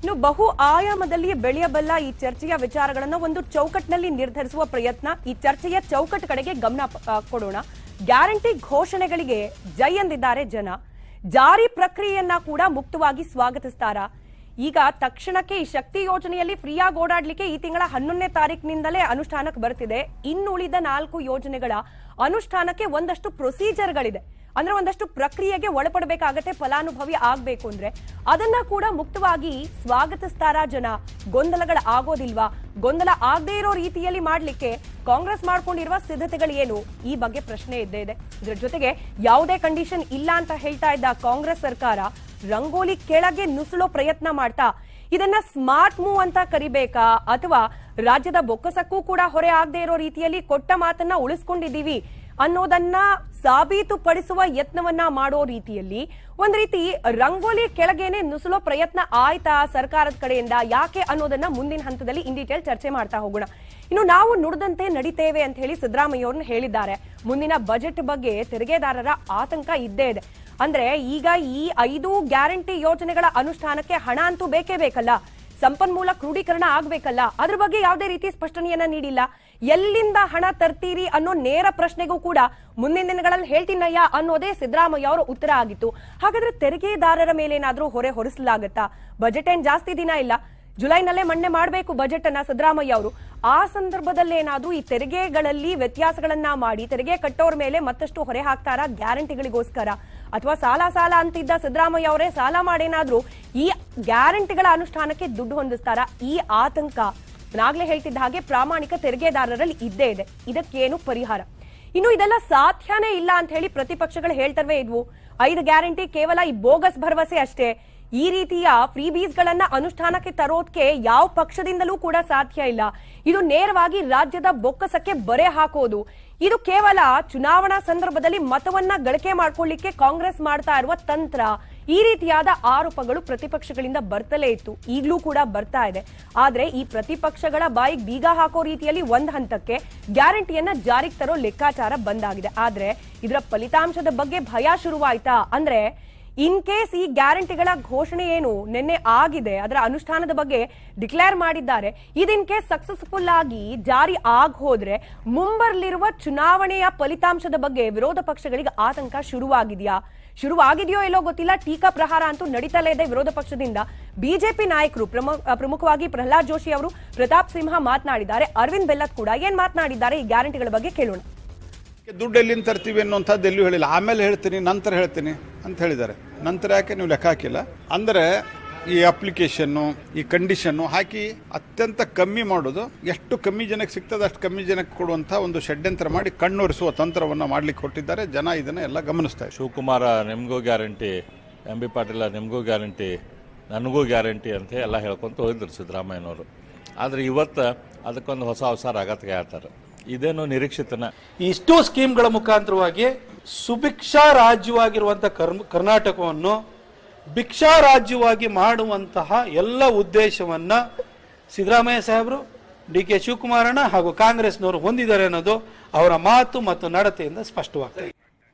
ಇನ್ನು ಬಹು ಆಯಾಮದಲ್ಲಿ ಬೆಳೆಯಬಲ್ಲ ಈ ಚರ್ಚೆಯ ವಿಚಾರಗಳನ್ನ ಒಂದು ಚೌಕಟ್ಟಿನಲ್ಲಿ ನಿರ್ಧರಿಸುವ ಪ್ರಯತ್ನ ಈ ಚರ್ಚೆಯ ಚೌಕಟ್ಟು ಕಡೆಗೆ ಗಮನ ಆ, ಕೊಡೋಣ ಗ್ಯಾರಂಟಿ ಘೋಷಣೆಗಳಿಗೆ ಜೈ ಎಂದಿದ್ದಾರೆ ಜನ ಜಾರಿ ಪ್ರಕ್ರಿಯೆಯನ್ನ ಕೂಡ ಮುಕ್ತವಾಗಿ ಸ್ವಾಗತಿಸ್ತಾರಾ ಈಗ ತಕ್ಷಣಕ್ಕೆ ಈ ಶಕ್ತಿ ಯೋಜನೆಯಲ್ಲಿ ಫ್ರೀಯಾಗಿ ಓಡಾಡ್ಲಿಕ್ಕೆ ಈ ತಿಂಗಳ ಹನ್ನೊಂದನೇ ತಾರೀಕಿನಿಂದಲೇ ಅನುಷ್ಠಾನಕ್ಕೆ ಬರ್ತಿದೆ ಇನ್ನುಳಿದ ನಾಲ್ಕು ಯೋಜನೆಗಳ ಅನುಷ್ಠಾನಕ್ಕೆ ಒಂದಷ್ಟು ಪ್ರೊಸೀಜರ್ಗಳಿದೆ ಅಂದ್ರೆ ಒಂದಷ್ಟು ಪ್ರಕ್ರಿಯೆಗೆ ಒಳಪಡಬೇಕಾಗತ್ತೆ ಫಲಾನುಭವಿ ಆಗ್ಬೇಕು ಅಂದ್ರೆ ಅದನ್ನ ಕೂಡ ಮುಕ್ತವಾಗಿ ಸ್ವಾಗತಿಸ್ತಾರಾ ಜನ ಗೊಂದಲಗಳ ಆಗೋದಿಲ್ವಾ ಗೊಂದಲ ಆಗದೇ ಇರೋ ರೀತಿಯಲ್ಲಿ ಮಾಡ್ಲಿಕ್ಕೆ ಕಾಂಗ್ರೆಸ್ ಮಾಡ್ಕೊಂಡಿರುವ ಸಿದ್ಧತೆಗಳು ಏನು ಈ ಬಗ್ಗೆ ಪ್ರಶ್ನೆ ಇದ್ದೇ ಇದೆ ಇದ್ರ ಜೊತೆಗೆ ಯಾವುದೇ ಕಂಡೀಷನ್ ಇಲ್ಲ ಅಂತ ಹೇಳ್ತಾ ಇದ್ದ ಕಾಂಗ್ರೆಸ್ ಸರ್ಕಾರ ರಂಗೋಲಿ ಕೆಳಗೆ ನುಸುಳೋ ಪ್ರಯತ್ನ ಮಾಡ್ತಾ ಇದನ್ನ ಸ್ಮಾರ್ಟ್ ಮೂವ್ ಅಂತ ಕರಿಬೇಕಾ ಅಥವಾ ರಾಜ್ಯದ ಬೊಕ್ಕಸಕ್ಕೂ ಕೂಡ ಹೊರೆ ಆಗದೆ ಇರೋ ರೀತಿಯಲ್ಲಿ ಕೊಟ್ಟ ಮಾತನ್ನ ಉಳಿಸ್ಕೊಂಡಿದೀವಿ ಅನ್ನೋದನ್ನ ಸಾಬೀತುಪಡಿಸುವ ಯತ್ನವನ್ನ ಮಾಡೋ ರೀತಿಯಲ್ಲಿ ಒಂದ್ ರೀತಿ ರಂಗೋಲಿ ಕೆಳಗೇನೆ ನುಸುಳೋ ಪ್ರಯತ್ನ ಆಯ್ತಾ ಸರ್ಕಾರದ ಕಡೆಯಿಂದ ಯಾಕೆ ಅನ್ನೋದನ್ನ ಮುಂದಿನ ಹಂತದಲ್ಲಿ ಇನ್ ಡೀಟೇಲ್ ಚರ್ಚೆ ಮಾಡ್ತಾ ಹೋಗೋಣ ಇನ್ನು ನಾವು ನುಡಿದಂತೆ ನಡಿತೇವೆ ಅಂತ ಹೇಳಿ ಸಿದ್ದರಾಮಯ್ಯ ಅವ್ರನ್ನ ಹೇಳಿದ್ದಾರೆ ಮುಂದಿನ ಬಜೆಟ್ ಬಗ್ಗೆ ತೆರಿಗೆದಾರರ ಆತಂಕ ಇದ್ದೇ ಇದೆ ಅಂದ್ರೆ ಈಗ ಈ ಐದು ಗ್ಯಾರಂಟಿ ಯೋಜನೆಗಳ ಅನುಷ್ಠಾನಕ್ಕೆ ಹಣ ಅಂತೂ ಬೇಕೇ ಬೇಕಲ್ಲ ಸಂಪನ್ಮೂಲ ಕ್ರೋಢೀಕರಣ ಆಗ್ಬೇಕಲ್ಲ ಅದ್ರ ಬಗ್ಗೆ ಯಾವುದೇ ರೀತಿ ಸ್ಪಷ್ಟನೆಯನ್ನ ನೀಡಿಲ್ಲ ಎಲ್ಲಿಂದ ಹಣ ತರ್ತೀರಿ ಅನ್ನೋ ನೇರ ಪ್ರಶ್ನೆಗೂ ಕೂಡ ಮುಂದಿನ ದಿನಗಳಲ್ಲಿ ಹೇಳ್ತೀನಯ್ಯ ಅನ್ನೋದೇ ಸಿದ್ದರಾಮಯ್ಯ ಅವರ ಉತ್ತರ ಆಗಿತ್ತು ಹಾಗಾದ್ರೆ ತೆರಿಗೆದಾರರ ಮೇಲೇನಾದ್ರೂ ಹೊರೆ ಹೊರಿಸಲಾಗತ್ತಾ ಬಜೆಟ್ ಏನ್ ಜಾಸ್ತಿ ದಿನ ಇಲ್ಲ ಜುಲೈನಲ್ಲೇ ಮಣ್ಣೆ ಮಾಡಬೇಕು ಬಜೆಟ್ ಅನ್ನ ಸಿದ್ದರಾಮಯ್ಯ ಅವರು ಆ ಸಂದರ್ಭದಲ್ಲಿ ಏನಾದ್ರೂ ಈ ತೆರಿಗೆಗಳಲ್ಲಿ ವ್ಯತ್ಯಾಸಗಳನ್ನ ಮಾಡಿ ತೆರಿಗೆ ಕಟ್ಟೋರ್ ಮೇಲೆ ಮತ್ತಷ್ಟು ಹೊರೆ ಹಾಕ್ತಾರ ಗ್ಯಾರಂಟಿಗಳಿಗೋಸ್ಕರ ಅಥವಾ ಸಾಲ ಸಾಲ ಅಂತಿದ್ದ ಸಿದ್ದರಾಮಯ್ಯ ಅವರೇ ಸಾಲ ಮಾಡೇನಾದ್ರೂ ಈ ಗ್ಯಾರಂಟಿಗಳ ಅನುಷ್ಠಾನಕ್ಕೆ ದುಡ್ಡು ಹೊಂದಿಸ್ತಾರ ಈ ಆತಂಕ ನಾಗ್ಲೇ ಹೇಳ್ತಿದ್ದ ಹಾಗೆ ಪ್ರಾಮಾಣಿಕ ತೆರಿಗೆದಾರರಲ್ಲಿ ಇದ್ದೇ ಇದೆ ಇದಕ್ಕೇನು ಪರಿಹಾರ ಇನ್ನು ಇದೆಲ್ಲ ಸಾಧ್ಯನೇ ಇಲ್ಲ ಅಂತ ಹೇಳಿ ಪ್ರತಿಪಕ್ಷಗಳು ಹೇಳ್ತವೆ ಇದ್ವು ಐದು ಗ್ಯಾರಂಟಿ ಕೇವಲ ಈ ಬೋಗಸ್ ಭರವಸೆ ಅಷ್ಟೇ ಈ ರೀತಿಯ ಫ್ರೀ ಬೀಸ್ ಗಳನ್ನ ಅನುಷ್ಠಾನಕ್ಕೆ ತರೋದಕ್ಕೆ ಯಾವ ಪಕ್ಷದಿಂದಲೂ ಕೂಡ ಸಾಧ್ಯ ಇಲ್ಲ ಇದು ನೇರವಾಗಿ ರಾಜ್ಯದ ಬೊಕ್ಕಸಕ್ಕೆ ಬರೆ ಹಾಕೋದು ಇದು ಕೇವಲ ಚುನಾವಣಾ ಸಂದರ್ಭದಲ್ಲಿ ಮತವನ್ನ ಗಳಿಕೆ ಮಾಡ್ಕೊಳ್ಳಿಕ್ಕೆ ಕಾಂಗ್ರೆಸ್ ಮಾಡ್ತಾ ಇರುವ ತಂತ್ರ ಈ ರೀತಿಯಾದ ಆರೋಪಗಳು ಪ್ರತಿಪಕ್ಷಗಳಿಂದ ಬರ್ತಲೇ ಇತ್ತು ಈಗಲೂ ಕೂಡ ಬರ್ತಾ ಇದೆ ಆದ್ರೆ ಈ ಪ್ರತಿಪಕ್ಷಗಳ ಬಾಯಿಗೆ ಬೀಗ ಹಾಕೋ ರೀತಿಯಲ್ಲಿ ಒಂದ್ ಹಂತಕ್ಕೆ ಗ್ಯಾರಂಟಿಯನ್ನ ಜಾರಿಗೆ ತರೋ ಲೆಕ್ಕಾಚಾರ ಬಂದಾಗಿದೆ ಆದ್ರೆ ಇದರ ಫಲಿತಾಂಶದ ಬಗ್ಗೆ ಭಯ ಶುರುವಾಯ್ತಾ ಅಂದ್ರೆ ಇನ್ ಕೇಸ್ ಈ ಗ್ಯಾರಂಟಿಗಳ ಘೋಷಣೆ ಏನು ನಿನ್ನೆ ಆಗಿದೆ ಅದರ ಅನುಷ್ಠಾನದ ಬಗ್ಗೆ ಡಿಕ್ಲೇರ್ ಮಾಡಿದ್ದಾರೆ ಇದು ಇನ್ ಕೇಸ್ ಸಕ್ಸಸ್ಫುಲ್ ಆಗಿ ಜಾರಿ ಆಗ್ ಹೋದ್ರೆ ಮುಂಬರ್ಲಿರುವ ಚುನಾವಣೆಯ ಫಲಿತಾಂಶದ ಬಗ್ಗೆ ವಿರೋಧ ಪಕ್ಷಗಳಿಗೆ ಆತಂಕ ಶುರುವಾಗಿದೆಯಾ ಶುರುವಾಗಿದೆಯೋ ಎಲ್ಲೋ ಗೊತ್ತಿಲ್ಲ ಟೀಕಾ ಪ್ರಹಾರ ಅಂತೂ ನಡೀತಲೇ ಇದೆ ವಿರೋಧ ಪಕ್ಷದಿಂದ ಬಿಜೆಪಿ ನಾಯಕರು ಪ್ರಮು- ಪ್ರಮುಖವಾಗಿ ಪ್ರಹ್ಲಾದ್ ಜೋಶಿ ಅವರು ಪ್ರತಾಪ್ ಸಿಂಹ ಮಾತನಾಡಿದ್ದಾರೆ ಅರವಿಂದ್ ಬೆಲ್ಲತ್ ಕೂಡ ಏನ್ ಮಾತನಾಡಿದ್ದಾರೆ ಈ ಗ್ಯಾರಂಟಿಗಳ ಬಗ್ಗೆ ಕೇಳೋಣ ದುಡ್ಡು ಎಲ್ಲಿಂದ ತರ್ತೀವಿ ಅನ್ನೋಂಥದ್ದು ಎಲ್ಲೂ ಹೇಳಿಲ್ಲ ಆಮೇಲೆ ಹೇಳ್ತೀನಿ ನಂತರ ಹೇಳ್ತೀನಿ ಅಂತ ಹೇಳಿದ್ದಾರೆ ನಂತರ ಯಾಕೆ ನೀವು ಲೆಕ್ಕ ಹಾಕಿಲ್ಲ ಅಂದರೆ ಈ ಅಪ್ಲಿಕೇಶನ್ನು ಈ ಕಂಡೀಷನ್ನು ಹಾಕಿ ಅತ್ಯಂತ ಕಮ್ಮಿ ಮಾಡೋದು ಎಷ್ಟು ಕಮ್ಮಿ ಜನಕ್ಕೆ ಸಿಗ್ತದೆ ಅಷ್ಟು ಕಮ್ಮಿ ಜನಕ್ಕೆ ಕೊಡುವಂಥ ಒಂದು ಷಡ್ಯಂತ್ರ ಮಾಡಿ ಕಣ್ಣೊರೆಸುವ ತಂತ್ರವನ್ನು ಮಾಡ್ಲಿಕ್ಕೆ ಕೊಟ್ಟಿದ್ದಾರೆ ಜನ ಇದನ್ನು ಎಲ್ಲ ಗಮನಿಸ್ತಾ ಇದ್ದಾರೆ ಶಿವಕುಮಾರ ನಿಮಗೂ ಗ್ಯಾರಂಟಿ ಎಂ ಬಿ ಪಾಟೀಲ ನಿಮಗೂ ಗ್ಯಾರಂಟಿ ನನಗೂ ಗ್ಯಾರಂಟಿ ಅಂತ ಎಲ್ಲ ಹೇಳ್ಕೊಂತ ಹೋಗಿದ್ರು ಸಿದ್ದರಾಮಯ್ಯನವರು ಆದರೆ ಇವತ್ತು ಅದಕ್ಕೊಂದು ಹೊಸ ಅವಸರ ಆಗತ್ತಿಗೆ ಹೇಳ್ತಾರೆ ಇದೇನು ನಿರೀಕ್ಷಿತನ ಇಷ್ಟು ಸ್ಕೀಮ್ಗಳ ಮುಖಾಂತರವಾಗಿ ಸುಭಿಕ್ಷಾ ರಾಜ್ಯವಾಗಿರುವಂತಹ ಕರ್ಮ- ಕರ್ನಾಟಕವನ್ನು ಭಿಕ್ಷಾ ರಾಜ್ಯವಾಗಿ ಮಾಡುವಂತಹ ಎಲ್ಲ ಉದ್ದೇಶವನ್ನ ಸಿದ್ದರಾಮಯ್ಯ ಸಾಹೇಬರು ಡಿ ಕೆ ಶಿವಕುಮಾರಣ್ಣ ಹಾಗೂ ಕಾಂಗ್ರೆಸ್ನವರು ಹೊಂದಿದ್ದಾರೆ ಅನ್ನೋದು ಅವರ ಮಾತು ಮತ್ತು ನಡತೆಯಿಂದ ಸ್ಪಷ್ಟವಾಗ್ತದೆ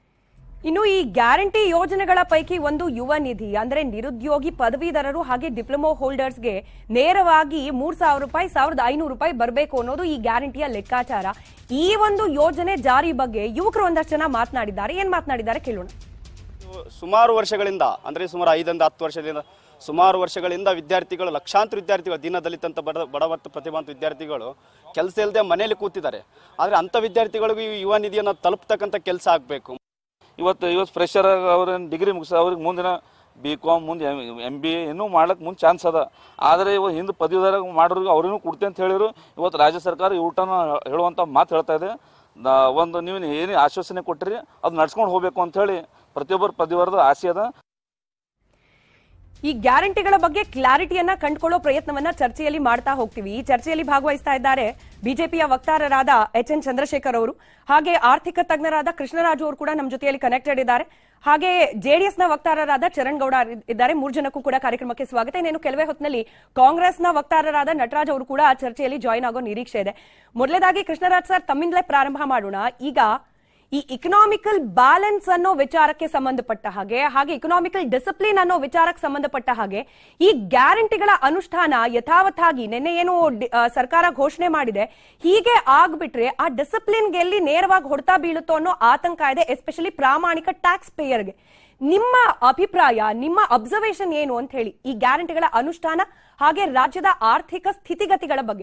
ಇನ್ನು ಈ ಗ್ಯಾರಂಟಿ ಯೋಜನೆಗಳ ಪೈಕಿ ಒಂದು ಯುವ ನಿಧಿ ಅಂದ್ರೆ ನಿರುದ್ಯೋಗಿ ಪದವೀಧರರು ಹಾಗೆ ಡಿಪ್ಲೊಮೊ ಹೋಲ್ಡರ್ಸ್ಗೆ ನೇರವಾಗಿ ಮೂರ್ ಸಾವಿರ ರೂಪಾಯಿ ಸಾವಿರದ ಐನೂರು ರೂಪಾಯಿ ಬರಬೇಕು ಅನ್ನೋದು ಈ ಗ್ಯಾರಂಟಿಯ ಲೆಕ್ಕಾಚಾರ ಈ ಒಂದು ಯೋಜನೆ ಜಾರಿ ಬಗ್ಗೆ ಯುವಕರು ಒಂದಷ್ಟು ಜನ ಮಾತನಾಡಿದ್ದಾರೆ ಏನ್ ಮಾತನಾಡಿದ್ದಾರೆ ಕೇಳೋಣ ಸುಮಾರು ವರ್ಷಗಳಿಂದ ಅಂದರೆ ಸುಮಾರು ಐದರಿಂದ ಹತ್ತು ವರ್ಷದಿಂದ ಸುಮಾರು ವರ್ಷಗಳಿಂದ ವಿದ್ಯಾರ್ಥಿಗಳು ಲಕ್ಷಾಂತರ ವಿದ್ಯಾರ್ಥಿಗಳು ದೀನ ದಲಿತ ಅಂತ ಬಡ ಬಡವರ್ತ ಪ್ರತಿಭಾಂತ ವಿದ್ಯಾರ್ಥಿಗಳು ಕೆಲಸ ಇಲ್ಲದೆ ಮನೆಯಲ್ಲಿ ಕೂತಿದ್ದಾರೆ ಆದರೆ ಅಂಥ ವಿದ್ಯಾರ್ಥಿಗಳಿಗೂ ಈ ಯುವ ನಿಧಿಯನ್ನು ತಲುಪ್ತಕ್ಕಂಥ ಕೆಲಸ ಆಗಬೇಕು ಇವತ್ತು ಇವತ್ತು ಫ್ರೆಶರ್ ಅವ್ರೇನು ಡಿಗ್ರಿ ಮುಗಿಸ ಅವ್ರಿಗೆ ಮುಂದಿನ ಬಿ ಕಾಮ್ ಮುಂದೆ ಎಮ್ ಬಿ ಎ ಇನ್ನೂ ಮಾಡ್ಲಿಕ್ಕೆ ಮುಂದೆ ಚಾನ್ಸ್ ಅದ ಆದರೆ ಇವ ಹಿಂದೆ ಪದವೀಧರ ಮಾಡೋರಿಗೆ ಅವ್ರಿಗೂ ಕೊಡ್ತೆ ಅಂತ ಹೇಳಿರು ಇವತ್ತು ರಾಜ್ಯ ಸರ್ಕಾರ ಊಟನ ಹೇಳುವಂಥ ಮಾತು ಹೇಳ್ತಾ ಇದೆ ನಾ- ಒಂದು ನೀವು ಏನು ಆಶ್ವಾಸನೆ ಕೊಟ್ಟಿರಿ ಅದು ನಡ್ಸ್ಕೊಂಡು ಹೋಗ್ಬೇಕು ಅಂತ ಹೇಳಿ ಪ್ರತಿಯೊಬ್ಬರು ಪದವೀಧರದ ಆಸೆ ಅದ ಈ ಗ್ಯಾರಂಟಿಗಳ ಬಗ್ಗೆ ಕ್ಲಾರಿಟಿಯನ್ನ ಕಂಡುಕೊಳ್ಳೋ ಪ್ರಯತ್ನವನ್ನ ಚರ್ಚೆಯಲ್ಲಿ ಮಾಡ್ತಾ ಹೋಗ್ತೀವಿ ಈ ಚರ್ಚೆಯಲ್ಲಿ ಭಾಗವಹಿಸ್ತಾ ಇದ್ದಾರೆ ಬಿಜೆಪಿಯ ವಕ್ತಾರರಾದ ಎಚ್ ಎನ್ ಚಂದ್ರಶೇಖರ್ ಅವರು ಹಾಗೆ ಆರ್ಥಿಕ ತಜ್ಞರಾದ ಕೃಷ್ಣರಾಜು ಅವರು ಕೂಡ ನಮ್ಮ ಜೊತೆಯಲ್ಲಿ ಕನೆಕ್ಟೆಡ್ ಇದ್ದಾರೆ ಹಾಗೆ ಜೆಡಿಎಸ್ ನ ವಕ್ತಾರರಾದ ಚರಣ್ ಗೌಡ ಇದ್ದಾರೆ ಮೂರು ಜನಕ್ಕೂ ಕೂಡ ಕಾರ್ಯಕ್ರಮಕ್ಕೆ ಸ್ವಾಗತ ಇನ್ನೇನು ಕೆಲವೇ ಹೊತ್ತಿನಲ್ಲಿ ಕಾಂಗ್ರೆಸ್ನ ವಕ್ತಾರರಾದ ನಟರಾಜ್ ಅವರು ಕೂಡ ಚರ್ಚೆಯಲ್ಲಿ ಜಾಯಿನ್ ಆಗೋ ನಿರೀಕ್ಷೆ ಇದೆ ಮೊದಲೇದಾಗಿ ಕೃಷ್ಣರಾಜ್ ಸರ್ ತಮ್ಮಿಂದಲೇ ಪ್ರಾರಂಭ ಮಾಡೋಣ ಈಗ ಈ ಇಕನಾಮಿಕಲ್ ಬ್ಯಾಲೆನ್ಸ್ ಅನ್ನೋ ವಿಚಾರಕ್ಕೆ ಸಂಬಂಧಪಟ್ಟ ಹಾಗೆ ಹಾಗೆ ಇಕನಾಮಿಕಲ್ ಡಿಸಿಪ್ಲಿನ್ ಅನ್ನೋ ವಿಚಾರಕ್ಕೆ ಸಂಬಂಧಪಟ್ಟ ಹಾಗೆ ಈ ಗ್ಯಾರಂಟಿಗಳ ಅನುಷ್ಠಾನ ಯಥಾವತ್ತಾಗಿ ನಿನ್ನೆ ಏನು ಡಿ- ಆ, ಸರ್ಕಾರ ಘೋಷಣೆ ಮಾಡಿದೆ ಹೀಗೆ ಆಗ್ಬಿಟ್ರೆ ಆ ಡಿಸಿಪ್ಲಿನ್ಗೆ ಎಲ್ಲಿ ನೇರವಾಗಿ ಹೊಡ್ತಾ ಬೀಳುತ್ತೋ ಅನ್ನೋ ಆತಂಕ ಇದೆ ಎಸ್ಪೆಷಲಿ ಪ್ರಾಮಾಣಿಕ ಟ್ಯಾಕ್ಸ್ ಪೇಯರ್ಗೆ ನಿಮ್ಮ ಅಭಿಪ್ರಾಯ ನಿಮ್ಮ ಅಬ್ಸರ್ವೇಷನ್ ಏನು ಅಂತ ಹೇಳಿ ಈ ಗ್ಯಾರಂಟಿಗಳ ಅನುಷ್ಠಾನ ಹಾಗೆ ರಾಜ್ಯದ ಆರ್ಥಿಕ ಸ್ಥಿತಿಗತಿಗಳ ಬಗ್ಗೆ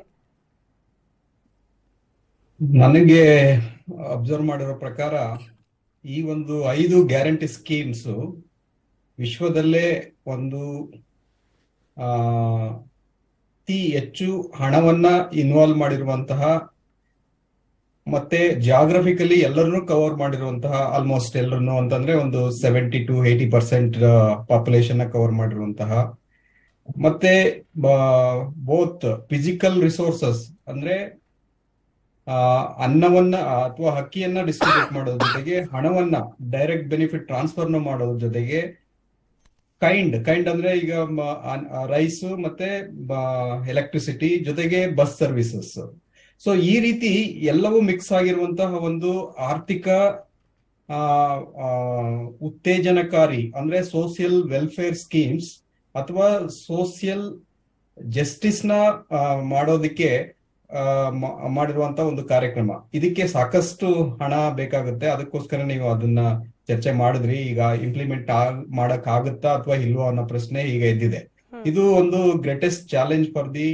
ನನಗೆ ಅಬ್ಸರ್ವ್ ಮಾಡಿರೋ ಪ್ರಕಾರ ಈ ಒಂದು ಐದು ಗ್ಯಾರಂಟಿ ಸ್ಕೀಮ್ಸ್ ವಿಶ್ವದಲ್ಲೇ ಒಂದು ಆ, ಅತಿ ಹೆಚ್ಚು ಹಣವನ್ನ ಇನ್ವಾಲ್ವ್ ಮಾಡಿರುವಂತಹ ಮತ್ತೆ ಜಾಗ್ರಫಿಕಲಿ ಎಲ್ಲರನ್ನೂ ಕವರ್ ಮಾಡಿರುವಂತಹ ಆಲ್ಮೋಸ್ಟ್ ಎಲ್ಲರನ್ನು ಅಂತಂದ್ರೆ ಒಂದು seventy to eighty percent population cover ಮಾಡಿರುವಂತಹ ಮತ್ತೆ ಬೋತ್ ಫಿಸಿಕಲ್ ರಿಸೋರ್ಸಸ್ ಅಂದ್ರೆ ಆ, ಅನ್ನವನ್ನ ಅಥವಾ ಅಕ್ಕಿಯನ್ನ ಡಿಸ್ಟ್ರಿಬ್ಯೂಟ್ ಮಾಡೋದ್ರ ಜೊತೆಗೆ ಹಣವನ್ನ ಡೈರೆಕ್ಟ್ ಬೆನಿಫಿಟ್ ಟ್ರಾನ್ಸ್ಫರ್ ಮಾಡೋದ್ರ ಜೊತೆಗೆ ಕೈಂಡ್ ಕೈಂಡ್ ಅಂದ್ರೆ ಈಗ ರೈಸ್ ಮತ್ತೆ ಎಲೆಕ್ಟ್ರಿಸಿಟಿ ಜೊತೆಗೆ ಬಸ್ ಸರ್ವಿಸಸ್ ಸೊ ಈ ರೀತಿ ಎಲ್ಲವೂ ಮಿಕ್ಸ್ ಆಗಿರುವಂತಹ ಒಂದು ಆರ್ಥಿಕ ಆ, ಆ, ಉತ್ತೇಜನಕಾರಿ ಅಂದ್ರೆ ಸೋಷಿಯಲ್ ವೆಲ್ಫೇರ್ ಸ್ಕೀಮ್ಸ್ ಅಥವಾ ಸೋಷಿಯಲ್ ಜಸ್ಟಿಸ್ ನ ಆ, ಮಾಡೋದಕ್ಕೆ ಆ, ಮಾ- ಮಾಡಿರುವಂತ ಒಂದು ಕಾರ್ಯಕ್ರಮ ಇದಕ್ಕೆ ಸಾಕಷ್ಟು ಹಣ ಬೇಕಾಗುತ್ತೆ ಅದಕ್ಕೋಸ್ಕರ ನೀವು ಅದನ್ನ ಚರ್ಚೆ ಮಾಡಿದ್ರಿ ಈಗ ಇಂಪ್ಲಿಮೆಂಟ್ ಮಾಡಕ್ ಆಗುತ್ತಾ ಅಥವಾ ಇಲ್ವೋ ಅನ್ನೋ ಪ್ರಶ್ನೆ ಈಗ ಎದ್ದಿದೆ ಇದು ಒಂದು greatest challenge for the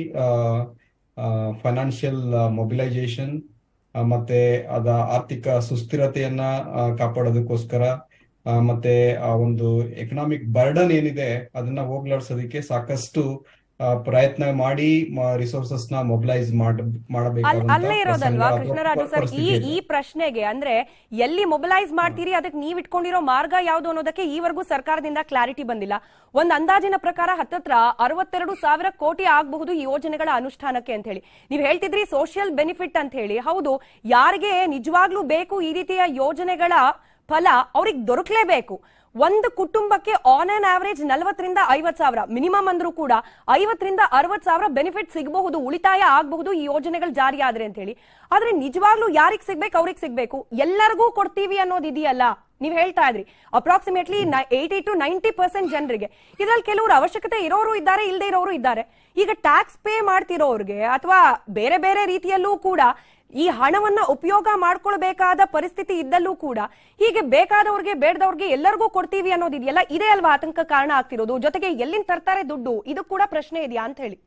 financial mobilisation ಮತ್ತೆ ಅದ ಆರ್ಥಿಕ ಸುಸ್ಥಿರತೆಯನ್ನ ಆ, ಕಾಪಾಡೋದಕ್ಕೋಸ್ಕರ ಆ, ಮತ್ತೆ ಆ ಒಂದು ಎಕನಾಮಿಕ್ ಬರ್ಡನ್ ಏನಿದೆ ಅದನ್ನ ಹೋಗ್ಲಾಡ್ಸೋದಕ್ಕೆ ಸಾಕಷ್ಟು ಆ, ಪ್ರಯತ್ನ ಮಾಡಿ ರಿಸೋರ್ಸಸ್ ನ ಮೊಬಿಲೈಸ್ ಮಾಡ ಅಲ್- ಮಾಡಬೇಕಾದಂತ ಅಲ್ಲೇ ಇರೋದಲ್ವಾ ಪ್ರಸಂಗ ಕೃಷ್ಣರಾಜು ಅಥವಾ ಸರ್ ಈ ಪರಿಸ್ಥಿತಿ ಇದೆ. ಈ ಪ್ರಶ್ನೆಗೆ ಅಂದ್ರೆ ಎಲ್ಲಿ ಮೊಬಿಲೈಸ್ ಮಾಡ್ತೀರಿ ಅದಕ್ಕೆ ನೀವ್ ಇಟ್ಕೊಂಡಿರೋ ಮಾರ್ಗ ಯಾವುದು ಅನ್ನೋದಕ್ಕೆ ಈವರೆಗೂ ಸರ್ಕಾರದಿಂದ ಕ್ಲಾರಿಟಿ ಬಂದಿಲ್ಲ ಒಂದ್ ಅಂದಾಜಿನ ಪ್ರಕಾರ ಹತ್ತತ್ರ ಅರವತ್ತೆರಡು ಸಾವಿರ ಕೋಟಿ ಆಗಬಹುದು ಈ ಯೋಜನೆಗಳ ಅನುಷ್ಠಾನಕ್ಕೆ ಅಂತ ಹೇಳಿ ನೀವ್ ಹೇಳ್ತಿದ್ರಿ ಸೋಷಿಯಲ್ ಬೆನಿಫಿಟ್ ಅಂತ ಹೇಳಿ ಹೌದು ಯಾರಿಗೆ ನಿಜವಾಗ್ಲೂ ಬೇಕು ಈ ರೀತಿಯ ಯೋಜನೆಗಳ ಫಲ ಅವ್ರಿಗೆ ದೊರಕಲೇಬೇಕು ಒಂದು ಕುಟುಂಬಕ್ಕೆ ಆನ್ ಆನ್ ಆವರೇಜ್ ನಲವತ್ತರಿಂದ ಐವತ್ ಸಾವಿರ ಮಿನಿಮಮ್ ಅಂದ್ರೂ ಕೂಡ ಐವತ್ತರಿಂದ ಅರವತ್ ಸಾವಿರ ಬೆನಿಫಿಟ್ ಸಿಗಬಹುದು ಉಳಿತಾಯ ಆಗಬಹುದು ಈ ಯೋಜನೆಗಳು ಜಾರಿ ಆದ್ರೆ ಅಂತ ಹೇಳಿ ಆದ್ರೆ ನಿಜವಾಗ್ಲೂ ಯಾರಿಗ್ ಸಿಗ್ಬೇಕು ಅವ್ರಿಗೆ ಸಿಗ್ಬೇಕು ಎಲ್ಲರಿಗೂ ಕೊಡ್ತೀವಿ ಅನ್ನೋದು ಇದೆಯಲ್ಲ ನೀವ್ ಹೇಳ್ತಾ ಇದ್ರಿ approximately eighty to ninety percent ಜನರಿಗೆ ಇದ್ರಲ್ಲಿ ಕೆಲವರು ಅವಶ್ಯಕತೆ ಇರೋರು ಇದ್ದಾರೆ ಇಲ್ಲದೆ ಇರೋರು ಇದ್ದಾರೆ ಈಗ ಟ್ಯಾಕ್ಸ್ ಪೇ ಮಾಡ್ತಿರೋರ್ಗೆ ಅಥವಾ ಬೇರೆ ಬೇರೆ ರೀತಿಯಲ್ಲೂ ಕೂಡ ಈ ಹಣವನ್ನ ಉಪಯೋಗ ಮಾಡ್ಕೊಳ್ಬೇಕಾದ ಪರಿಸ್ಥಿತಿ ಇದ್ದಲ್ಲೂ ಕೂಡ ಹೀಗೆ ಬೇಕಾದವ್ರಿಗೆ ಬೇಡದವ್ರಿಗೆ ಎಲ್ಲರಿಗೂ ಕೊಡ್ತೀವಿ ಅನ್ನೋದಿದೆಯಲ್ಲ ಇದೇ ಅಲ್ವಾ ಆತಂಕ ಕಾರಣ ಆಗ್ತಿರೋದು ಜೊತೆಗೆ ಎಲ್ಲಿಂದ ತರ್ತಾರೆ ದುಡ್ಡು ಇದು ಕೂಡ ಪ್ರಶ್ನೆ ಇದೆಯಾ ಅಂತ ಹೇಳಿ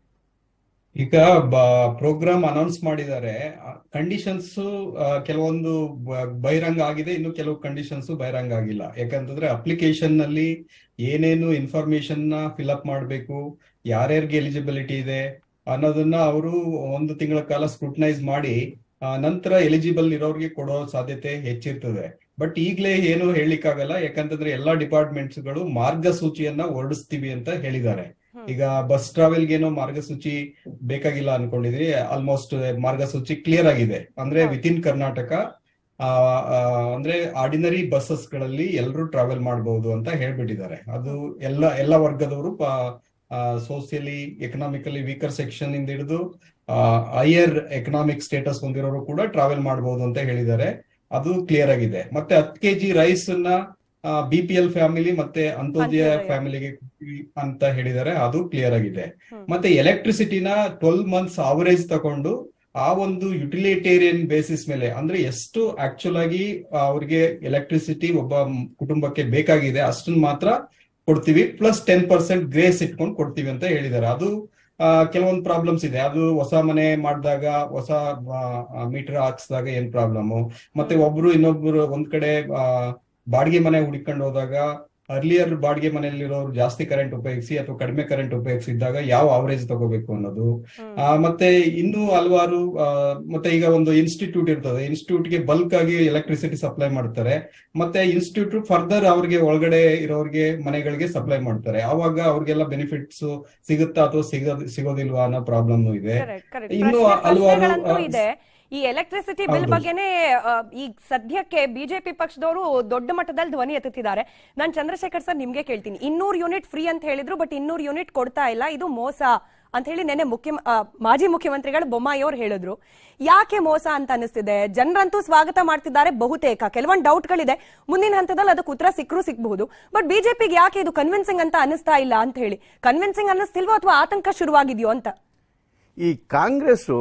ಈಗ ಪ್ರೋಗ್ರಾಮ್ ಅನೌನ್ಸ್ ಮಾಡಿದ್ದಾರೆ ಕಂಡೀಷನ್ಸ್ ಕೆಲವೊಂದು ಬ- ಬಹಿರಂಗ ಆಗಿದೆ ಇನ್ನು ಕೆಲವು ಕಂಡೀಷನ್ಸ್ ಬಹಿರಂಗ ಆಗಿಲ್ಲ ಯಾಕಂತಂದ್ರೆ ಅಪ್ಲಿಕೇಶನ್ ನಲ್ಲಿ ಏನೇನು ಇನ್ಫಾರ್ಮೇಶನ್ ನ ಫಿಲ್ಅಪ್ ಮಾಡಬೇಕು ಯಾರ್ಯಾರಿಗೆ ಎಲಿಜಿಬಿಲಿಟಿ ಇದೆ ಅನ್ನೋದನ್ನ ಅವರು ಒಂದು ತಿಂಗಳ ಕಾಲ ಸ್ಕ್ರೂಟನೈಸ್ ಮಾಡಿ ಆ, ನಂತರ ಎಲಿಜಿಬಲ್ ಇರೋರಿಗೆ ಕೊಡೋ ಸಾಧ್ಯತೆ ಹೆಚ್ಚಿರ್ತದೆ ಬಟ್ ಈಗಲೇ ಏನು ಹೇಳಲಿಕ್ಕಾಗಲ್ಲ ಯಾಕಂತಂದ್ರೆ ಎಲ್ಲಾ ಡಿಪಾರ್ಟ್ಮೆಂಟ್ಸ್ ಗಳು ಮಾರ್ಗಸೂಚಿಯನ್ನ ಹೊರಡಿಸ್ತೀವಿ ಅಂತ ಹೇಳಿದ್ದಾರೆ ಈಗ ಬಸ್ ಟ್ರಾವೆಲ್ಗೆ ಏನೋ ಮಾರ್ಗಸೂಚಿ ಬೇಕಾಗಿಲ್ಲ ಅನ್ಕೊಂಡಿದ್ರಿ ಆಲ್ಮೋಸ್ಟ್ ಮಾರ್ಗಸೂಚಿ ಕ್ಲಿಯರ್ ಆಗಿದೆ ಅಂದ್ರೆ ವಿತ್ ಇನ್ ಕರ್ನಾಟಕ ಆ, ಆ, ಅಂದ್ರೆ ಆರ್ಡಿನರಿ ಬಸ್ಸಸ್ ಗಳಲ್ಲಿ ಎಲ್ಲರೂ ಟ್ರಾವೆಲ್ ಮಾಡಬಹುದು ಅಂತ ಹೇಳ್ಬಿಟ್ಟಿದ್ದಾರೆ ಅದು ಎಲ್ಲ ಎಲ್ಲ ವರ್ಗದವರು ಸೋಷಿಯಲಿ ಎಕನಾಮಿಕಲಿ ವೀಕರ್ ಸೆಕ್ಷನ್ ಇಂದ ಹಿಡಿದು ಹೈಯರ್ ಎಕನಾಮಿಕ್ ಸ್ಟೇಟಸ್ ಹೊಂದಿರೋರು ಕೂಡ ಟ್ರಾವೆಲ್ ಮಾಡಬಹುದು ಅಂತ ಹೇಳಿದ್ದಾರೆ ಅದು ಕ್ಲಿಯರ್ ಆಗಿದೆ ಮತ್ತೆ ಹತ್ತು ಕೆಜಿ ರೈಸ್ ನ ಬಿ ಪಿ ಎಲ್ ಫ್ಯಾಮಿಲಿ ಮತ್ತೆ ಅಂತ್ಯೋದಯ ಅಂತ್ಯೋದಯ. ಫ್ಯಾಮಿಲಿಗೆ ಅಂತ ಹೇಳಿದ್ದಾರೆ ಅದು ಕ್ಲಿಯರ್ ಆಗಿದೆ ಹ್ಮ್. ಮತ್ತೆ ಎಲೆಕ್ಟ್ರಿಸಿಟಿನ ಟ್ವೆಲ್ ಮಂತ್ಸ್ ಅವರೇಜ್ ತಗೊಂಡು ಆ ಒಂದು ಯುಟಿಲಿಟೇರಿಯನ್ ಬೇಸಿಸ್ ಮೇಲೆ ಅಂದ್ರೆ ಎಷ್ಟು ಆಕ್ಚುಲ್ ಆಗಿ ಆ, ಅವ್ರಿಗೆ ಎಲೆಕ್ಟ್ರಿಸಿಟಿ ಒಬ್ಬ ಮ್- ಕುಟುಂಬಕ್ಕೆ ಬೇಕಾಗಿದೆ ಅಷ್ಟನ್ನ ಮಾತ್ರ ಕೊಡ್ತೀವಿ ಪ್ಲಸ್ ಟೆನ್ ಪರ್ಸೆಂಟ್ ಗ್ರೇಸ್ ಇಟ್ಕೊಂಡು ಕೊಡ್ತೀವಿ ಅಂತ ಹೇಳಿದ್ದಾರೆ ಅದು ಆ, ಕೆಲವೊಂದು ಪ್ರಾಬ್ಲಮ್ಸ್ ಇದೆ ಅದು ಹೊಸ ಮನೆ ಮಾಡಿದಾಗ ಹೊಸ ಮೀಟರ್ ಹಾಕ್ಸಿದಾಗ ಏನ್ ಪ್ರಾಬ್ಲಮ್ ಮತ್ತೆ ಒಬ್ರು ಇನ್ನೊಬ್ರು ಒಂದ್ ಕಡೆ ಆ, ಬಾಡಿಗೆ ಮನೆ ಹುಡ್ಕೊಂಡು ಹೋದಾಗ ಅರ್ಲಿಯರ್ ಬಾಡಿಗೆ ಮನೆಯಲ್ಲಿರೋರು ಜಾಸ್ತಿ ಕರೆಂಟ್ ಉಪಯೋಗಿಸಿ ಅಥವಾ ಕಡಿಮೆ ಕರೆಂಟ್ ಉಪಯೋಗಿಸಿದಾಗ ಯಾವ ಅವರೇಜ್ ತಗೋಬೇಕು ಅನ್ನೋದು ಆ, ಮತ್ತೆ ಇನ್ನು ಹಲವಾರು ಆ, ಮತ್ತೆ ಈಗ ಒಂದು ಇನ್ಸ್ಟಿಟ್ಯೂಟ್ ಇರ್ತದೆ ಇನ್ಸ್ಟಿಟ್ಯೂಟ್ ಗೆ ಬಲ್ಕ್ ಆಗಿ ಎಲೆಕ್ಟ್ರಿಸಿಟಿ ಸಪ್ಲೈ ಮಾಡ್ತಾರೆ ಮತ್ತೆ ಇನ್ಸ್ಟಿಟ್ಯೂಟ್ ಫರ್ದರ್ ಅವ್ರಿಗೆ ಒಳಗಡೆ ಇರೋರಿಗೆ ಮನೆಗಳಿಗೆ ಸಪ್ಲೈ ಮಾಡ್ತಾರೆ ಆವಾಗ ಅವ್ರಿಗೆಲ್ಲ ಬೆನಿಫಿಟ್ಸ್ ಸಿಗುತ್ತಾ ಅಥವಾ ಸಿಗೋದ್ ಸಿಗೋದಿಲ್ವಾ ಅನ್ನೋ ಪ್ರಾಬ್ಲಮ್ ಇದೆ Correct, correct. ಇನ್ನು ಪ್ರಶ್ನೆ- ಹಲವಾರು, ಪ್ರಶ್ನೆಗಳಂತೂ ಆ, ಇದೆ ಈ ಎಲೆಕ್ಟ್ರಿಸಿಟಿ ಬಿಲ್ ಹೌದು. ಬಗ್ಗೆನೇ ಆ, ಈ ಸದ್ಯಕ್ಕೆ ಬಿಜೆಪಿ ಪಕ್ಷದವರು ದೊಡ್ಡ ಮಟ್ಟದಲ್ಲಿ ಧ್ವನಿ ಎತ್ತುತ್ತಿದ್ದಾರೆ ನಾನು ಚಂದ್ರಶೇಖರ್ ಸರ್ ನಿಮ್ಗೆ ಕೇಳ್ತೀನಿ ಇನ್ನೂರು ಯೂನಿಟ್ ಫ್ರೀ ಅಂತ ಹೇಳಿದ್ರು ಬಟ್ ಇನ್ನೂರು ಯೂನಿಟ್ ಕೊಡ್ತಾ ಇಲ್ಲ ಇದು ಮೋಸ ಅಂತ ಹೇಳಿ ನೆನ್ನೆ ಮುಖ್ಯ ಆ, ಮಾಜಿ ಮುಖ್ಯಮಂತ್ರಿಗಳು ಬೊಮ್ಮಾಯಿ ಅವರು ಹೇಳಿದ್ರು ಯಾಕೆ ಮೋಸ ಅಂತ ಅನಿಸ್ತಿದೆ ಜನರಂತೂ ಸ್ವಾಗತ ಮಾಡ್ತಿದ್ದಾರೆ ಬಹುತೇಕ ಕೆಲವೊಂದು ಡೌಟ್ಗಳಿದೆ ಮುಂದಿನ ಹಂತದಲ್ಲಿ ಅದಕ್ಕೆ ಉತ್ತರ ಸಿಕ್ಕರೂ ಸಿಕ್ಬಹುದು ಬಟ್ ಬಿಜೆಪಿಗೆ ಯಾಕೆ ಇದು ಕನ್ವಿನ್ಸಿಂಗ್ ಅಂತ ಅನಿಸ್ತಾ ಇಲ್ಲ ಅಂತ ಹೇಳಿ ಕನ್ವಿನ್ಸಿಂಗ್ ಅನ್ನಿಸ್ತಿಲ್ವೋ ಅಥವಾ ಆತಂಕ ಶುರುವಾಗಿದೆಯೋ ಅಂತ ಈ ಕಾಂಗ್ರೆಸ್ಸು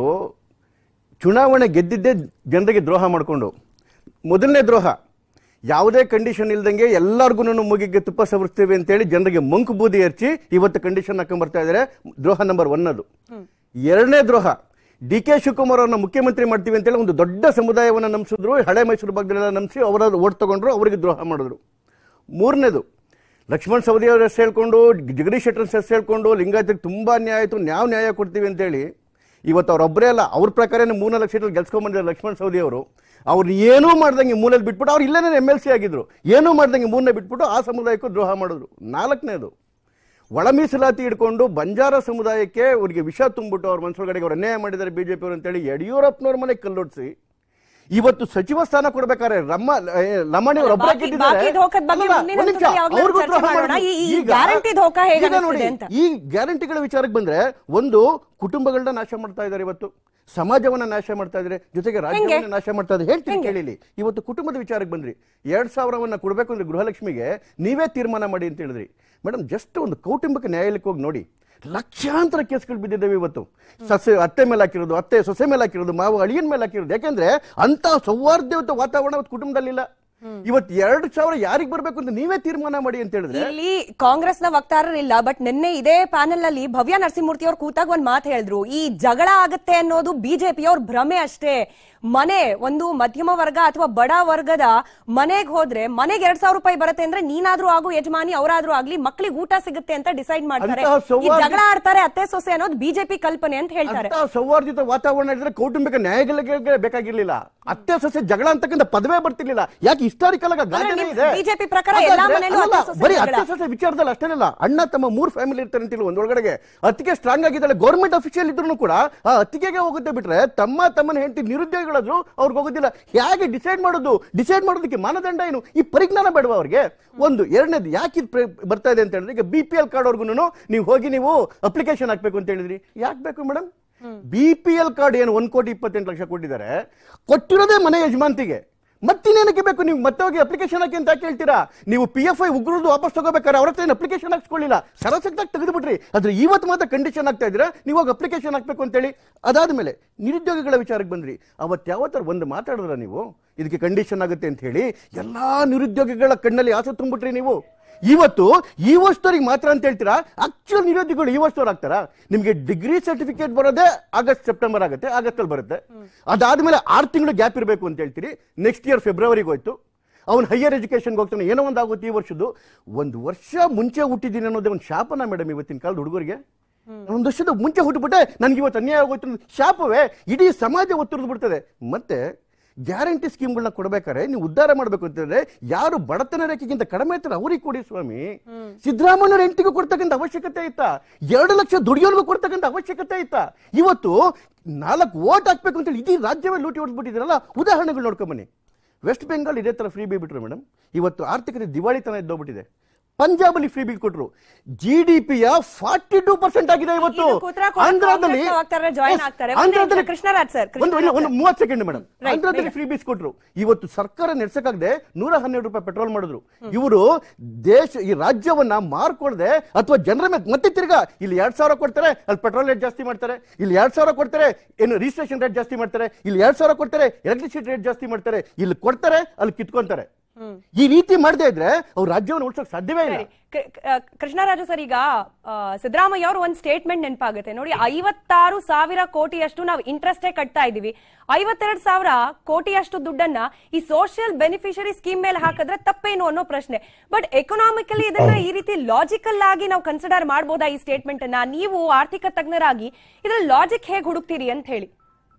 ಚುನಾವಣೆ ಗೆದ್ದಿದ್ದೇ ಜನರಿಗೆ ದ್ರೋಹ ಮಾಡಿಕೊಂಡು ಮೊದಲನೇ ದ್ರೋಹ ಯಾವುದೇ ಕಂಡೀಷನ್ ಇಲ್ದಂಗೆ ಎಲ್ಲರಿಗೂ ಮುಗಿಗೆ ತುಪ್ಪ ಸವರಿಸ್ತೇವೆ ಅಂತೇಳಿ ಜನರಿಗೆ ಮಂಕು ಬೂದಿ ಎರಚಿ ಇವತ್ತು ಕಂಡೀಷನ್ ಹಾಕೊಂಡ್ ಬರ್ತಾ ಇದ್ದಾರೆ ದ್ರೋಹ ನಂಬರ್ ಒನ್ ಅದು ಎರಡನೇ ದ್ರೋಹ ಡಿ ಕೆ ಶಿವಕುಮಾರ್ ಅವ್ರನ್ನ ಮುಖ್ಯಮಂತ್ರಿ ಮಾಡ್ತೀವಿ ಅಂತೇಳಿ ಒಂದು ದೊಡ್ಡ ಸಮುದಾಯವನ್ನು ನಂಬಿಸಿದ್ರು ಹಳೆ ಮೈಸೂರು ಭಾಗದಲ್ಲೆಲ್ಲ ನಂಬಿಸಿ ಅವರ ಓಟ್ ತಗೊಂಡ್ರು ಅವರಿಗೆ ದ್ರೋಹ ಮಾಡಿದ್ರು ಮೂರನೇದು ಲಕ್ಷ್ಮಣ್ ಸವದಿ ಅವ್ರ ಹೆಸರು ಹೇಳ್ಕೊಂಡು ಜಗದೀಶ್ ಶೆಟ್ಟರ್ ಹೆಸರು ಹೇಳ್ಕೊಂಡು ಲಿಂಗಾಯತಕ್ಕೆ ತುಂಬಾ ನ್ಯಾಯ ಆಯಿತು ನಾವು ನ್ಯಾಯ ಕೊಡ್ತೀವಿ ಅಂತೇಳಿ ಇವತ್ತು ಅವ್ರೊಬ್ಬರೇ ಅಲ್ಲ ಅವ್ರ ಪ್ರಕಾರನೇ ಮೂರ್ನಾಲ್ಕು ಲಕ್ಷ ಸೀಟಲ್ಲಿ ಗೆಲ್ಸ್ಕೊಂಡ್ಬಂದಿದ್ದಾರೆ ಲಕ್ಷ್ಮಣ್ ಸವದಿ ಅವರು ಅವ್ರು ಏನೂ ಮಾಡ್ದಂಗೆ ಮೂಲೆಯಲ್ಲಿ ಬಿಟ್ಬಿಟ್ಟು ಅವ್ರು ಇಲ್ಲೇನೇ ಎಮ್ ಎಲ್ ಸಿ ಆಗಿದ್ರು ಏನೂ ಮಾಡ್ದಂಗೆ ಮೂರನೇ ಬಿಟ್ಬಿಟ್ಟು ಆ ಸಮುದಾಯಕ್ಕೂ ದ್ರೋಹ ಮಾಡಿದ್ರು ನಾಲ್ಕನೇದು ಒಳ ಮೀಸಲಾತಿ ಇಟ್ಕೊಂಡು ಬಂಜಾರ ಸಮುದಾಯಕ್ಕೆ ಅವರಿಗೆ ವಿಷ ತುಂಬಿಟ್ಟು ಅವ್ರ ಮನಸ್ಸೊಳಗಡೆ ಅವ್ರು ಅನ್ಯಾಯ ಮಾಡಿದ್ದಾರೆ ಬಿಜೆಪಿ ಅವರು ಅಂತೇಳಿ ಯಡಿಯೂರಪ್ಪನವ್ರ ಮನೆಗೆ ಕಲ್ಲೊಡ್ಸಿ ಇವತ್ತು ಸಚಿವ ಸ್ಥಾನ ಕೊಡ್ಬೇಕಾದ್ರೆ ರಮ್ಮ ಏ, ಲಮಾಣಿ ಅವ್ರು ಒಬ್ಬರೇ ಬಾಕಿ- ಗೆದ್ದಿದ್ದಾರೆ. ಬಾಕಿ ಧೋಕದ ಬಗ್ಗೆ ಅಲ್ಲಲ್ಲ, ಮುಂದಿನ ಒಂದ್ ನಿಮಿಷ, ಹಂತದಲ್ಲಿ ಯಾವಾಗ್ಲಾದ್ರೂ ಅವ್ರಿಗೂ ಚರ್ಚೆ ದ್ರೋಹ ಮಾಡೋಣ. ಮಾಡಿದ್ರು. ಈ- ಈ ಈಗ- ಗ್ಯಾರಂಟಿ ಧೋಕ ಹೇಗೆ ಈಗ ನೋಡಿ, ಅನಿಸ್ತಿದೆ ಅಂತ? ಈ ಗ್ಯಾರಂಟಿಗಳ ವಿಚಾರಕ್ಕೆ ಬಂದ್ರೆ ಒಂದು ಕುಟುಂಬಗಳನ್ನ ನಾಶ ಮಾಡ್ತಾ ಇದ್ದಾರೆ ಇವತ್ತು ಸಮಾಜವನ್ನ ನಾಶ ಮಾಡ್ತಾ ಇದ್ದಾರೆ ಜೊತೆಗೆ ರಾಜ್ಯವನ್ನ ನಾಶ ಮಾಡ್ತಾ ಇದ್ದಾರೆ ಹೇಳ್ತೀನಿ ಕೇಳಿಲಿ ಇವತ್ತು ಕುಟುಂಬದ ವಿಚಾರಕ್ಕೆ ಬಂದ್ರಿ ಎರಡ್ ಸಾವಿರವನ್ನ ಕೊಡಬೇಕು ಅಂದ್ರೆ ಗೃಹಲಕ್ಷ್ಮಿಗೆ ನೀವೇ ತೀರ್ಮಾನ ಮಾಡಿ ಅಂತ ಹೇಳಿದ್ರಿ ಮೇಡಮ್ ಜಸ್ಟ್ ಒಂದು ಕೌಟುಂಬಿಕ ನ್ಯಾಯಾಲಯಕ್ಕೆ ಹೋಗಿ ನೋಡಿ ಲಕ್ಷಾಂತರ ಕೇಸ್ಗಳು ಬಿದ್ದಿದ್ದಾವೆ ಇವತ್ತು ಸೊಸೆ ಅತ್ತೆ ಮೇಲೆ ಹಾಕಿರೋದು ಅತ್ತೆ ಸೊಸೆ ಮೇಲೆ ಹಾಕಿರೋದು ಮಾವ ಅಳಿಯನ್ ಮೇಲೆ ಹಾಕಿರೋದು ಯಾಕೆಂದ್ರೆ ಅಂತ ಸೌಹಾರ್ದಯುತ ವಾತಾವರಣ ಇವತ್ತು ಕುಟುಂಬದಲ್ಲಿಲ್ಲ ಇವತ್ತು ಎರಡು ಸಾವಿರ ಯಾರಿಗೆ ಬರ್ಬೇಕು ಅಂತ ನೀವೇ ತೀರ್ಮಾನ ಮಾಡಿ ಅಂತ ಹೇಳಿದ್ರೆ ಇಲ್ಲಿ ಕಾಂಗ್ರೆಸ್ನ ವಕ್ತಾರರಿಲ್ಲ ಬಟ್ ನಿನ್ನೆ ಇದೇ ಪ್ಯಾನೆಲ್ ನಲ್ಲಿ ಭವ್ಯ ನರಸಿಂಹಮೂರ್ತಿ ಅವ್ರು ಕೂತಾಗ ಒಂದ್ ಮಾತು ಹೇಳಿದ್ರು ಈ ಜಗಳ ಆಗತ್ತೆ ಅನ್ನೋದು ಬಿಜೆಪಿ ಅವ್ರ ಭ್ರಮೆ ಅಷ್ಟೇ ಮನೆ ಒಂದು ಮಧ್ಯಮ ವರ್ಗ ಅಥವಾ ಬಡ ವರ್ಗದ ಮನೆಗೆ ಹೋದ್ರೆ ಮನೆಗೆ ಎರಡ್ ಸಾವಿರ ರೂಪಾಯಿ ಬರುತ್ತೆ ಅಂದ್ರೆ ನೀನಾದ್ರೂ ಆಗು ಯಜಮಾನಿ ಅವರಾದ್ರೂ ಆಗ್ಲಿ ಮಕ್ಳಿಗೆ ಊಟ ಸಿಗುತ್ತೆ ಅಂತ ಡಿಸೈಡ್ ಮಾಡ್ತಾರೆ ಅಂತಹ ಈ ಸೌಹಾರ್ದ- ಜಗಳ ಆಡ್ತಾರೆ ಅತ್ತೆ ಸೊಸೆ ಅನ್ನೋದು ಬಿಜೆಪಿ ಕಲ್ಪನೆ ಅಂತ ಹೇಳ್ತಾರೆ ಅಂತ ಸೌಹಾರ್ದಿತ ವಾತಾವರಣ ಇದ್ರೆ ಕೌಟುಂಬಿಕ ನ್ಯಾಯಗಳಿಗೆ ಬೇಕಾಗಿರ್ಲಿಲ್ಲ ಅತ್ತೆ ಸೊಸೆ ಜಗಳ ಅಂತಕ್ಕಂಥ ಪದವೇ ಬರ್ತಿರ್ಲಿಲ್ಲ ಯಾಕೆ ಹಿಸ್ಟಾರಿಕಲ್ ಆಗಿ ಗಾದೆನೇ ನಿಮ್ ಇದೆ BJP ಪ್ರಕಾರ ಎಲ್ಲಾ ಹಾಗಾದ್ರೆ- ಮನೆಯಲ್ಲೂ ಅಲ್ಲಲ್ಲ, ಅತ್ತೆ ಸೊಸೆ ಬರೀ ಜಗಳ. ಅತ್ತೆ ಸೊಸೆ ವಿಚಾರದಲ್ಲಿ ಅಷ್ಟೇ ಅಲ್ಲ ಅಣ್ಣ ತಮ್ಮ ಮೂರ್ ಫ್ಯಾಮಿಲಿ ಇರ್ತಾರೆ ಅಂತಿಲ್ಲ ಒಂದೊಳಗಡೆಗೆ ಅತ್ತಿಗೆ ಸ್ಟ್ರಾಂಗ್ ಆಗಿದ್ದಾಳೆ ಗೌರ್ಮೆಂಟ್ ಅಫಿಷಿಯಲ್ ಇದ್ರು ಕೂಡ ಆ ಅತ್ತಿಗೆಗೆ ಹೋಗುತ್ತೆ ಬಿಟ್ರೆ ತಮ್ಮ ತಮ್ಮನ ಹೆಂಡತಿ ನಿರುದ್ಯೋಗಿಗಳಾದ್ರು ಅವ್ರಿಗೆ ಹೋಗೋದಿಲ್ಲ ಹೇಗೆ ಡಿಸೈಡ್ ಮಾಡೋದು ಡಿಸೈಡ್ ಮಾಡೋದಕ್ಕೆ ಮಾನದಂಡ ಏನು ಈ ಪರಿಜ್ಞಾನ ಬೇಡವಾ ಅವ್ರಿಗೆ ಒಂದು ಎರಡನೇದು ಯಾಕೆ ಇದು ಪ್ರ- ಬರ್ತಾ ಇದೆ ಅಂತ ಹೇಳಿದ್ರೆ ಈಗ ಬಿ ಪಿ ಎಲ್ ಕಾರ್ಡ್ ಅವ್ರಿಗೂ ನೀವು ಹೋಗಿ ನೀವು ಅಪ್ಲಿಕೇಶನ್ ಹಾಕ್ಬೇಕು ಅಂತ ಹೇಳಿದ್ರಿ ಯಾಕೆ ಬೇಕು madam B P L card ಏನು ಒಂದ್ ಕೋಟಿ ಇಪ್ಪತ್ತೆಂಟು ಲಕ್ಷ ಕೊಟ್ಟಿದ್ದಾರೆ ಕೊಟ್ಟಿರೋದೇ ಮನೆ ಯಜಮಾಂತಿಗೆ ಮತ್ತಿನ್ನೇನಕ್ಕೆ ಬೇಕು ನೀವು ಮತ್ತೆ ಹೋಗಿ ಅಪ್ಲಿಕೇಶನ್ ಹಾಕಿ ಅಂತ ಯಾಕೆ ಹೇಳ್ತೀರಾ ನೀವು ಪಿ ಎಫ್ ಐ ಉಗ್ರದ್ದು ವಾಪಸ್ ತಗೋಬೇಕಾದ್ರೆ ಅವ್ರ ಹತ್ರ ಅಪ್ಲಿಕೇಶನ್ ಹಾಕ್ಸ್ಕೊಳ್ಳಿಲ್ಲ ಸರಸಕ್ತಾಗಿ ತೆಗೆದು ಬಿಟ್ರಿ ಆದ್ರೆ ಇವತ್ತು ಮಾತ್ರ ಕಂಡೀಷನ್ ಆಗ್ತಾ ಇದ್ರೆ ನೀವು ಹೋಗಿ ಅಪ್ಲಿಕೇಶನ್ ಹಾಕ್ಬೇಕು ಅಂತೇಳಿ ಅದಾದ್ಮೇಲೆ ನಿರುದ್ಯೋಗಿಗಳ ವಿಚಾರಕ್ಕೆ ಬಂದ್ರಿ ಅವತ್ತು ಯಾವತ್ತರ ಒಂದು ಮಾತಾಡಿದ್ರ ನೀವು ಇದಕ್ಕೆ ಕಂಡೀಷನ್ ಆಗುತ್ತೆ ಅಂತ ಹೇಳಿ ಎಲ್ಲಾ ನಿರುದ್ಯೋಗಿಗಳ ಕಣ್ಣಲ್ಲಿ ಆಸೆ ತುಂಬಿಟ್ರಿ ನೀವು ಇವತ್ತು ಈ ವರ್ಷದವ್ರಿಗೆ ಮಾತ್ರ ಅಂತ ಹೇಳ್ತೀರಾ ಆಕ್ಚುಲ್ ನಿರುದ್ಯೋಗಿಗಳು ಈ ವರ್ಷದವ್ರು ಆಗ್ತಾರಾ ನಿಮಗೆ ಡಿಗ್ರಿ ಸರ್ಟಿಫಿಕೇಟ್ ಬರೋದೇ ಆಗಸ್ಟ್ ಸೆಪ್ಟೆಂಬರ್ ಆಗುತ್ತೆ ಆಗಸ್ಟ್ ಅಲ್ಲಿ ಬರುತ್ತೆ ಅದಾದ್ಮೇಲೆ ಆರು ತಿಂಗಳು ಗ್ಯಾಪ್ ಇರಬೇಕು ಅಂತ ಹೇಳ್ತೀರಿ ನೆಕ್ಸ್ಟ್ ಇಯರ್ ಫೆಬ್ರವರಿಗೆ ಹೋಯ್ತು ಅವ್ನು ಹೈಯರ್ ಎಜುಕೇಶನ್ಗೆ ಹೋಗ್ತಾನೆ ಏನೋ ಒಂದು ಆಗುತ್ತೆ ಈ ವರ್ಷದ್ದು ಒಂದು ವರ್ಷ ಮುಂಚೆ ಹುಟ್ಟಿದ್ದೀನಿ ಅನ್ನೋದೇ ಒಂದು ಶಾಪನ ಮೇಡಮ್ ಇವತ್ತಿನ ಕಾಲದ ಹುಡುಗರಿಗೆ ಒಂದು ವರ್ಷದ ಮುಂಚೆ ಹುಟ್ಟುಬಿಟ್ಟೆ ನನಗೆ ಇವತ್ತು ಅನ್ಯಾಯ ಆಗೋಯ್ತು ಅನ್ನೋದು ಶಾಪವೇ ಇಡೀ ಸಮಾಜ ಒತ್ತುರಿದು ಬಿಡ್ತದೆ ಮತ್ತೆ ಗ್ಯಾರಂಟಿ ಸ್ಕೀಮ್ಗಳನ್ನ ಕೊಡ್ಬೇಕಾದ್ರೆ ನೀವು ಉದ್ಧಾರ ಮಾಡ್ಬೇಕು ಅಂತಂದ್ರೆ ಯಾರು ಬಡತನ ರೇಖೆಗಿಂತ ಕಡಿಮೆ ಇರ್ತಾರೆ ಅವ್ರಿಗೆ ಕೊಡಿ ಸ್ವಾಮಿ ಸಿದ್ದರಾಮಯ್ಯವ್ರ ಹೆಂಡತಿಗೂ ಕೊಡ್ತಕ್ಕಂಥ ಅವಶ್ಯಕತೆ ಇತ್ತಾ ಎರಡು ಲಕ್ಷ ದುಡಿಯೋರ್ಗೂ ಕೊಡ್ತಕ್ಕಂಥ ಅವಶ್ಯಕತೆ ಇತ್ತಾ ಇವತ್ತು ನಾಲ್ಕು ಓಟ್ ಹಾಕ್ಬೇಕು ಅಂತೇಳಿ ಇಡೀ ರಾಜ್ಯವೇ ಲೂಟಿ ಹೊಡೆದ್ಬಿಟ್ಟಿದ್ರಲ್ಲ ಉದಾಹರಣೆಗಳು ನೋಡ್ಕೊಂಬನ್ನಿ ವೆಸ್ಟ್ ಬೆಂಗಾಲ್ ಇದೇ ತರ ಫ್ರೀ ಬಿ ಬಿಟ್ರು ಮೇಡಮ್ ಇವತ್ತು ಆರ್ಥಿಕತೆ ದಿವಾಳಿತನ ಎದ್ದೋಗ್ಬಿಟ್ಟಿದೆ ಪಂಜಾಬಲ್ಲಿ ಫ್ರೀ ಬಿಲ್ ಕೊಟ್ರು ಜಿ ಡಿ ಪಿಯ ಫಾರ್ಟಿ ಟೂ ಪರ್ಸೆಂಟ್ ಆಗಿದೆ ಇವತ್ತು ಇದು ಕೂತ್ರೆ ಕಾಂಗ್ರೆಸ್ ಆಂಧ್ರದಲ್ಲಿ ವಕ್ತಾರರೇ join Yes, ಆಗ್ತಾರೆ. ಒಂದೇ ಆಂಧ್ರದಲ್ಲಿ ನಿಮಿಷ, ಕೃಷ್ಣರಾಜ್ sir, ಒಂದು ಕೃಷ್ಣರಾಜ್ ಒಂದು sir. ಮೂವತ್ತು ಸೆಕೆಂಡ್ ಮೇಡಮ್ Right, ಆಂಧ್ರದಲ್ಲಿ ಬೇಗ. ಫ್ರೀ ಬೀಸ್ ಕೊಟ್ರು ಇವತ್ತು ಸರ್ಕಾರ ನಡೆಸಕ್ಕಾಗದೆ ನೂರ ಹನ್ನೆರಡು ರೂಪಾಯಿ ಪೆಟ್ರೋಲ್ ಮಾಡಿದ್ರು ಇವರು ದೇಶ ಈ ರಾಜ್ಯವನ್ನ ಮಾರ್ಕೊಳ್ದೆ ಅಥವಾ ಜನರ ಮೇಲೆ ಮತ್ತೆ ತಿರ್ಗಾ ಇಲ್ಲಿ ಎರಡ್ ಸಾವಿರ ಕೊಡ್ತಾರೆ ಅಲ್ಲಿ ಪೆಟ್ರೋಲ್ ರೇಟ್ ಜಾಸ್ತಿ ಮಾಡ್ತಾರೆ ಇಲ್ಲಿ ಎರಡ್ ಸಾವಿರ ಕೊಡ್ತಾರೆ ಏನು ರಿಜಿಸ್ಟ್ರೇಷನ್ ರೇಟ್ ಜಾಸ್ತಿ ಮಾಡ್ತಾರೆ ಇಲ್ಲಿ ಎರಡ್ ಸಾವಿರ ಕೊಡ್ತಾರೆ ಎಲೆಕ್ಟ್ರಿಸಿಟಿ ರೇಟ್ ಜಾಸ್ತಿ ಮಾಡ್ತಾರೆ ಇಲ್ಲಿ ಕೊಡ್ತಾರೆ ಅಲ್ಲಿ ಕಿತ್ಕೊಂತಾರೆ ಈ ರೀತಿ ಮಾಡದೇ ಇದ್ರೆ ಅವ್ರು ರಾಜ್ಯವನ್ನು ಉಳಿಸೋಕೆ ಸಾಧ್ಯವೇ ಇಲ್ಲ ಸರಿ. ಕ- ಕ- ಕೃಷ್ಣರಾಜು ಸರ್ ಈಗ ಆ, ಸಿದ್ದರಾಮಯ್ಯ ಅವರು ಒಂದ್ ಸ್ಟೇಟ್ಮೆಂಟ್ ನೆನಪಾಗುತ್ತೆ ನೋಡಿ ಐವತ್ತಾರು ಸಾವಿರ ಕೋಟಿಯಷ್ಟು ನಾವು ಇಂಟ್ರೆಸ್ಟೇ ಕಟ್ತಾ ಇದೀವಿ ಐವತ್ತೆರಡು ಸಾವಿರ ಕೋಟಿಯಷ್ಟು ದುಡ್ಡನ್ನ ಈ ಸೋಷಿಯಲ್ ಬೆನಿಫಿಷರಿ ಸ್ಕೀಮ್ ಮೇಲೆ ಹಾಕಿದ್ರೆ ತಪ್ಪೇನು ಅನ್ನೋ ಪ್ರಶ್ನೆ ಬಟ್ ಎಕನಾಮಿಕಲಿ ಇದನ್ನ ಈ ರೀತಿ ಲಾಜಿಕಲ್ ಆಗಿ ನಾವು ಕನ್ಸಿಡರ್ ಮಾಡ್ಬೋದಾ ಈ ಸ್ಟೇಟ್ಮೆಂಟ್ ಅನ್ನ ನೀವು ಆರ್ಥಿಕ ತಜ್ಞರಾಗಿ ಇದ್ರ ಲಾಜಿಕ್ ಹೇಗೆ ಹುಡುಕ್ತೀರಿ ಅಂತ ಹೇಳಿ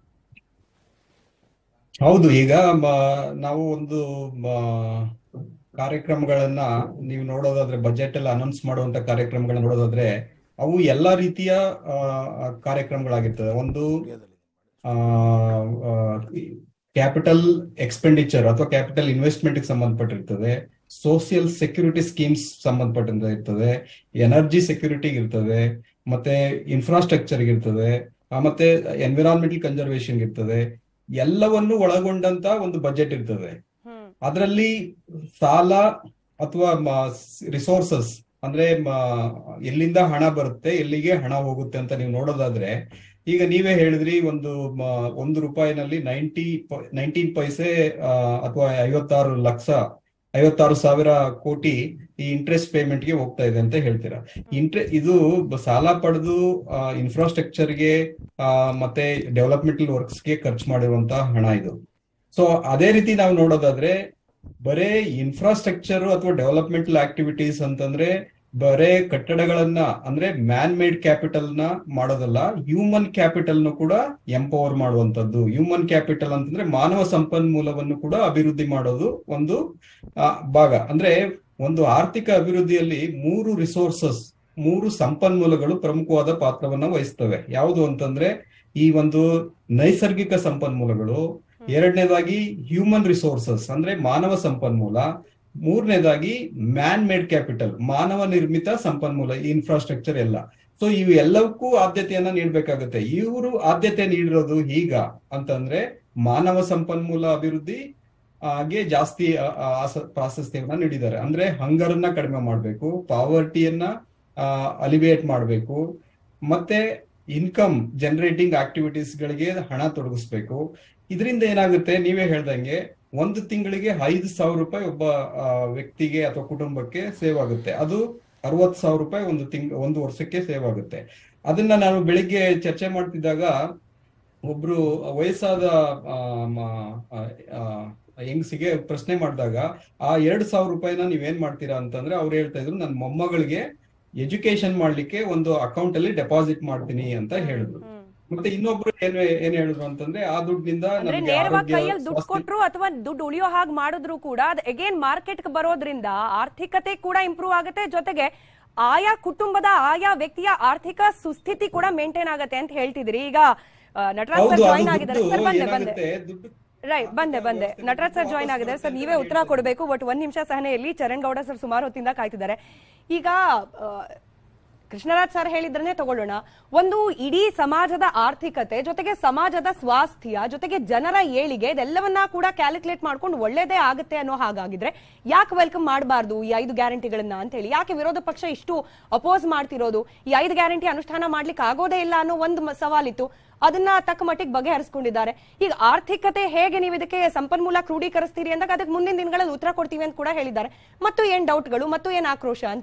ಹೌದು ಈಗ ಮ- ನಾವು ಒಂದು ಮ, ಕಾರ್ಯಕ್ರಮಗಳನ್ನ ನೀವು ನೋಡೋದಾದ್ರೆ ಬಜೆಟ್ ಎಲ್ಲ ಅನೌನ್ಸ್ ಮಾಡುವಂತ ಕಾರ್ಯಕ್ರಮಗಳನ್ನ ನೋಡೋದಾದ್ರೆ ಅವು ಎಲ್ಲಾ ರೀತಿಯ ಆ, ಆ, ಕಾರ್ಯಕ್ರಮಗಳಾಗಿರ್ತದೆ ಒಂದು ಕ್ಯಾಪಿಟಲ್ ಎಕ್ಸ್ಪೆಂಡಿಚರ್ ಅಥವಾ ಕ್ಯಾಪಿಟಲ್ ಇನ್ವೆಸ್ಟ್ಮೆಂಟ್ ಸಂಬಂಧಪಟ್ಟಿರ್ತದೆ ಸೋಷಿಯಲ್ ಸೆಕ್ಯೂರಿಟಿ ಸ್ಕೀಮ್ಸ್ ಸಂಬಂಧಪಟ್ಟಂತ ಇರ್ತದೆ ಎನರ್ಜಿ ಸೆಕ್ಯೂರಿಟಿ ಇರ್ತದೆ ಮತ್ತೆ ಇನ್ಫ್ರಾಸ್ಟ್ರಕ್ಚರ್ ಇರ್ತದೆ ಆ, ಮತ್ತೆ ಎನ್ವಿರಾನ್ಮೆಂಟಲ್ ಕನ್ಸರ್ವೇಷನ್ ಇರ್ತದೆ ಎಲ್ಲವನ್ನು ಒಳಗೊಂಡಂತ ಒಂದು ಬಜೆಟ್ ಇರ್ತದೆ ಹ್ಮ್ ಅದರಲ್ಲಿ ಸಾಲ ಅಥವಾ ರಿಸೋರ್ಸಸ್ ಅಂದ್ರೆ ಮ- ಎಲ್ಲಿಂದ ಹಣ ಬರುತ್ತೆ ಎಲ್ಲಿಗೆ ಹಣ ಹೋಗುತ್ತೆ ಅಂತ ನೀವು ನೋಡೋದಾದ್ರೆ ಈಗ ನೀವೇ ಹೇಳಿದ್ರಿ ಒಂದು ಮ- ಒಂದು ರೂಪಾಯಿನಲ್ಲಿ ನೈಂಟಿ ನೈನ್ಟೀನ್ ಪೈಸೆ ಆ, ಅಥವಾ ಐವತ್ತಾರು ಲಕ್ಷ ಐವತ್ತಾರು ಸಾವಿರ ಕೋಟಿ ಈ ಇಂಟ್ರೆಸ್ಟ್ ಪೇಮೆಂಟ್ ಗೆ ಹೋಗ್ತಾ ಇದೆ ಅಂತ ಹೇಳ್ತೀರಾ ಇಂಟ್ರೆ ಇದು ಬ- ಸಾಲ ಪಡೆದು ಇನ್ಫ್ರಾಸ್ಟ್ರಕ್ಚರ್ಗೆ ಮತ್ತೆ ಡೆವಲಪ್ಮೆಂಟಲ್ ವರ್ಕ್ಸ್ಗೆ ಖರ್ಚು ಮಾಡಿರುವಂತಹ ಹಣ ಇದು ಸೊ ಅದೇ ರೀತಿ ನಾವು ನೋಡೋದಾದ್ರೆ ಬರೇ ಇನ್ಫ್ರಾಸ್ಟ್ರಕ್ಚರ್ ಅಥವಾ ಡೆವಲಪ್ಮೆಂಟಲ್ ಆಕ್ಟಿವಿಟೀಸ್ ಅಂತಂದ್ರೆ ಬರೇ ಕಟ್ಟಡಗಳನ್ನ ಅಂದ್ರೆ ಮ್ಯಾನ್ ಮೇಡ್ ಕ್ಯಾಪಿಟಲ್ ನ ಮಾಡೋದಲ್ಲ ಹ್ಯೂಮನ್ ಕ್ಯಾಪಿಟಲ್ ನು ಕೂಡ ಎಂಪವರ್ ಮಾಡುವಂತದ್ದು ಹ್ಯೂಮನ್ ಕ್ಯಾಪಿಟಲ್ ಅಂತಂದ್ರೆ ಮಾನವ ಸಂಪನ್ಮೂಲವನ್ನು ಕೂಡ ಅಭಿವೃದ್ಧಿ ಮಾಡೋದು ಒಂದು ಆ, ಭಾಗ ಅಂದ್ರೆ ಒಂದು ಆರ್ಥಿಕ ಅಭಿವೃದ್ಧಿಯಲ್ಲಿ ಮೂರು ರಿಸೋರ್ಸಸ್ ಮೂರು ಸಂಪನ್ಮೂಲಗಳು ಪ್ರಮುಖವಾದ ಪಾತ್ರವನ್ನ ವಹಿಸ್ತವೆ ಯಾವುದು ಅಂತಂದ್ರೆ ಈ ಒಂದು ನೈಸರ್ಗಿಕ ಸಂಪನ್ಮೂಲಗಳು ಎರಡನೇದಾಗಿ ಹ್ಯೂಮನ್ ರಿಸೋರ್ಸಸ್ ಅಂದ್ರೆ ಮಾನವ ಸಂಪನ್ಮೂಲ ಮೂರನೇದಾಗಿ ಮ್ಯಾನ್ ಮೇಡ್ ಕ್ಯಾಪಿಟಲ್ ಮಾನವ ನಿರ್ಮಿತ ಸಂಪನ್ಮೂಲ ಇನ್ಫ್ರಾಸ್ಟ್ರಕ್ಚರ್ ಎಲ್ಲ ಸೊ ಇವು ಎಲ್ಲವಕ್ಕೂ ಆದ್ಯತೆಯನ್ನ ನೀಡಬೇಕಾಗುತ್ತೆ ಇವರು ಆದ್ಯತೆ ನೀಡಿರೋದು ಈಗ ಅಂತಂದ್ರೆ ಮಾನವ ಸಂಪನ್ಮೂಲ ಅಭಿವೃದ್ಧಿ ಹಾಗೆ ಜಾಸ್ತಿ ಆ, ಆ, ಆಸ- ಪ್ರಾಶಸ್ತ್ಯವನ್ನ ನೀಡಿದ್ದಾರೆ ಅಂದ್ರೆ ಹಂಗರನ್ನ ಕಡಿಮೆ ಮಾಡಬೇಕು ಪಾವರ್ಟಿಯನ್ನ ಅಲಿವಿಯೇಟ್ ಮಾಡಬೇಕು ಮತ್ತೆ ಇನ್ಕಮ್ ಜನರೇಟಿಂಗ್ ಆಕ್ಟಿವಿಟೀಸ್ ಗಳಿಗೆ ಹಣ ತೊಡಗಿಸ್ಬೇಕು ಇದರಿಂದ ಏನಾಗುತ್ತೆ ನೀವೇ ಹೇಳ್ದಂಗೆ ಒಂದು ತಿಂಗಳಿಗೆ ಐದು ಸಾವಿರ ರೂಪಾಯಿ ಒಬ್ಬ ಆ, ವ್ಯಕ್ತಿಗೆ ಅಥವಾ ಕುಟುಂಬಕ್ಕೆ ಸೇವ್ ಆಗುತ್ತೆ ಅದು ಅರವತ್ ಸಾವಿರ ರೂಪಾಯಿ ಒಂದು ತಿಂಗ್ ಒಂದು ವರ್ಷಕ್ಕೆ ಸೇವ್ ಆಗುತ್ತೆ ಅದನ್ನ ನಾನು ಬೆಳಿಗ್ಗೆ ಚರ್ಚೆ ಮಾಡ್ತಿದ್ದಾಗ ಒಬ್ರು ವಯಸ್ಸಾದ ಆ, ಮ- ಆ, ಆ, ಹೆಂಗಸಿಗೆ ಪ್ರಶ್ನೆ ಮಾಡಿದಾಗ ಆ ಎರಡ್ ಸಾವಿರ ರೂಪಾಯಿನ ನೀವೇನ್ ಮಾಡ್ತೀರಾ ಅಂತಂದ್ರೆ ಅವ್ರು ಹೇಳ್ತಾ ಇದ್ರು ನನ್ನ ಮೊಮ್ಮಗಳಿಗೆ ಎಜುಕೇಶನ್ ಮಾಡ್ಲಿಕ್ಕೆ ಒಂದು ಅಕೌಂಟ್ ಅಲ್ಲಿ ಡೆಪಾಸಿಟ್ ಮಾಡ್ತೀನಿ ಅಂತ ಹೇಳಿದ್ರು ಹ್ಮ್. ಮತ್ತೆ ಇನ್ನೊಬ್ರು ಏನ್ ಏನ್ ಹೇಳಿದ್ರು ಅಂತಂದ್ರೆ ಆ ದುಡ್ಡಿನಿಂದ ಅಂದ್ರೆ ನಮ್ಗೆ ನೇರವಾಗಿ ಆರೋಗ್ಯ ಕೈಯಲ್ಲಿ ದುಡ್ಡು ಸ್ವಾಸ್ಥ್ಯ- ಕೊಟ್ರು ಅಥವಾ ದುಡ್ಡು ಉಳಿಯೋ ಹಾಗೆ ಮಾಡಿದ್ರು ಕೂಡ ಅದು ಅಗೇನ್ ಮಾರ್ಕೆಟ್ ಬರೋದ್ರಿಂದ ಆರ್ಥಿಕತೆ ಕೂಡ ಇಂಪ್ರೂವ್ ಆಗುತ್ತೆ ಜೊತೆಗೆ ಆಯಾ ಕುಟುಂಬದ ಆಯಾ ವ್ಯಕ್ತಿಯ ಆರ್ಥಿಕ ಸುಸ್ಥಿತಿ ಕೂಡ ಮೇಂಟೈನ್ ಆಗುತ್ತೆ ಅಂತ ಹೇಳ್ತಿದ್ರಿ ಈಗ ಆ, ನಟರಾಜ್ ಹೌದು ಸರ್ ಅದು ಜಾಯ್ನ್ ಆಗಿದ್ದಾರೆ ದುಡ್ಡು ಸರ್ ಬಂದೆ ಬಂದೆ ಏನಾಗುತ್ತೆ ದುಡ್ಡು ರೈಟ್ ಬಂದೆ ಬಂದೆ ನಟರಾಜ್ ಸರ್ ಜಾಯ್ನ್ ಆಗಿದ್ದಾರೆ ಸರ್ ನೀವೇ ಉತ್ತರ ಕೊಡಬೇಕು ಬಟ್ ಒಂದ್ ನಿಮಿಷ ಸಹನೆಯಲ್ಲಿ ಚರಣ್ ಗೌಡ ಸರ್ ಸುಮಾರು ಹೊತ್ತಿಂದ ಕಾಯ್ತಿದ್ದಾರೆ ಈಗ ಆ, ಕೃಷ್ಣರಾಜ್ ಸರ್ ಹೇಳಿದ್ರನ್ನೇ ತಗೊಳ್ಳೋಣ ಒಂದು ಇಡೀ ಸಮಾಜದ ಆರ್ಥಿಕತೆ ಜೊತೆಗೆ ಸಮಾಜದ ಸ್ವಾಸ್ಥ್ಯ ಜೊತೆಗೆ ಜನರ ಏಳಿಗೆ ಇದೆಲ್ಲವನ್ನ ಕೂಡ ಕ್ಯಾಲ್ಕುಲೇಟ್ ಮಾಡ್ಕೊಂಡು ಒಳ್ಳೇದೇ ಆಗುತ್ತೆ ಅನ್ನೋ ಹಾಗಾಗಿದ್ರೆ ಯಾಕೆ ವೆಲ್ಕಮ್ ಮಾಡಬಾರ್ದು ಈ ಐದು ಗ್ಯಾರಂಟಿಗಳನ್ನ ಅಂತ ಹೇಳಿ ಯಾಕೆ ವಿರೋಧ ಪಕ್ಷ ಇಷ್ಟು ಅಪೋಸ್ ಮಾಡ್ತಿರೋದು ಈ ಐದು ಗ್ಯಾರಂಟಿ ಅನುಷ್ಠಾನ ಮಾಡ್ಲಿಕ್ಕೆ ಆಗೋದೇ ಇಲ್ಲ ಅನ್ನೋ ಒಂದು ಮ- ಸವಾಲಿತ್ತು ಅದನ್ನ ತಕ್ಕ ಮಟ್ಟಿಗೆ ಬಗೆಹರಿಸ್ಕೊಂಡಿದ್ದಾರೆ ಈಗ ಆರ್ಥಿಕತೆ ಹೇಗೆ ನೀವು ಇದಕ್ಕೆ ಸಂಪನ್ಮೂಲ ಕ್ರೋಢೀಕರಿಸ್ತೀರಿ ಅಂದಾಗ ಅದಕ್ಕೆ ಮುಂದಿನ ದಿನಗಳಲ್ಲಿ ಉತ್ತರ ಕೊಡ್ತೀವಿ ಅಂತ ಕೂಡ ಹೇಳಿದ್ದಾರೆ ಮತ್ತು ಏನ್ ಡೌಟ್ಗಳು ಮತ್ತು ಏನ್ ಆಕ್ರೋಶ ಅಂತ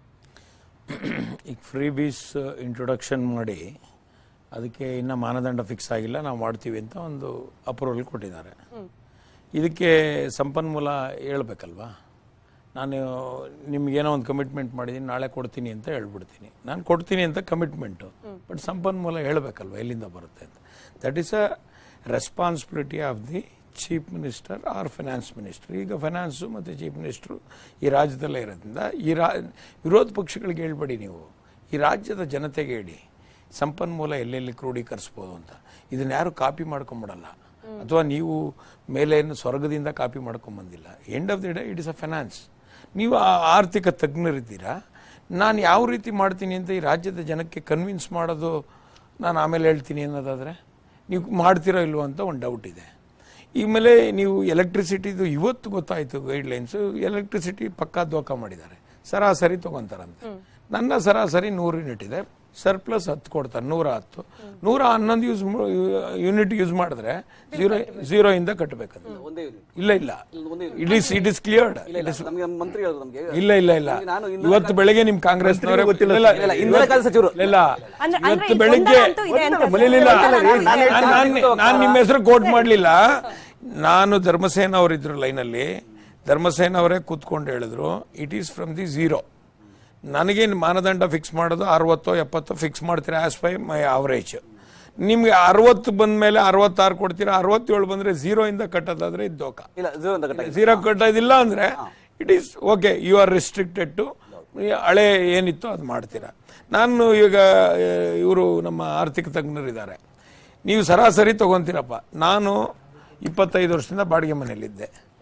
ಈಗ ಫ್ರೀ ಬೀಸ್ ಇಂಟ್ರೊಡಕ್ಷನ್ ಮಾಡಿ ಅದಕ್ಕೆ ಇನ್ನು ಮಾನದಂಡ ಫಿಕ್ಸ್ ಆಗಿಲ್ಲ ನಾವು ಮಾಡ್ತೀವಿ ಅಂತ ಒಂದು ಅಪ್ರೂವಲ್ ಕೊಟ್ಟಿದ್ದಾರೆ ಇದಕ್ಕೆ ಸಂಪನ್ಮೂಲ ಹೇಳ್ಬೇಕಲ್ವಾ ನಾನು ನಿಮ್ಗೇನೋ ಒಂದು ಕಮಿಟ್ಮೆಂಟ್ ಮಾಡಿದ್ದೀನಿ ನಾಳೆ ಕೊಡ್ತೀನಿ ಅಂತ ಹೇಳ್ಬಿಡ್ತೀನಿ ನಾನು ಕೊಡ್ತೀನಿ ಅಂತ ಕಮಿಟ್ಮೆಂಟು ಬಟ್ ಸಂಪನ್ಮೂಲ ಹೇಳಬೇಕಲ್ವ ಎಲ್ಲಿಂದ ಬರುತ್ತೆ ಅಂತ that is a responsibility of the chief minister or finance minister ಈಗ ಫೈನಾನ್ಸು ಮತ್ತು ಚೀಫ್ ಮಿನಿಸ್ಟ್ರು ಈ ರಾಜ್ಯದಲ್ಲೇ ಇರೋದ್ರಿಂದ ಈ ರಾ ವಿರೋಧ ಪಕ್ಷಗಳಿಗೆ ಹೇಳ್ಬೇಡಿ ನೀವು ಈ ರಾಜ್ಯದ ಜನತೆಗೆ ಹೇಳಿ ಸಂಪನ್ಮೂಲ ಎಲ್ಲೆಲ್ಲಿ ಕ್ರೋಢೀಕರಿಸ್ಬೋದು ಅಂತ ಇದನ್ನ ಯಾರು ಕಾಪಿ ಮಾಡ್ಕೊಂಬಿಡಲ್ಲ ಅಥವಾ ನೀವು ಮೇಲೆ ಏನು ಸ್ವರ್ಗದಿಂದ ಕಾಪಿ ಮಾಡ್ಕೊಂಬಂದಿಲ್ಲ end of the day it is a finance ನೀವು ಆ ಆರ್ಥಿಕ ತಜ್ಞರಿದ್ದೀರಾ ನಾನು ಯಾವ ರೀತಿ ಮಾಡ್ತೀನಿ ಅಂತ ಈ ರಾಜ್ಯದ ಜನಕ್ಕೆ ಕನ್ವಿನ್ಸ್ ಮಾಡೋದು ನಾನು ಆಮೇಲೆ ಹೇಳ್ತೀನಿ ಅನ್ನೋದಾದರೆ ನೀವು ಮಾಡ್ತೀರೋ ಇಲ್ವೋ ಅಂತ ಒಂದು ಡೌಟ್ ಇದೆ ಈ ಮೇಲೆ ನೀವು ಎಲೆಕ್ಟ್ರಿಸಿಟಿದು ಇವತ್ತು ಗೊತ್ತಾಯಿತು ಗೈಡ್ಲೈನ್ಸು ಎಲೆಕ್ಟ್ರಿಸಿಟಿ ಪಕ್ಕಾ ದೋಖ ಮಾಡಿದ್ದಾರೆ ಸರಾಸರಿ ತಗೊಂತಾರಂತೆ ನನ್ನ ಸರಾಸರಿ ನೂರು ಯೂನಿಟ್ ಇದೆ ಸರ್ಪ್ಲಸ್ ಹತ್ತು ಕೊಡ್ತಾರೆ ನೂರ ಹತ್ತು ನೂರ ಹನ್ನೊಂದು ಯೂಸ್ ಯೂನಿಟ್ ಯೂಸ್ ಮಾಡಿದ್ರೆ ಜೀರೋ ಜೀರೋ ಇಂದ ಕಟ್ಟಬೇಕಂತ ಇಲ್ಲ ಇಲ್ಲ it is it is cleared ನಮಗೆ ಮಂತ್ರಿ ಹೇಳಿದ್ರು ನಮಗೆ ಇಲ್ಲ ಇಲ್ಲ ಇಲ್ಲ ನಾನು ಇಂಧನ ಇವತ್ತು ಬೆಳಗ್ಗೆ ನಿಮ್ ಕಾಂಗ್ರೆಸ್ ಇಲ್ಲ, ಇಲ್ಲ, ಇಂಧನ ಖಾತೆ ಸಚಿವರು. ಇಲ್ಲ ಅಂದ್ರೆ- ಅಂದ್ರೆ ಇವತ್ತು ಈ ಬೆಳಿಗ್ಗೆ ಗೊಂದಲ ಅಂತೂ ಇದೆ ಅಂತ ಸರ್. ಇಲ್ಲ, ಇಲ್ಲ, ಗೊಂದಲ ಇಲ್ಲ, ಇದೆ. ನಾನು- ನಾನು- ನಾನು ನಿಮ್ಮ ಹೆಸರು ಕೋಟ್ ಮಾಡ್ಲಿಲ್ಲ ನಾನು ಧರ್ಮಸೇನ ಅವರಿದ್ರು ಲೈನಲ್ಲಿ ಧರ್ಮಸೇನ ಅವರೇ ಕೂತ್ಕೊಂಡು ಹೇಳಿದ್ರು it is from the zero ನನಗೇನು ಮಾನದಂಡ ಫಿಕ್ಸ್ ಮಾಡೋದು ಅರವತ್ತೋ ಎಪ್ಪತ್ತೋ ಫಿಕ್ಸ್ ಮಾಡ್ತೀರಾ ಆಸ್ ಪೈ ಮೈ ಅವರೇಜ್ ನಿಮ್ಗೆ ಅರವತ್ತು ಬಂದ ಮೇಲೆ ಅರವತ್ತಾರು ಕೊಡ್ತೀರಾ ಅರವತ್ತೇಳು ಬಂದ್ರೆ ಝೀರೋ ಇಂದ ಕಟ್ಟೋದಾದ್ರೆ ಇದು ದೋಖ ಇಲ್ಲ ಝೀರೋ ಅಂತ ಕಟ್ಟಾಗಿದೆ. ಝೀರೋ ಕಟ್ಟೋದಿಲ್ಲ ಅಂದ್ರೆ it is okay you are restricted to ಹಳೆ ಏನಿತ್ತು ಅದು ಮಾಡ್ತೀರಾ ನಾನು ಈಗ ಇವರು ನಮ್ಮ ಆರ್ಥಿಕ ತಜ್ಞರಿದ್ದಾರೆ ನೀವು ಸರಾಸರಿ ತಗೊಂತೀರಪ್ಪ ನಾನು ಇಪ್ಪತ್ತೈದು ವರ್ಷದಿಂದ ಬಾಡಿಗೆ ಮನೆಯಲ್ಲಿದ್ದೆ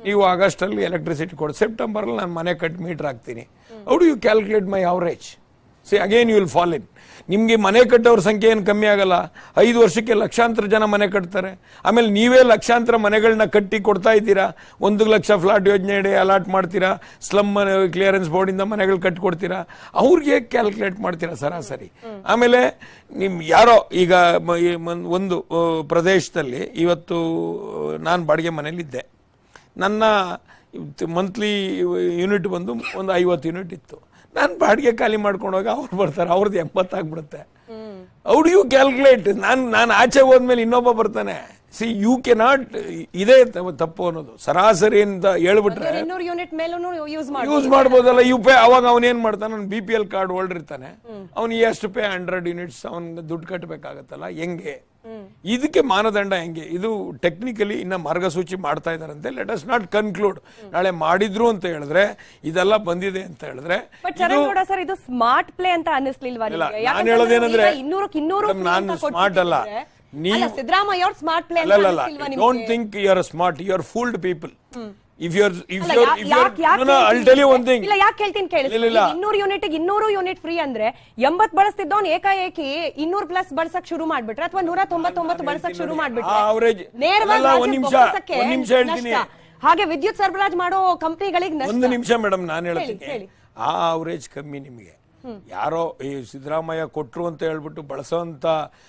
ನೀವು ಆಗಸ್ಟಲ್ಲಿ ಎಲೆಕ್ಟ್ರಿಸಿಟಿ ಕೊಡಿ ಸೆಪ್ಟೆಂಬರಲ್ಲಿ ನಾನು ಮನೆ ಕಟ್ ಮೀಟರ್ ಹಾಕ್ತೀನಿ how do you calculate my average see again you will fall in ನಿಮಗೆ ಮನೆ ಕಟ್ಟೋರ ಸಂಖ್ಯೆ ಏನು ಕಮ್ಮಿ ಆಗಲ್ಲ ಐದು ವರ್ಷಕ್ಕೆ ಲಕ್ಷಾಂತರ ಜನ ಮನೆ ಕಟ್ತಾರೆ ಆಮೇಲೆ ನೀವೇ ಲಕ್ಷಾಂತರ ಮನೆಗಳನ್ನ ಕಟ್ಟಿ ಕೊಡ್ತಾ ಇದ್ದೀರಾ ಒಂದು ಲಕ್ಷ ಫ್ಲಾಟ್ ಯೋಜನೆ ಅಡಿ ಅಲಾಟ್ ಮಾಡ್ತೀರಾ ಸ್ಲಮ್ ಕ್ಲಿಯರೆನ್ಸ್ ಬೋರ್ಡಿಂದ ಮನೆಗಳು ಕಟ್ಕೊಡ್ತೀರಾ ಅವ್ರಿಗೆ ಕ್ಯಾಲ್ಕುಲೇಟ್ ಮಾಡ್ತೀರಾ ಸರಾಸರಿ ಆಮೇಲೆ ನಿಮ್ ಯಾರೋ ಈಗ ಮ- ಈ ಮನ್- ಒಂದು ಆ, ಪ್ರದೇಶದಲ್ಲಿ ಇವತ್ತು ನಾನು ಬಾಡಿಗೆ ಮನೇಲಿದ್ದೆ ನನ್ನ ಮಂತ್ಲಿ ಯೂನಿಟ್ ಬಂದು ಒಂದು ಐವತ್ತು ಯೂನಿಟ್ ಇತ್ತು ನಾನು ಬಾಡಿಗೆ ಖಾಲಿ ಮಾಡ್ಕೊಂಡೋಗ ಅವ್ರು ಬರ್ತಾರೆ ಅವ್ರದ್ದು ಎಂಬತ್ತಾಗ್ಬಿಡುತ್ತೆ ಔಡ್ ಯು ಕ್ಯಾಲ್ಕುಲೇಟ್ ನಾನು ನಾನು ಆಚೆ ಹೋದ್ಮೇಲೆ ಇನ್ನೊಬ್ಬ ಬರ್ತಾನೆ ಸಿ ಯು ಕೆ ನಾಟ್ ಇದೇ ತ- ತಪ್ಪು ಅನ್ನೋದು ಸರಾಸರಿ ಅಂತ ಹೇಳ್ಬಿಟ್ರೆ ಇನ್ನೂರು ಯೂನಿಟ್ ಮೇಲೂ ಯೂಸ್ ಮಾಡಿ ಯೂಸ್ ಮಾಡ್ಬೋದಲ್ಲ ಯು ಪೇ ಅವಾಗ ಅವನ್ ಏನ್ ಮಾಡ್ತಾನೆ ಅವ್ನು B P L card holder ಇರ್ತಾನೆ ಅವ್ನು ಎಷ್ಟು ಪೇ ಹಂಡ್ರೆಡ್ ಯೂನಿಟ್ಸ್ ಅವ್ನ್ ದುಡ್ಡು ಕಟ್ಟಬೇಕಾಗತ್ತಲ್ಲ ಹೆಂಗೆ ಇದಕ್ಕೆ ಮಾನದಂಡ ಹೆಂಗೆ ಇದು ಟೆಕ್ನಿಕಲಿ ಇನ್ನ ಮಾರ್ಗಸೂಚಿ ಮಾಡ್ತಾ ಇದಾರಂತೆ ಲೆಟ್ ಅಸ್ ನಾಟ್ ಕನ್ಕ್ಲೂಡ್ ನಾಳೆ ಮಾಡಿದ್ರು ಅಂತ ಹೇಳಿದ್ರೆ ಇದೆಲ್ಲ ಬಂದಿದೆ ಅಂತ ಹೇಳಿದ್ರೆ ಬಟ್ ಚರಣಗೌಡ ಸರ್ ಇದು ಸ್ಮಾರ್ಟ್ ಪ್ಲೇ ಅಂತ ಅನ್ನಿಸ್ಲಿಲ್ವಾ ಇಲ್ಲ, ನಿಮ್ಗೆ? ನಾನ್ ಯಾಕಂತಂದ್ರೆ ಹೇಳೋದೇನಂದ್ರೆ, ಈಗ ಇನ್ನೂರಕ್ಕೆ ಇನ್ನೂರು ಮೇಡಮ್, free ನಾನು ಅಂತ smart ಅಲ್ಲ. ಕೊಟ್ಬಿಟ್ಟಿದ್ರೆ, ನೀವು- ಅಲ್ಲ, ಸಿದ್ದರಾಮಯ್ಯ ಅವ್ರ ಸ್ಮಾರ್ಟ್ ಪ್ಲೇ ಅಂತ ಅಲ್ಲ ಅಲ್ಲ ಅನ್ನಿಸ್ಲಿಲ್ವಾ ಡೋಂಟ್ ನಿಮ್ಗೆ? Think you are smart you are fooled people if you are if ಅಲ್ಲ, ಯು ಯಾ- ಇಫ್ ಯು ಯಾಕ್- ಯಾಕ್ are I tell you one thing ಇಲ್ಲ ಯಾಕೆ ಹೇಳ್ತೀನಿ ಕೇಳಿ ಇಲ್ಲ, ಇಲ್ಲ. ಇನ್ನೂರು ಯೂನಿಟ್ ಇನ್ನೂರು ಯೂನಿಟ್ ಫ್ರೀ ಅಂದ್ರೆ ಎಂಬತ್ ಬಳಸ್ತಿದ್ದವನ್ ಏಕಾಏಕಿ ಇನ್ನೂರ್ ಪ್ಲಸ್ ಬಳಸಕ್ ಶುರು ಮಾಡ್ಬಿಟ್ರೆ ಅಥವಾ ನೂರ ತೊಂಬತ್ತೊಂಬತ್ತು ಬಳಸಕ್ ಶುರು ಮಾಡ್ಬಿಟ್ರೆ ಆ average- ನೇರವಾಗಿ ಅಲ್ಲ, ಒಂದ್ ರಾಜ್ಯದ ನಿಮಿಷ, ಬೊಕ್ಕಸಕ್ಕೆ ಒಂದ್ ನಿಮಿಷ ಹೇಳ್ತೀನಿ. ನಷ್ಟ. ಹಾಗೆ ವಿದ್ಯುತ್ ಸರಬರಾಜು ಮಾಡೋ ಕಂಪನಿಗಳಿಗೆ ನಷ್ಟ ಒಂದು ನಿಮಿಷ ಮೇಡಮ್ ನಾನು ಹೇಳಿ, ಹೇಳ್ತೀನಿ ಹೇಳಿ. ಆ ಅವರೇಜ್ ಕಮ್ಮಿ ನಿಮಗೆ ಯಾರೋ ಈ ಸಿದ್ದರಾಮಯ್ಯ ಕೊಟ್ರು ಅಂತ ಹೇಳ್ಬಿಟ್ಟು ಬಳಸೋಂತ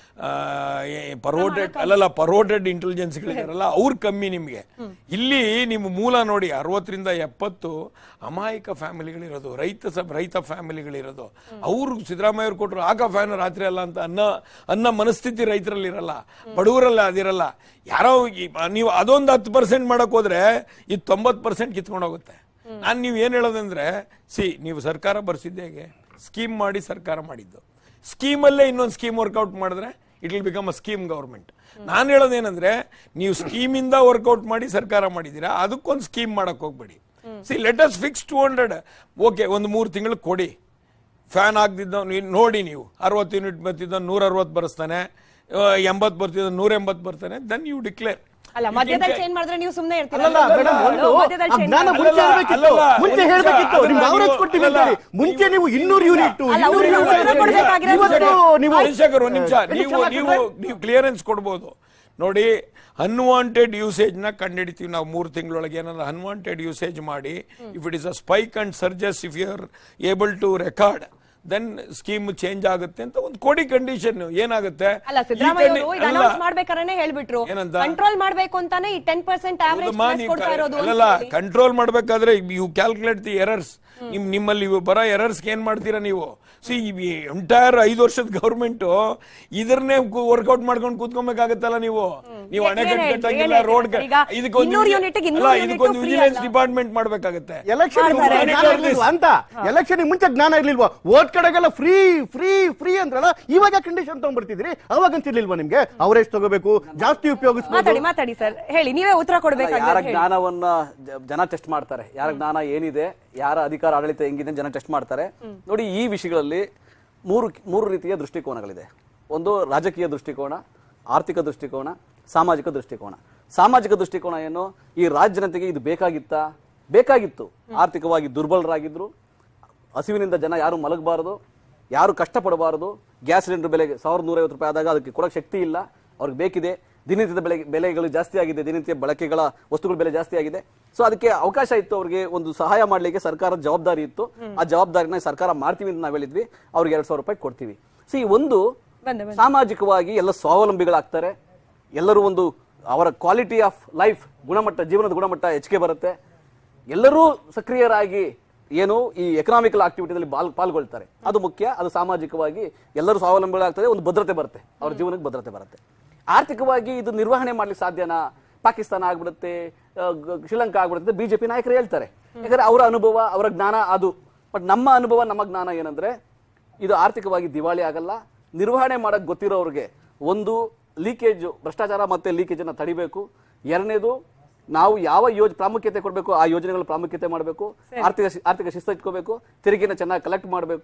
ಪರೋಟೆಡ್ ಅಲ್ಲಲ್ಲ ಪರೋಟೆಡ್ ಇಂಟೆಲಿಜೆನ್ಸ್ಗಳಿದಾರಲ್ಲ ಅವ್ರು ಕಮ್ಮಿ ನಿಮಗೆ ಇಲ್ಲಿ ನಿಮ್ಮ ಮೂಲ ನೋಡಿ ಅರವತ್ತರಿಂದ ಎಪ್ಪತ್ತು ಅಮಾಯಕ ಫ್ಯಾಮಿಲಿಗಳಿರೋದು ರೈತ ಸ ರೈತ ಫ್ಯಾಮಿಲಿಗಳಿರೋದು ಅವರು ಸಿದ್ದರಾಮಯ್ಯ ಅವ್ರು ಕೊಟ್ರು ಆಗ ಫ್ಯಾನ್ ರಾತ್ರಿ ಅಲ್ಲ ಅಂತ ಅನ್ನ ಅನ್ನ ಮನಸ್ಥಿತಿ ರೈತರಲ್ಲಿ ಇರಲ್ಲ ಬಡವರಲ್ಲ ಅದಿರಲ್ಲ ಯಾರೋ ಈ- ನೀವು ಅದೊಂದು ಹತ್ತು ಪರ್ಸೆಂಟ್ ಮಾಡಕ್ ಹೋದ್ರೆ ಇದು ತೊಂಬತ್ತು ಪರ್ಸೆಂಟ್ ಕಿತ್ಕೊಂಡು ಹೋಗುತ್ತೆ ನಾನು ನೀವು ಏನು ಹೇಳೋದಂದ್ರೆ ಸಿ ನೀವು ಸರ್ಕಾರ ಬರ್ಸಿದ್ದೆ ಹೇಗೆ ಸ್ಕೀಮ್ ಮಾಡಿ ಸರ್ಕಾರ ಮಾಡಿದ್ದು ಸ್ಕೀಮಲ್ಲೇ ಇನ್ನೊಂದು ಸ್ಕೀಮ್ ವರ್ಕೌಟ್ ಮಾಡಿದ್ರೆ it will become a scheme government ನಾನು ಹೇಳೋದೇನಂದ್ರೆ ನೀವು ಸ್ಕೀಮಿಂದ ವರ್ಕೌಟ್ ಮಾಡಿ ಸರ್ಕಾರ ಮಾಡಿದ್ದೀರಾ ಅದಕ್ಕೊಂದು ಸ್ಕೀಮ್ ಮಾಡಕ್ ಹೋಗ್ಬೇಡಿ see let us fix two hundred okay ಒಂದು ಮೂರು ತಿಂಗಳು ಕೊಡಿ ಫ್ಯಾನ್ ಆಗ್ದಿದ್ದ ನೋಡಿ ನೀವು ಅರವತ್ತು ಯೂನಿಟ್ ಬರ್ತಿದ್ದ ನೂರ ಅರವತ್ತು ಬರೆಸ್ತಾನೆ ಎಂಬತ್ತು ಬರ್ತಿದ್ದ ನೂರ ಎಂಬತ್ತು ಬರ್ತಾನೆ ದೆನ್ ಯು ಡಿಕ್ಲೇರ್ ಅಲ್ಲ ಮಧ್ಯದಲ್ಲಿ ಚೇಂಜ್ ಮಾಡಿದ್ರೆ ನೀವು ಸುಮ್ಮನೆ ಇರ್ತೀರಾ ಅಲ್ಲಲ್ಲ ಮೇಡಮ್ ಒಂದು ಮಧ್ಯದಲ್ಲಿ ಆ change ಜ್ಞಾನ ಮಾಡಿದ್ರೆ- ಮುಂಚೆ ಹೇಳ್ಬೇಕಿತ್ತು ಅಲ್ಲಲ್ಲ, ಮುಂಚೆ ಒಂದ್ ಹೇಳ್ಬೇಕಿತ್ತು ನಿಮಿಷ, ನಿಮ್ಗೆ ಅದನ್ನ ಅವರೇಜ್ ನೀವು- ಕೊಡ್ತೀವಿ ಅಂತ ಹೇಳಿ ಅಲ್ಲಲ್ಲ, ಮುಂಚೆ ನೀವು ಇನ್ನೂರು ಯೂನಿಟ್ ಅಲ್ಲ, ಅವ್ರು ಇನ್ನೂರು ಉತ್ತರ unit ಕೊಡ್ಬೇಕಾಗಿರೋದು ಇವತ್ತು ನೀವು ಚಂದ್ರಶೇಖರ್ ಒಂದ್ ನಿಮಿಷ ಒಂದು ನೀವು ನಿಮಿಷ ನೀವು ಮಾತಾಡ್ರೆ? ನೀವು ಕ್ಲಿಯರೆನ್ಸ್ ಕೊಡ್ಬೋದು ನೋಡಿ ಅನ್ವಾಂಟೆಡ್ ಯೂಸೇಜ್ ನ ಕಂಡಿಡಿತೀವಿ ನಾವು ಮೂರು ತಿಂಗಳೊಳಗೆ ಏನಾದ್ರು ಅನ್ವಾಂಟೆಡ್ ಯೂಸೇಜ್ ಮಾಡಿ if it is a spike and surges if you are able to record then scheme change ಆಗುತ್ತೆ ಅಂತ ಒಂದು ಕೋಡಿ ಕಂಡೀಷನ್ ಏನಾಗುತ್ತೆ ಅಲ್ಲ ಈ ಸಿದ್ದರಾಮಯ್ಯ condi- ಅವರು ಇದು ಅಲ್ಲ, ಅನೌನ್ಸ್ ಮಾಡ್ಬೇಕಾದ್ರೆ ಹೇಳ್ಬಿಟ್ರು ಏನಂತ? ಕಂಟ್ರೋಲ್ ಮಾಡ್ಬೇಕು ಅಂತಾನೆ ಈ ಟೆನ್ ಪರ್ಸೆಂಟ್ ಆವರೇಜ್ ಹೌದಮ್ಮ, ನೀವು ಕೊಡ್ತಾ ಇರೋದು ಅಂತ ಅಲ್ಲಲ್ಲ ಹೇಳಿ. ಕಂಟ್ರೋಲ್ ಮಾಡ್ಬೇಕಾದ್ರೆ ಯು ಕ್ಯಾಲ್ಕುಲೇಟ್ ದಿ ಎರರ್ಸ್ ನಿಮ್ ನಿಮ್ಮಲ್ಲಿ ಇವು ಬರೋ ಎರರ್ಸ್ ಏನ್ ಮಾಡ್ತೀರಾ ನೀವು ಸಿ ಎಂಟೈರ್ ಐದು ವರ್ಷದ ಗೌರ್ಮೆಂಟ್ ಇದನ್ನೇ ವರ್ಕೌಟ್ ಮಾಡ್ಕೊಂಡು ಕೂತ್ಕೊಬೇಕಾಗತ್ತಲ್ಲ ನೀವು ನೀವು ಏನ್ ಅಣೆಕಟ್ಟು ಹೇಳ್ತೀರಿ? ಕಟ್ಟಂಗಿಲ್ಲ ಏನ್ ರೋಡ್ ಹೇಳ್ತೀರಿ? ಈಗ ಇದಕ್ಕೊಂದು ಇನ್ನೂರು ವಿಜಿ- ಯೂನಿಟ್ಗೆ ಅಲ್ಲ, ಇನ್ನೂರು ಇದಕ್ಕೊಂದು ಯೂನಿಟ್ free ವಿಜಿಲೆನ್ಸ್ ಅಲ್ಲ? ಡಿಪಾರ್ಟ್ಮೆಂಟ್ ಮಾಡ್ಬೇಕಾಗತ್ತೆ ಎಲೆಕ್ಷನ್ ಮಾಡ್ತಾರೆ. ಜ್ಞಾನ ಇರ್ಲಿಲ್ವಾ ಅಂತ ಎಲೆಕ್ಷನ್ ಮುಂಚೆ ಜ್ಞಾನ ಇರ್ಲಿಲ್ವಾ ಓದ್ ಕಡೆಗೆಲ್ಲ ಫ್ರೀ ಫ್ರೀ ಫ್ರೀ ಅಂದ್ರಲ್ಲ ಇವಾಗ ಕಂಡೀಷನ್ ತಗೊಂಡ್ಬರ್ತಿದ್ರಿ ಅವಾಗ ಅಂತಿರ್ಲಿಲ್ವಾ ನಿಮ್ಗೆ ಅವರೇಜ್ ತಗೋಬೇಕು ಜಾಸ್ತಿ ಉಪಯೋಗಿಸ್ಬೋದು ಮಾತಾಡಿ ಮಾತಾಡಿ ಸರ್ ಹೇಳಿ ನೀವೇ ಉತ್ತರ ಯಾರ ಕೊಡ್ಬೇಕಾದ್ರೆ ಜ್ಞಾನವನ್ನ ಜ- ಜನ ಟೆಸ್ಟ್ ಮಾಡ್ತಾರೆ ಯಾರ ಜ್ಞಾನ ಏನಿದೆ ಯಾರ ಅಧಿಕಾರ ಆಡಳಿತ ಹೆಂಗಿದೆ ಅಂತ ಜನ ಟೆಸ್ಟ್ ಮಾಡ್ತಾರೆ ನೋಡಿ ಈ ವಿಷಯಗಳಲ್ಲಿ ಮೂರು ಮೂರು ರೀತಿಯ ದೃಷ್ಟಿಕೋನಗಳಿದೆ ಒಂದು ರಾಜಕೀಯ ದೃಷ್ಟಿಕೋನ ಆರ್ಥಿಕ ದೃಷ್ಟಿಕೋನ ಸಾಮಾಜಿಕ ದೃಷ್ಟಿಕೋನ ಸಾಮಾಜಿಕ ದೃಷ್ಟಿಕೋನ ಏನು ಈ ರಾಜ್ಯ ಜನತೆಗೆ ಇದು ಬೇಕಾಗಿತ್ತಾ ಬೇಕಾಗಿತ್ತು ಆರ್ಥಿಕವಾಗಿ ದುರ್ಬಲರಾಗಿದ್ರು ಹಸಿವಿನಿಂದ ಜನ ಯಾರು ಮಲಗಬಾರದು ಯಾರು ಕಷ್ಟಪಡಬಾರದು ಗ್ಯಾಸ್ ಸಿಲಿಂಡರ್ ಬೆಲೆ ಸಾವಿರದ ನೂರೈವತ್ತು ರೂಪಾಯಿ ಆದಾಗ ಅದಕ್ಕೆ ಕೊಡೋಕೆ ಶಕ್ತಿ ಇಲ್ಲ ಅವ್ರಿಗೆ ಬೇಕಿದೆ ದಿನನಿತ್ಯದ ಬೆಲೆ ಬೆಲೆಗಳು ಜಾಸ್ತಿ ಆಗಿದೆ ದಿನನಿತ್ಯ ಬಳಕೆಗಳ ವಸ್ತುಗಳ ಬೆಲೆ ಜಾಸ್ತಿ ಆಗಿದೆ ಸೊ ಅದಕ್ಕೆ ಅವಕಾಶ ಇತ್ತು ಅವ್ರಿಗೆ ಒಂದು ಸಹಾಯ ಮಾಡಲಿಕ್ಕೆ ಸರ್ಕಾರದ ಜವಾಬ್ದಾರಿ ಇತ್ತು ಆ ಜವಾಬ್ದಾರಿನ ಸರ್ಕಾರ ಮಾಡ್ತೀವಿ ಅಂತ ನಾವು ಹೇಳಿದ್ವಿ ಅವ್ರಿಗೆ ಎರಡ್ ಸಾವಿರ ರೂಪಾಯಿ ಕೊಡ್ತೀವಿ ಸಿ ಒಂದು ಬಂದೆ, ಬಂದೆ. ಸಾಮಾಜಿಕವಾಗಿ ಎಲ್ಲ ಸ್ವಾವಲಂಬಿಗಳಾಗ್ತಾರೆ ಎಲ್ಲರೂ ಒಂದು ಅವರ ಕ್ವಾಲಿಟಿ ಆಫ್ ಲೈಫ್ ಗುಣಮಟ್ಟ ಜೀವನದ ಗುಣಮಟ್ಟ ಹೆಚ್ಚಿಗೆ ಬರುತ್ತೆ ಎಲ್ಲರೂ ಸಕ್ರಿಯರಾಗಿ ಏನು ಈ ಎಕನಾಮಿಕಲ್ ಆಕ್ಟಿವಿಟಿದಲ್ಲಿ ಪಾಲ್ ಪಾಲ್ಗೊಳ್ತಾರೆ ಅದು ಮುಖ್ಯ ಅದು ಸಾಮಾಜಿಕವಾಗಿ ಎಲ್ಲರೂ ಸ್ವಾವಲಂಬಿಗಳಾಗ್ತದೆ ಒಂದು ಭದ್ರತೆ ಬರುತ್ತೆ ಅವ್ರ ಜೀವನಕ್ಕೆ ಭದ್ರತೆ ಬರುತ್ತೆ ಆರ್ಥಿಕವಾಗಿ ಇದು ನಿರ್ವಹಣೆ ಮಾಡ್ಲಿಕ್ಕೆ ಸಾಧ್ಯನಾ ಪಾಕಿಸ್ತಾನ ಆಗ್ಬಿಡುತ್ತೆ ಆ, ಗ- ಶ್ರೀಲಂಕಾ ಆಗ್ಬಿಡುತ್ತೆ ಬಿಜೆಪಿ ನಾಯಕರು ಹೇಳ್ತಾರೆ ಯಾಕಂದ್ರೆ ಅವರ ಅನುಭವ ಅವರ ಜ್ಞಾನ ಅದು ಬಟ್ ನಮ್ಮ ಅನುಭವ ನಮ್ಮ ಜ್ಞಾನ ಏನಂದ್ರೆ ಇದು ಆರ್ಥಿಕವಾಗಿ ದಿವಾಳಿ ಆಗಲ್ಲ ನಿರ್ವಹಣೆ ಮಾಡಕ್ ಗೊತ್ತಿರೋರಿಗೆ ಒಂದು ಲೀಕೇಜ್ ಭ್ರಷ್ಟಾಚಾರ ಮತ್ತೆ ಲೀಕೇಜ್ ಅನ್ನ ತಡಿಬೇಕು ಎರಡನೇದು ನಾವು ಯಾವ ಯೋಜ ಪ್ರಾಮುಖ್ಯತೆ ಕೊಡಬೇಕು ಆ ಯೋಜನೆಗಳ ಪ್ರಾಮುಖ್ಯತೆ ಮಾಡಬೇಕು ಆರ್ಥಿಕ ಶಿ- ಆರ್ಥಿಕ ಶಿಸ್ತು ಇಟ್ಕೋಬೇಕು ತೆರಿಗೆನ ಚೆನ್ನಾಗಿ ಕಲೆಕ್ಟ್ ಮಾಡಬೇಕು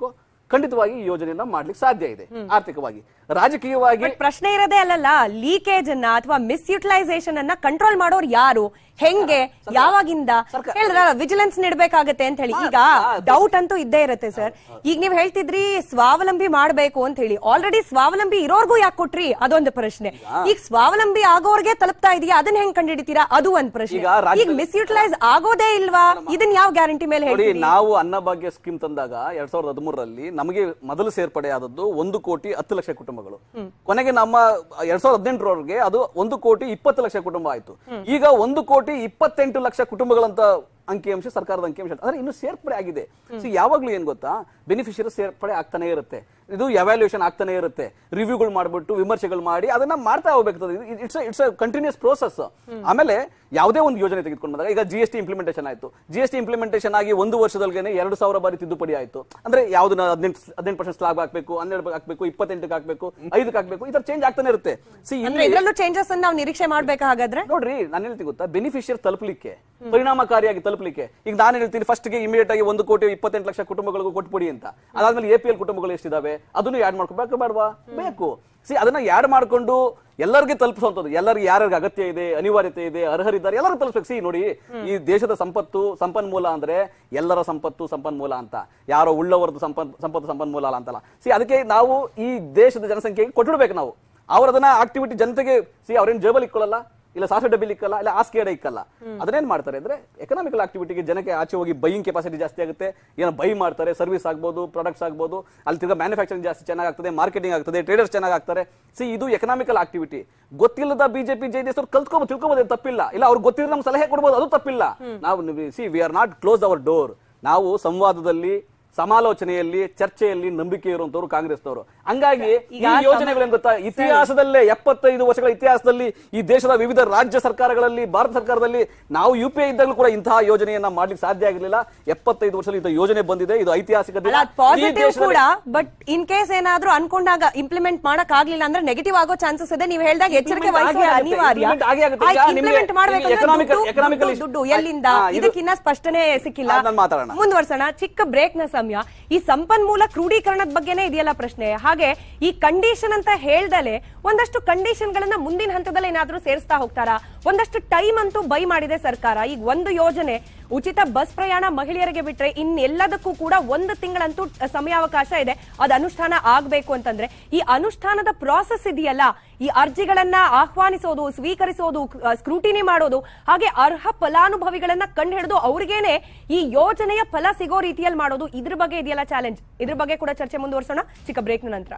ಖಂಡಿತವಾಗಿ ಈ ಯೋಜನೆಯನ್ನ ಮಾಡ್ಲಿಕ್ಕೆ ಸಾಧ್ಯ ಇದೆ ಆರ್ಥಿಕವಾಗಿ ರಾಜಕೀಯವಾಗಿ ಬಟ್ ಪ್ರಶ್ನೆ ಇರೋದೇ ಅಲ್ಲಲ್ಲ ಲೀಕೇಜ್ ಅನ್ನ ಅಥವಾ ಮಿಸ್ಯುಟಿಲೈಸೇಷನ್ ಅನ್ನ ಕಂಟ್ರೋಲ್ ಮಾಡೋರು ಯಾರು ಹೆಂಗೆ ಯಾವಾಗಿಂದ ಹೇಳಿದ್ರ ವಿಜಿಲೆನ್ಸ್ ನೀಡಬೇಕಾಗತ್ತೆ ಅಂತ ಹೇಳಿ ಈಗ ಡೌಟ್ ಅಂತೂ ಇದ್ದೇ ಇರುತ್ತೆ ಸರ್ ಈಗ ನೀವ್ ಹೇಳ್ತಿದ್ರಿ ಸ್ವಾವಲಂಬಿ ಮಾಡ್ಬೇಕು ಅಂತ ಹೇಳಿ ಆಲ್ರೆಡಿ ಸ್ವಾವಲಂಬಿ ಇರೋರ್ಗೂ ಯಾಕೆ ಕೊಟ್ರಿ ಅದೊಂದು ಪ್ರಶ್ನೆ ಈಗ ಸ್ವಾವಲಂಬಿ ಆಗೋರ್ಗೆ ತಲುಪ್ತಾ ಇದೆಯಾ ಅದನ್ನ ಹೆಂಗ್ ಕಂಡಿಡಿತೀರಾ ಅದು ಒಂದ್ ಪ್ರಶ್ನೆ ಈಗ ರಾಜ್ಯದಲ್ಲಿ- ಈಗ ಮಿಸ್ಯುಟಿಲೈಸ್ ಆಗೋದೇ ಇಲ್ವಾ ಇದನ್ನ ಯಾವ ಗ್ಯಾರಂಟಿ ಮೇಲೆ ನೋಡಿ ಹೇಳ್ತೀರಿ ನಾವು ಅನ್ನಭಾಗ್ಯ ಸ್ಕೀಮ್ ತಂದಾಗ ಎರಡ್ ಸಾವಿರದ ಹದಿಮೂರರಲ್ಲಿ ನಮಗೆ ಮೊದಲು ಸೇರ್ಪಡೆ ಆದದ್ದು ಒಂದು ಕೋಟಿ ಹತ್ತು ಲಕ್ಷ ಕುಟುಂಬಗಳು ಕೊನೆಗೆ ನಮ್ಮ ಎರಡ್ ಸಾವಿರದ ಹದಿನೆಂಟರವರೆಗೆ ಅದು ಒಂದು ಕೋಟಿ ಇಪ್ಪತ್ತು ಲಕ್ಷ ಕುಟುಂಬ ಆಯ್ತು ಈಗ ಒಂದು ಕೋಟಿ ಇಪ್ಪತ್ತೆಂಟು ಲಕ್ಷ ಕುಟುಂಬಗಳಂತ ಅಂಕಿಅಂಶ ಸರ್ಕಾರದ ಅಂಕಿಅಂಶ ಅಂದ್ರೆ ಇನ್ನು ಸೇರ್ಪಡೆ ಆಗಿದೆ ಸೊ ಯಾವಾಗ್ಲೂ ಏನ್ ಗೊತ್ತಾ ಬೆನಿಫಿಷಿಯರಿ ಸೇರ್ಪಡೆ ಆಗ್ತಾನೆ ಇರುತ್ತೆ ಇದು ಎವ್ಯಾಲ್ಯೂಯೇಷನ್ ಆಗ್ತಾನೆ ಇರುತ್ತೆ ರಿವ್ಯೂಗಳು ಮಾಡ್ಬಿಟ್ಟು ವಿಮರ್ಶೆಗಳು ಮಾಡಿ ಅದನ್ನ ಮಾಡ್ತಾ ಹೋಗ್ಬೇಕಾಗ್ತದೆ ಇಟ್ಸ್ ಇಟ್ಸ್ ಕಂಟಿನ್ಯೂಸ್ ಪ್ರೋಸೆಸ್ ಆಮೇಲೆ ಯಾವುದೇ ಒಂದು ಯೋಜನೆ ತೆಗೆದುಕೊಂಡು ಬಂದಾಗ ಈಗ ಜಿ ಎಸ್ ಟಿ ಇಂಪ್ಲಿಮೆಂಟೇಷನ್ ಆಯ್ತು ಜಿ ಎಸ್ ಟಿ ಇಂಪ್ಲಿಮೆಂಟೇಷನ್ ಆಗಿ ಒಂದು ವರ್ಷದೊಳಗೇನೆ ಎರಡು ಸಾವಿರ ಬಾರಿ ತಿದ್ದುಪಡಿ ಆಯ್ತು ಅಂದ್ರೆ ಯಾವ್ದನ್ನ ಹದಿನೆಂಟು ಹದಿನೆಂಟು ಪರ್ಸೆಂಟ್ ಸ್ಲಾಬ್ ಹಾಕ್ಬೇಕು ಹನ್ನೆರಡು ಹಾಕ್ಬೇಕು ಇಪ್ಪತ್ತೆಂಟಕ್ಕೆ ಹಾಕ್ಬೇಕು ಐದಕ್ಕೆ ಹಾಕ್ಬೇಕು ಈ ತರ ಚೇಂಜ್ ಆಗ್ತಾನೆ ಇರುತ್ತೆ ಸಿ ಅಂದ್ರೆ ಇದ್ರಲ್ಲೂ ಚೇಂಜಸ್ ಅನ್ನ ನಾವು ನಿರೀಕ್ಷೆ ಮಾಡ್ಬೇಕಾ ಹಾಗಾದ್ರೆ ನೋಡ್ರಿ ನಾನು ಹೇಳ್ತೀನಿ ಗೊತ್ತಾ ಬೆನಿಫಿಷಿಯರ್ ತಲುಪಲಿಕ್ಕೆ ಪರಿಣಾಮಕಾರಿಯಾಗಿ ತಲುಪಲಿಕ್ಕೆ ಈಗ ನಾನು ಹೇಳ್ತೀನಿ ಫಸ್ಟ್ ಗೆ ಇಮಿಡಿಯೇಟ್ ಆಗಿ ಒಂದು ಕೋಟಿ ಇಪ್ಪತ್ತೆಂಟು ಲಕ್ಷ ಕುಟುಂಬಗಳಿಗೂ ಕೊಟ್ಬಿಡಿ ಅಂತ ಅದಾದ್ಮೇಲೆ ಎ ಪಿ ಎಲ್ ಕುಟುಂಬಗಳು ಎಷ್ಟಿದಾವೆ ಅದನ್ನು ಯಾಡ್ ಮಾಡ್ಕೋಬೇಕು ಬೇಡವಾ ಬೇಕು ಸಿ ಅದನ್ನ ಯಾಡ್ ಮಾಡ್ಕೊಂಡು ಎಲ್ಲರಿಗೆ ತಲುಪಿಸುವಂತದ್ದು ಎಲ್ಲರಿಗೆ ಯಾರಿಗೆ ಅಗತ್ಯ ಇದೆ ಅನಿವಾರ್ಯತೆ ಇದೆ ಅರ್ಹರಿದ್ದಾರೆ ಎಲ್ಲರೂ ತಲುಪಿಸ್ಬೇಕು ಸಿ ನೋಡಿ ಈ ದೇಶದ ಸಂಪತ್ತು ಸಂಪನ್ಮೂಲ ಅಂದ್ರೆ ಎಲ್ಲರ ಸಂಪತ್ತು ಸಂಪನ್ಮೂಲ ಅಂತ ಯಾರೋ ಉಳ್ಳವರದ್ದು ಸಂಪತ್ ಸಂಪತ್ತು ಸಂಪನ್ಮೂಲ ಅಲ್ಲ ಅಂತಲ್ಲ ಸಿ ಅದಕ್ಕೆ ನಾವು ಈ ದೇಶದ ಜನಸಂಖ್ಯೆಗೆ ಕೊಟ್ಬಿಡ್ಬೇಕು ನಾವು ಅವ್ರದನ್ನ ಆಕ್ಟಿವಿಟಿ ಜನತೆಗೆ ಸಿ ಅವ್ರೇನ್ ಜೇಬಲ್ ಇಕ್ಕೊಳ್ಳಲ್ಲ ಇಲ್ಲ ಸಾಫ್ಟ್ ಡಬ್ಬಿಲ್ ಇಕ್ಕಲ್ಲ ಇಲ್ಲ ಹಾಸಿಗೆ ಎಡೆ ಇಕ್ಕಲ್ಲ ಅದನ್ನೇನ್ ಮಾಡ್ತಾರೆ ಅಂದ್ರೆ ಎಕನಾಮಿಕಲ್ ಆಕ್ಟಿವಿಟಿಗೆ ಜನಕ್ಕೆ ಆಚೆ ಹೋಗಿ ಬೈಯಿಂಗ್ ಕೆಪಾಸಿಟಿ ಜಾಸ್ತಿ ಆಗುತ್ತೆ ಏನೋ ಬೈ ಮಾಡ್ತಾರೆ ಸರ್ವಿಸ್ ಆಗ್ಬೋದು ಪ್ರಾಡಕ್ಟ್ಸ್ ಆಗ್ಬೋದು ಅಲ್ಲಿ ತಿರ್ಗಾ ಮ್ಯಾನುಫ್ಯಾಕ್ಚರಿಂಗ್ ಜಾಸ್ತಿ ಚೆನ್ನಾಗಿ ಆಗ್ತದೆ ಮಾರ್ಕೆಟಿಂಗ್ ಆಗ್ತದೆ ಟ್ರೇಡರ್ಸ್ ಚೆನ್ನಾಗಿ ಆಗ್ತಾರೆ ಸಿ ಇದು ಎಕನಾಮಿಕಲ್ ಆಕ್ಟಿವಿಟಿ ಗೊತ್ತಿಲ್ಲದ ಬಿಜೆಪಿ ಜೆಡಿಎಸ್ ಅವ್ರು ಕಲ್ತ್ಕೋಬಹುದು ತಿಳ್ಕೊಬೋದು ತಪ್ಪಿಲ್ಲ ಇಲ್ಲ ಅವ್ರು ಗೊತ್ತಿದ್ರೆ ನಮ್ಗೆ ಸಲಹೆ ಕೊಡ್ಬೋದು ಅದು ತಪ್ಪಿಲ್ಲ ನಾವು see we are not close our door ನಾವು ಸಂವಾದದಲ್ಲಿ ಸಮಾಲೋಚನೆಯಲ್ಲಿ ಚರ್ಚೆಯಲ್ಲಿ ನಂಬಿಕೆ ಇರುವಂತವ್ರು ಕಾಂಗ್ರೆಸ್ನವರು ಹಂಗಾಗಿ ಈ ಯೋಜನೆಗಳೇನ್ ಗೊತ್ತಾ ಇತಿಹಾಸದಲ್ಲೇ ಎಪ್ಪತ್ತೈದು ವರ್ಷಗಳ ಇತಿಹಾಸದಲ್ಲಿ ಈ ದೇಶದ ವಿವಿಧ ರಾಜ್ಯ ಸರ್ಕಾರಗಳಲ್ಲಿ ಭಾರತ ಸರ್ಕಾರದಲ್ಲಿ ನಾವು ಯು ಪಿ ಐ ಇದ್ದಾಗಲೂ ಕೂಡ ಇಂತಹ ಯೋಜನೆಯನ್ನ ಮಾಡ್ಲಿಕ್ಕೆ ಸಾಧ್ಯ ಆಗಿರಲಿಲ್ಲ ಎಪ್ಪತ್ತೈದು ವರ್ಷದಲ್ಲಿ ಇಂಥ ಯೋಜನೆ ಬಂದಿದೆ ಇದು ಐತಿಹಾಸಿಕ ದಿನ. ಅಲ್ಲ ಈ ಪಾಸಿಟಿವ್ ದೇಶದಲ್ಲಿ- ಕೂಡ ಬಟ್ ಇನ್ ಕೇಸ್ ಏನಾದ್ರೂ ಅನ್ಕೊಂಡಾಗ ಇಂಪ್ಲಿಮೆಂಟ್ ಮಾಡಕ್ ಆಗ್ಲಿಲ್ಲ ಅಂದ್ರೆ ನೆಗೆಟಿವ್ ಆಗೋ ಚಾನ್ಸಸ್ ಇದೆ ನೀವು ಹೇಳ್ದಾಗ ಎಚ್ಚರಿಕೆ Implement ವಹಿಸೋದು ಆಗೇ ಆಗುತ್ತೆ, ಅನಿವಾರ್ಯ implement ಆಗೇ ಆಗುತ್ತೆ. ಈಗ ನಿಮ್ಗೆ- ಇಂಪ್ಲಿಮೆಂಟ್ ಮಾಡ್ಬೇಕಂದ್ರೆ economical- ದುಡ್ಡು, economical ದುಡ್ಡು, ದುಡ್ಡು issue- ಎಲ್ಲಿಂದ ಹಾ, ಇದು- ಇದಕ್ಕಿನ್ನ ಸ್ಪಷ್ಟನೆ ಸಿಕ್ಕಿಲ್ಲ ಅದನ್ನ ಮಾತಾಡೋಣ. ಮುಂದುವರ್ಸೋಣ ಚಿಕ್ಕ ಬ್ರೇಕ್ ನ ಸಮಯ ಈ ಸಂಪನ್ಮೂಲ ಕ್ರೋಢೀಕರಣದ ಬಗ್ಗೆನೇ ಇದೆಯಲ್ಲ ಪ್ರಶ್ನೆ ಹಾಗೆ ಈ ಕಂಡೀಷನ್ ಅಂತ ಹೇಳ್ದಲೆ ಒಂದಷ್ಟು ಕಂಡೀಷನ್ ಗಳನ್ನ ಮುಂದಿನ ಹಂತದಲ್ಲಿ ಏನಾದ್ರೂ ಸೇರಿಸ್ತಾ ಹೋಗ್ತಾರಾ ಒಂದಷ್ಟು ಟೈಮ್ ಅಂತೂ ಬೈ ಮಾಡಿದೆ ಸರ್ಕಾರ ಈಗ ಒಂದು ಯೋಜನೆ ಉಚಿತ ಬಸ್ ಪ್ರಯಾಣ ಮಹಿಳೆಯರಿಗೆ ಬಿಟ್ರೆ ಇನ್ನೆಲ್ಲದಕ್ಕೂ ಕೂಡ ಒಂದು ತಿಂಗಳಂತೂ ಸಮಯಾವಕಾಶ ಇದೆ ಅದು ಅನುಷ್ಠಾನ ಆಗ್ಬೇಕು ಅಂತಂದ್ರೆ ಈ ಅನುಷ್ಠಾನದ ಪ್ರಾಸೆಸ್ ಇದೆಯಲ್ಲ ಈ ಅರ್ಜಿಗಳನ್ನ ಆಹ್ವಾನಿಸೋದು ಸ್ವೀಕರಿಸೋದು ಸ್ಕ್ರೂಟಿನಿ ಮಾಡೋದು ಹಾಗೆ ಅರ್ಹ ಫಲಾನುಭವಿಗಳನ್ನ ಕಂಡು ಹಿಡಿದು ಅವ್ರಿಗೇನೆ ಈ ಯೋಜನೆಯ ಫಲ ಸಿಗೋ ರೀತಿಯಲ್ಲಿ ಮಾಡೋದು ಇದ್ರ ಬಗ್ಗೆ ಇದೆಯಲ್ಲ ಚಾಲೆಂಜ್ ಇದ್ರ ಬಗ್ಗೆ ಕೂಡ ಚರ್ಚೆ ಮುಂದುವರ್ಸೋಣ ಚಿಕ್ಕ ಬ್ರೇಕ್ನ ನಂತರ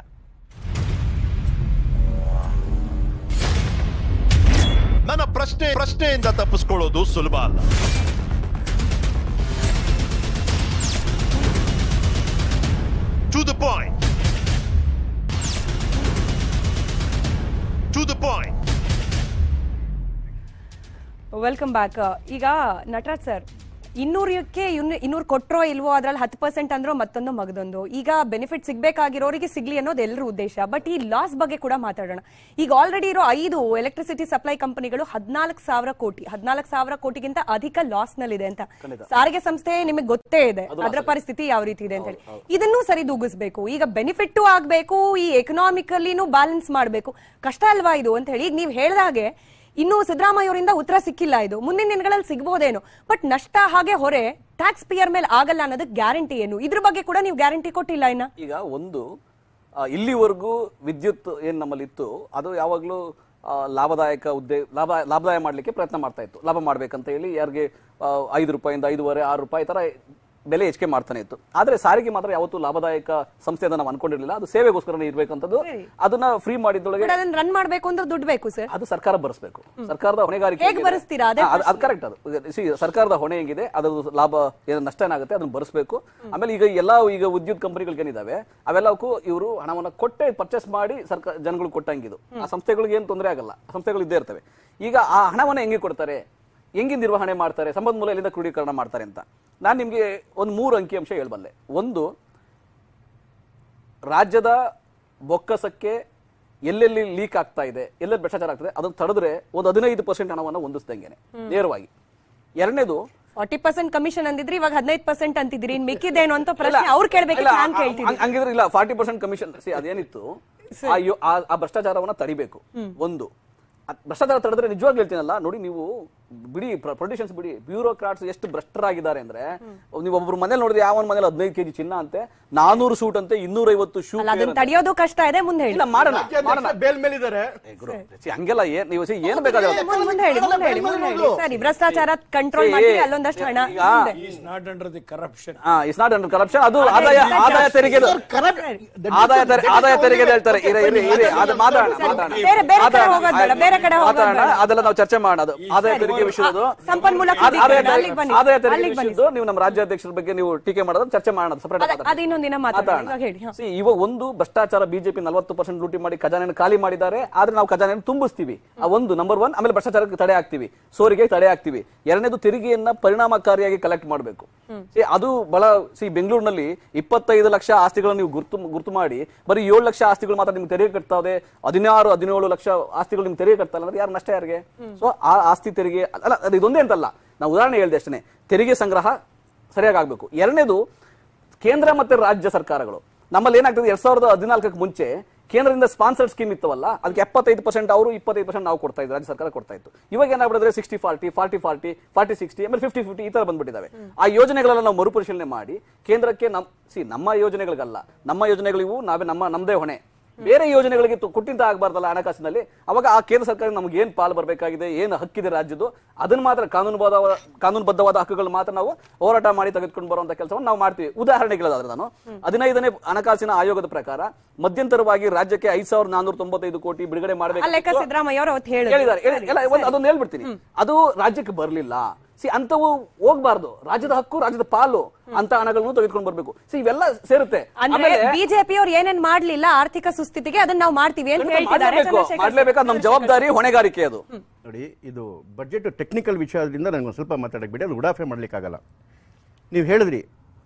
ನನ್ನ ಪ್ರಶ್ನೆ ಪ್ರಶ್ನೆಯಿಂದ ತಪ್ಪಿಸ್ಕೊಳ್ಳೋದು ಸುಲಭ ಅಲ್ಲ to the point to the point welcome back ಈಗ ನಟರಾಜ್ ಸರ್ ಇನ್ನೂರಕ್ಕೆ ಇನ್ನೂರು ಕೊಟ್ರೋ ಇಲ್ವೋ ಅದ್ರಲ್ಲಿ ಹತ್ತು ಪರ್ಸೆಂಟ್ ಅಂದ್ರೋ ಮತ್ತೊಂದು ಮಗದೊಂದು ಈಗ ಬೆನಿಫಿಟ್ ಸಿಗ್ಬೇಕಾಗಿರೋರಿಗೆ ಸಿಗ್ಲಿ ಅನ್ನೋದು ಎಲ್ಲರ ಉದ್ದೇಶ ಬಟ್ ಈ ಲಾಸ್ ಬಗ್ಗೆ ಕೂಡ ಮಾತಾಡೋಣ ಈಗ ಆಲ್ರೆಡಿ ಇರೋ ಐದು ಎಲೆಕ್ಟ್ರಿಸಿಟಿ ಸಪ್ಲೈ ಕಂಪನಿಗಳು ಹದಿನಾಲ್ಕು ಸಾವಿರ ಕೋಟಿ ಹದಿನಾಲ್ಕು ಸಾವಿರ ಕೋಟಿಗಿಂತ ಅಧಿಕ ಲಾಸ್ ನಲ್ಲಿದೆ ಅಂತ ಸಾರಿಗೆ ಸಂಸ್ಥೆ ನಿಮಗೆ ಗೊತ್ತೇ ಇದೆ ಅದರ ಪರಿಸ್ಥಿತಿ ಯಾವ ರೀತಿ ಇದೆ ಅಂತ ಹೇಳಿ ಇದನ್ನೂ ಸರಿದೂಗಿಸ್ಬೇಕು ಈಗ ಬೆನಿಫಿಟ್ ಆಗ್ಬೇಕು ಈ ಎಕನಾಮಿಕಲಿನೂ ಬ್ಯಾಲೆನ್ಸ್ ಮಾಡಬೇಕು ಕಷ್ಟ ಅಲ್ವಾ ಇದು ಅಂತ ಹೇಳಿ ಈಗ ನೀವು ಹೇಳ್ದಾಗೆ ಇನ್ನು ಸಿದ್ದರಾಮಯ್ಯ ಅವರಿಂದ ಉತ್ತರ ಸಿಕ್ಕಿಲ್ಲ ಇದು ಮುಂದಿನ ದಿನಗಳಲ್ಲಿ ಸಿಗ್ಬೋದೇನೋ ಬಟ್ ನಷ್ಟ ಹಾಗೆ ಹೊರೆ ಟ್ಯಾಕ್ಸ್ ಪೇಯರ್ ಮೇಲೆ ಆಗಲ್ಲ ಅನ್ನೋದಕ್ಕೆ ಗ್ಯಾರಂಟಿ ಏನು ಇದ್ರ ಬಗ್ಗೆ ಕೂಡ ನೀವು ಗ್ಯಾರಂಟಿ ಕೊಟ್ಟಿಲ್ಲ ಇನ್ನ ಈಗ ಒಂದು ಆ, ಇಲ್ಲಿವರೆಗೂ ವಿದ್ಯುತ್ ಏನ್ ನಮ್ಮಲ್ಲಿ ಇತ್ತು ಅದು ಯಾವಾಗಲೂ ಲಾಭದಾಯಕ ಉದ್ದೇ ಲಾಭ ಲಾಭದಾಯ ಮಾಡಲಿಕ್ಕೆ ಪ್ರಯತ್ನ ಮಾಡ್ತಾ ಇತ್ತು ಲಾಭ ಮಾಡ್ಬೇಕಂತ ಹೇಳಿ ಯಾರಿಗೆ ಆ, ಐದು ರೂಪಾಯಿಂದ ಐದೂವರೆ ಆರು ರೂಪಾಯಿ ತರ ಬೆಲೆ ಹೆಚ್ಚಿಗೆ ಮಾಡ್ತಾನೆ ಇತ್ತು ಆದ್ರೆ ಸಾರಿಗೆ ಮಾತ್ರ ಯಾವತ್ತೂ ಲಾಭದಾಯಕ ಸಂಸ್ಥೆ ಅಂತ ನಾವು ಅನ್ಕೊಂಡಿರ್ಲಿಲ್ಲ ಅದು ಸೇವೆಗೋಸ್ಕರ ಇರ್ಬೇಕಂತದ್ದು ಅದನ್ನ ಫ್ರೀ ಮಾಡಿದ್ದೊಳಗೆ ಬಟ್ ಅದನ್ನ ರನ್ ಮಾಡ್ಬೇಕು ಅಂದ್ರೆ ದುಡ್ಡು ಬೇಕು ಸರ್ ಅದು ಸರ್ಕಾರ ಭರಿಸಬೇಕು ಸರ್ಕಾರದ ಹೊಣೆಗಾರಿಕೆ ಹೇಗ್ ಹೇಗಿದೆ? ಭರಿಸ್ತೀರಾ? ಅದೇ ಹಾ, ಅದು- ಅದು ಕರೆಕ್ಟ್ ಅದು See, ಸರ್ಕಾರದ ಹೊಣೆ ಹೆಂಗಿದೆ ಅದ್ರ ಲಾಭ ಏನು ನಷ್ಟ ಏನಾಗುತ್ತೆ ಅದನ್ನ ಭರಿಸಬೇಕು ಆಮೇಲೆ ಈಗ ಎಲ್ಲ ಈಗ ವಿದ್ಯುತ್ ಕಂಪನಿಗಳು ಏನಿದಾವೆ ಅವೆಲ್ಲಕ್ಕೂ ಇವರು ಹಣವನ್ನ ಕೊಟ್ಟೆ ಪರ್ಚೇಸ್ ಮಾಡಿ ಸರ್ಕಾರ ಜನಗಳು ಕೊಟ್ಟಂಗಿದು ಆ ಸಂಸ್ಥೆಗಳಿಗೆ ಏನು ತೊಂದರೆ ಆಗಲ್ಲ ಆ ಸಂಸ್ಥೆಗಳು ಇದ್ದೇ ಇರ್ತವೆ ಈಗ ಆ ಹಣವನ್ನ ಹೆಂಗೆ ಕೊಡ್ತಾರೆ ಹೆಂಗೆ ನಿರ್ವಹಣೆ ಮಾಡ್ತಾರೆ ಸಂಪನ್ಮೂಲ ಎಲ್ಲಿಂದ ಕ್ರೋಢೀಕರಣ ಮಾಡ್ತಾರೆ ಅಂತ ನಾನು ನಿಮ್ಗೆ ಒಂದು ಮೂರು ಅಂಕಿಅಂಶ ಹೇಳ್ಬಲ್ಲೆ ಒಂದು ರಾಜ್ಯದ ಬೊಕ್ಕಸಕ್ಕೆ ಎಲ್ಲೆಲ್ಲಿ ಲೀಕ್ ಆಗ್ತಾ ಇದೆ ಎಲ್ಲೆಲ್ಲಿ ಭ್ರಷ್ಟಾಚಾರ ಆಗ್ತದೆ ಅದನ್ನು ತಡೆದ್ರೆ ಒಂದು ಹದಿನೈದು ಪರ್ಸೆಂಟ್ ಹಣವನ್ನು ಹೊಂದಿಸ್ದಂಗೆನೆ ನೇರವಾಗಿ ಎರಡನೇದು ಫಾರ್ಟಿ ಪರ್ಸೆಂಟ್ ಕಮಿಷನ್ ಅಂದಿದ್ರಿ ಇವಾಗ ಹದಿನೈದು ಪರ್ಸೆಂಟ್ ಅಂತಿದ್ರಿ ಇನ್ ಮಿಕ್ಕಿದೇನು ಅಂತ ಪ್ರಶ್ನೆ ಅವ್ರು ಕೇಳ್ಬೇಕು ಇಲ್ಲ, ನಾನ್ ಆ- ಕೇಳ್ತೀನಿ ಹಂಗ್- ಹಂಗಿದ್ರೆ ಇಲ್ಲ ಫಾರ್ಟಿ ಪರ್ಸೆಂಟ್ ಕಮಿಷನ್ ಅದೇನಿತ್ತು ಆ ಯೋ- ಆ- ಆ ಭ್ರಷ್ಟಾಚಾರವನ್ನ ತಡಿಬೇಕು ಒಂದು ಅದ್ ಭ್ರಷ್ಟಾಚಾರ ತಡೆದ್ರೆ ನಿಜವಾಗ್ಲೂ ಹೇಳ್ತೀನಲ್ಲ ನೋಡಿ ನೀವು ಬಿಡಿ ಪ್ರೊಡಿಷನ್ಸ್ ಬಿಡಿ ಬ್ಯೂರೋಕ್ರಾಟ್ಸ್ ಎಷ್ಟು ಭ್ರಷ್ಟರಾಗಿದ್ದಾರೆ ಅಂದ್ರೆ ನೀವು ಒಬ್ಬರು ಮನೇಲಿ ನೋಡಿದ್ರೆ ಯಾವ ಮನೇಲಿ ಹದಿನೈದು ಕೆಜಿ ಚಿನ್ನ ಅಂತೆ ನಾನೂರು ಸೂಟ್ ಅಂತೆ ಇನ್ನೂರೈವತ್ತು ಶೂ ಅಲ್ಲ ಅದನ್ನ ತಡೆಯೋದು ಕಷ್ಟ ಇದೆ ಮುಂದೆ ಹೇಳಿ ಇಲ್ಲ ಮಾಡೋಣ ಮಾಡೋಣ ಬೇಲ್ ಮೇಲಿದ್ದಾರೆ ಏ, ಗುರು, ಛೀ, ಹಂಗೆಲ್ಲ ಏನ್ ನೀವು ಛೀ, ಏನು ಬೇಕಾದ್ರೆ ಮುಂದೆ ಮುಂದೆ ಹೇಳಿ ಮುಂದೆ ಹೇಳಿ ಮುಂದೆ ಹೇಳಿ ಸರಿ ಭ್ರಷ್ಟಾಚಾರ ಕಂಟ್ರೋಲ್ ಏ, ಮಾಡ್ತೀವಿ ಅಲ್ಲೊಂದಷ್ಟು ಹಣ ಈಗ ಮುಂದೆ. Is not under the corruption it's not under corruption ಅದು ಆದಾಯ ಆದಾಯ ತೆರಿಗೆ ಆದಾಯ ತೆರಿಗೆ ಆದಾಯ ತೆರಿಗೆ ಹೇಳ್ತಾರೆ ಇರಿ ಇರಿ ಇರಿ ಅದು ಮಾತಾಡೋಣ ಮಾತಾಡೋಣ ಬೇರೆ- ಬೇರೆ ಕಡೆ ಮಾತಾಡೋಣ. ಹೋಗೋದ್ ಬೇಡ, ಬೇರೆ ಕಡೆ ಹೋಗೋದ್ ಮಾತಾಡೋಣ ಬೇಡ. ಅದೆಲ್ಲ ನಾವು ಚರ್ಚೆ ಮಾಡೋಣ ಅದು ಆದಾಯ ತೆರಿಗೆ ವಿಷಯದ್ದು ಆ, ಸಂಪನ್ಮೂಲ ಆದ- ಆದಾಯ ಕ್ರೋಢೀಕರಣ, ತೆರಿಗೆ- ಅಲ್ಲಿಗೆ ಬನ್ನಿ. ಆದಾಯ ತೆರಿಗೆ ಅಲ್ಲಿಗೆ ಬನ್ನಿ. ವಿಷಯದ್ದು ನೀವು ನಮ್ಮ ರಾಜ್ಯಾಧ್ಯಕ್ಷರ ಬಗ್ಗೆ ನೀವು ಟೀಕೆ ಮಾಡೋದು ಚರ್ಚೆ ಮಾಡೋಣ ಸಪರೇಟ್ ಅದ- ಅದು ಇನ್ನೊಂದ್ ದಿನ ಮಾತಾಡೋಣ. ಇವಾಗ ಹೇಳಿ, ಹಾ. ಇವಾಗ ಒಂದು ಭ್ರಷ್ಟಾಚಾರ ಬಿಜೆಪಿ ನಲವತ್ತು ಪರ್ಸೆಂಟ್ ಲೂಟಿ ಮಾಡಿ ಖಜಾನೆಯನ್ನು ಖಾಲಿ ಮಾಡಿದ್ದಾರೆ ಆದ್ರೆ ನಾವು ಖಜಾನೆಯನ್ನು ತುಂಬಿಸ್ತೀವಿ ಆ ಒಂದು ನಂಬರ್ ಒನ್ ಆಮೇಲೆ ಭ್ರಷ್ಟಾಚಾರಕ್ಕೆ ತಡೆ ಹಾಕ್ತಿವಿ ಸೋರಿಗೆ ತಡೆ ಹಾಕ್ತಿವಿ ಎರಡನೇದು ತೆರಿಗೆಯನ್ನ ಪರಿಣಾಮಕಾರಿಯಾಗಿ ಕಲೆಕ್ಟ್ ಮಾಡಬೇಕು ಅದು ಬಹಳ ಸಿ ಬೆಂಗಳೂರಿನಲ್ಲಿ ಇಪ್ಪತ್ತೈದು ಲಕ್ಷ ಆಸ್ತಿಗಳನ್ನು ನೀವು ಗುರ್ತು ಗುರ್ತು ಮಾಡಿ ಬರೀ ಏಳು ಲಕ್ಷ ಆಸ್ತಿಗಳು ಮಾತ್ರ ನಿಮ್ಗೆ ತೆರಿಗೆ ಕಟ್ತಾ ಇದೆ ಹದಿನಾರು ಹದಿನೇಳು ಲಕ್ಷ ಆಸ್ತಿಗಳು ನಿಮ್ಗೆ ತೆರಿಗೆ ಕಟ್ತಾ ಇಲ್ಲ ಅಂದ್ರೆ ಯಾರು ನಷ್ಟ ಯಾರಿಗೆ ಸೊ ಆ ಆಸ್ತಿ ತೆರಿಗೆ ಅಲ್ಲ ಅದು ಇದೊಂದೇ ಅಂತಲ್ಲ ನಾವು ಉದಾಹರಣೆ ಹೇಳಿದೆ ಅಷ್ಟೇ ತೆರಿಗೆ ಸಂಗ್ರಹ ಸರಿಯಾಗಿ ಆಗ್ಬೇಕು ಎರಡನೇದು ಕೇಂದ್ರ ಮತ್ತೆ ರಾಜ್ಯ ಸರ್ಕಾರಗಳು ನಮ್ಮಲ್ಲಿ ಏನಾಗ್ತದೆ ಎರಡ್ ಸಾವಿರದ ಹದಿನಾಲ್ಕಕ್ಕೆ ಮುಂಚೆ ಕೇಂದ್ರದಿಂದ ಸ್ಪಾನ್ಸರ್ಡ್ ಸ್ಕೀಮ್ ಇತ್ತವಲ್ಲ ಅದಕ್ಕೆ ಎಪ್ಪತ್ತೈದು ಪರ್ಸೆಂಟ್ ಅವರು ಇಪ್ಪತ್ತೈದು ಪರ್ಸೆಂಟ್ ನಾವು ಕೊಡ್ತಾ ಇದ್ವಿ ರಾಜ್ಯ ಸರ್ಕಾರ ಕೊಡ್ತಾ ಇತ್ತು ಇವಾಗ ಏನಾಗ್ಬಿಡಿದ್ರೆ sixty forty forty forty forty sixty ಆಮೇಲೆ ಫಿಫ್ಟಿ ಫಿಫ್ಟಿ ಈ ತರ ಬಂದ್ಬಿಟ್ಟಿದ್ದಾವೆ ಆ ಯೋಜನೆಗಳೆಲ್ಲ ನಾವು ಮರುಪರಿಶೀಲನೆ ಮಾಡಿ ಕೇಂದ್ರಕ್ಕೆ ನಮ್ ಸಿ ನಮ್ಮ ಯೋಜನೆಗಳಿಗಲ್ಲ ನಮ್ಮ ಯೋಜನೆಗಳಿವು ನಾವೇ ನಮ್ಮ ನಮ್ಮದೇ ಹೊಣೆ ಬೇರೆ ಯೋಜನೆಗಳಿಗೆ ತು- ಕುಟ್ಟಿಂತ ಆಗಬಾರ್ದಲ್ಲ ಹಣಕಾಸಿನಲ್ಲಿ ಅವಾಗ ಆ ಕೇಂದ್ರ ಸರ್ಕಾರ ನಮ್ಗೆ ಏನ್ ಪಾಲು ಬರಬೇಕಾಗಿದೆ ಏನು ಹಕ್ಕಿದೆ ರಾಜ್ಯದ್ದು ಅದನ್ನ ಮಾತ್ರ ಕಾನೂನುಬದ್ಧ ಕಾನೂನುಬದ್ಧವಾದ ಹಕ್ಕುಗಳು ಮಾತ್ರ ನಾವು ಹೋರಾಟ ಮಾಡಿ ತೆಗೆದುಕೊಂಡು ಬರುವಂತ ಕೆಲಸವನ್ನು ನಾವು ಮಾಡ್ತೀವಿ ಉದಾಹರಣೆಗಳಾದ್ರೆ ನಾನು ಹದಿನೈದನೇ ಹಣಕಾಸಿನ ಆಯೋಗದ ಪ್ರಕಾರ ಮಧ್ಯಂತರವಾಗಿ ರಾಜ್ಯಕ್ಕೆ ಐದ್ ಸಾವಿರದ ನಾನೂರ ತೊಂಬತ್ತೈದು ಕೋಟಿ ಬಿಡುಗಡೆ ಆ ಲೆಕ್ಕ ಮಾಡಬೇಕು ಸಿದ್ದರಾಮಯ್ಯ ಅವರು ಅವತ್ತು ಹೇಳಿದ್ರು ಹೇಳಿದ್ದಾರೆ ಹೇಳಿ- ಎಲ್ಲ ಒಂದು ಅದೊಂದು ಹೇಳ್ಬಿಡ್ತೀನಿ ಅದು ರಾಜ್ಯಕ್ಕೆ ಬರಲಿಲ್ಲ ಸಿ ಅಂತವು ಹೋಗ್ಬಾರ್ದು ರಾಜ್ಯದ ಹಕ್ಕು ರಾಜ್ಯದ ಪಾಲು ಅಂತ ಹಣಗಳನ್ನು ತೆಗೆದುಕೊಂಡು ಬರ್ಬೇಕು ಸಿ ಇವೆಲ್ಲ ಸೇರುತ್ತೆ ಅಂದ್ರೆ ಬಿಜೆಪಿ ಅವ್ರು ಏನೇನ್ ಮಾಡ್ಲಿಲ್ಲ ಆರ್ಥಿಕ ಸುಸ್ಥಿತಿಗೆ ಅದನ್ನ ನಾವು ಮಾಡ್ತೀವಿ ಅಂತ ಹೇಳ್ತಿದ್ದಾರೆ ಮಾಡ್ಲೇಬೇಕು ಚಂದ್ರಶೇಖರ್ ಮಾಡ್ಲೇಬೇಕು ಅದು ನಮ್ಮ ಜವಾಬ್ದಾರಿ ಹೊಣೆಗಾರಿಕೆ ಅದು ನೋಡಿ ಇದು ಬಜೆಟ್ ಟೆಕ್ನಿಕಲ್ ವಿಷಯದಿಂದ ನನಗೆ ಒಂದು ಸ್ವಲ್ಪ ಮಾತಾಡಕ್ಕೆ ಬಿಡಿ ಅದು ಉಡಾಫೆ ಮಾಡ್ಲಿಕ್ಕಾಗಲ್ಲ ನೀವು ಹೇಳಿದ್ರಿ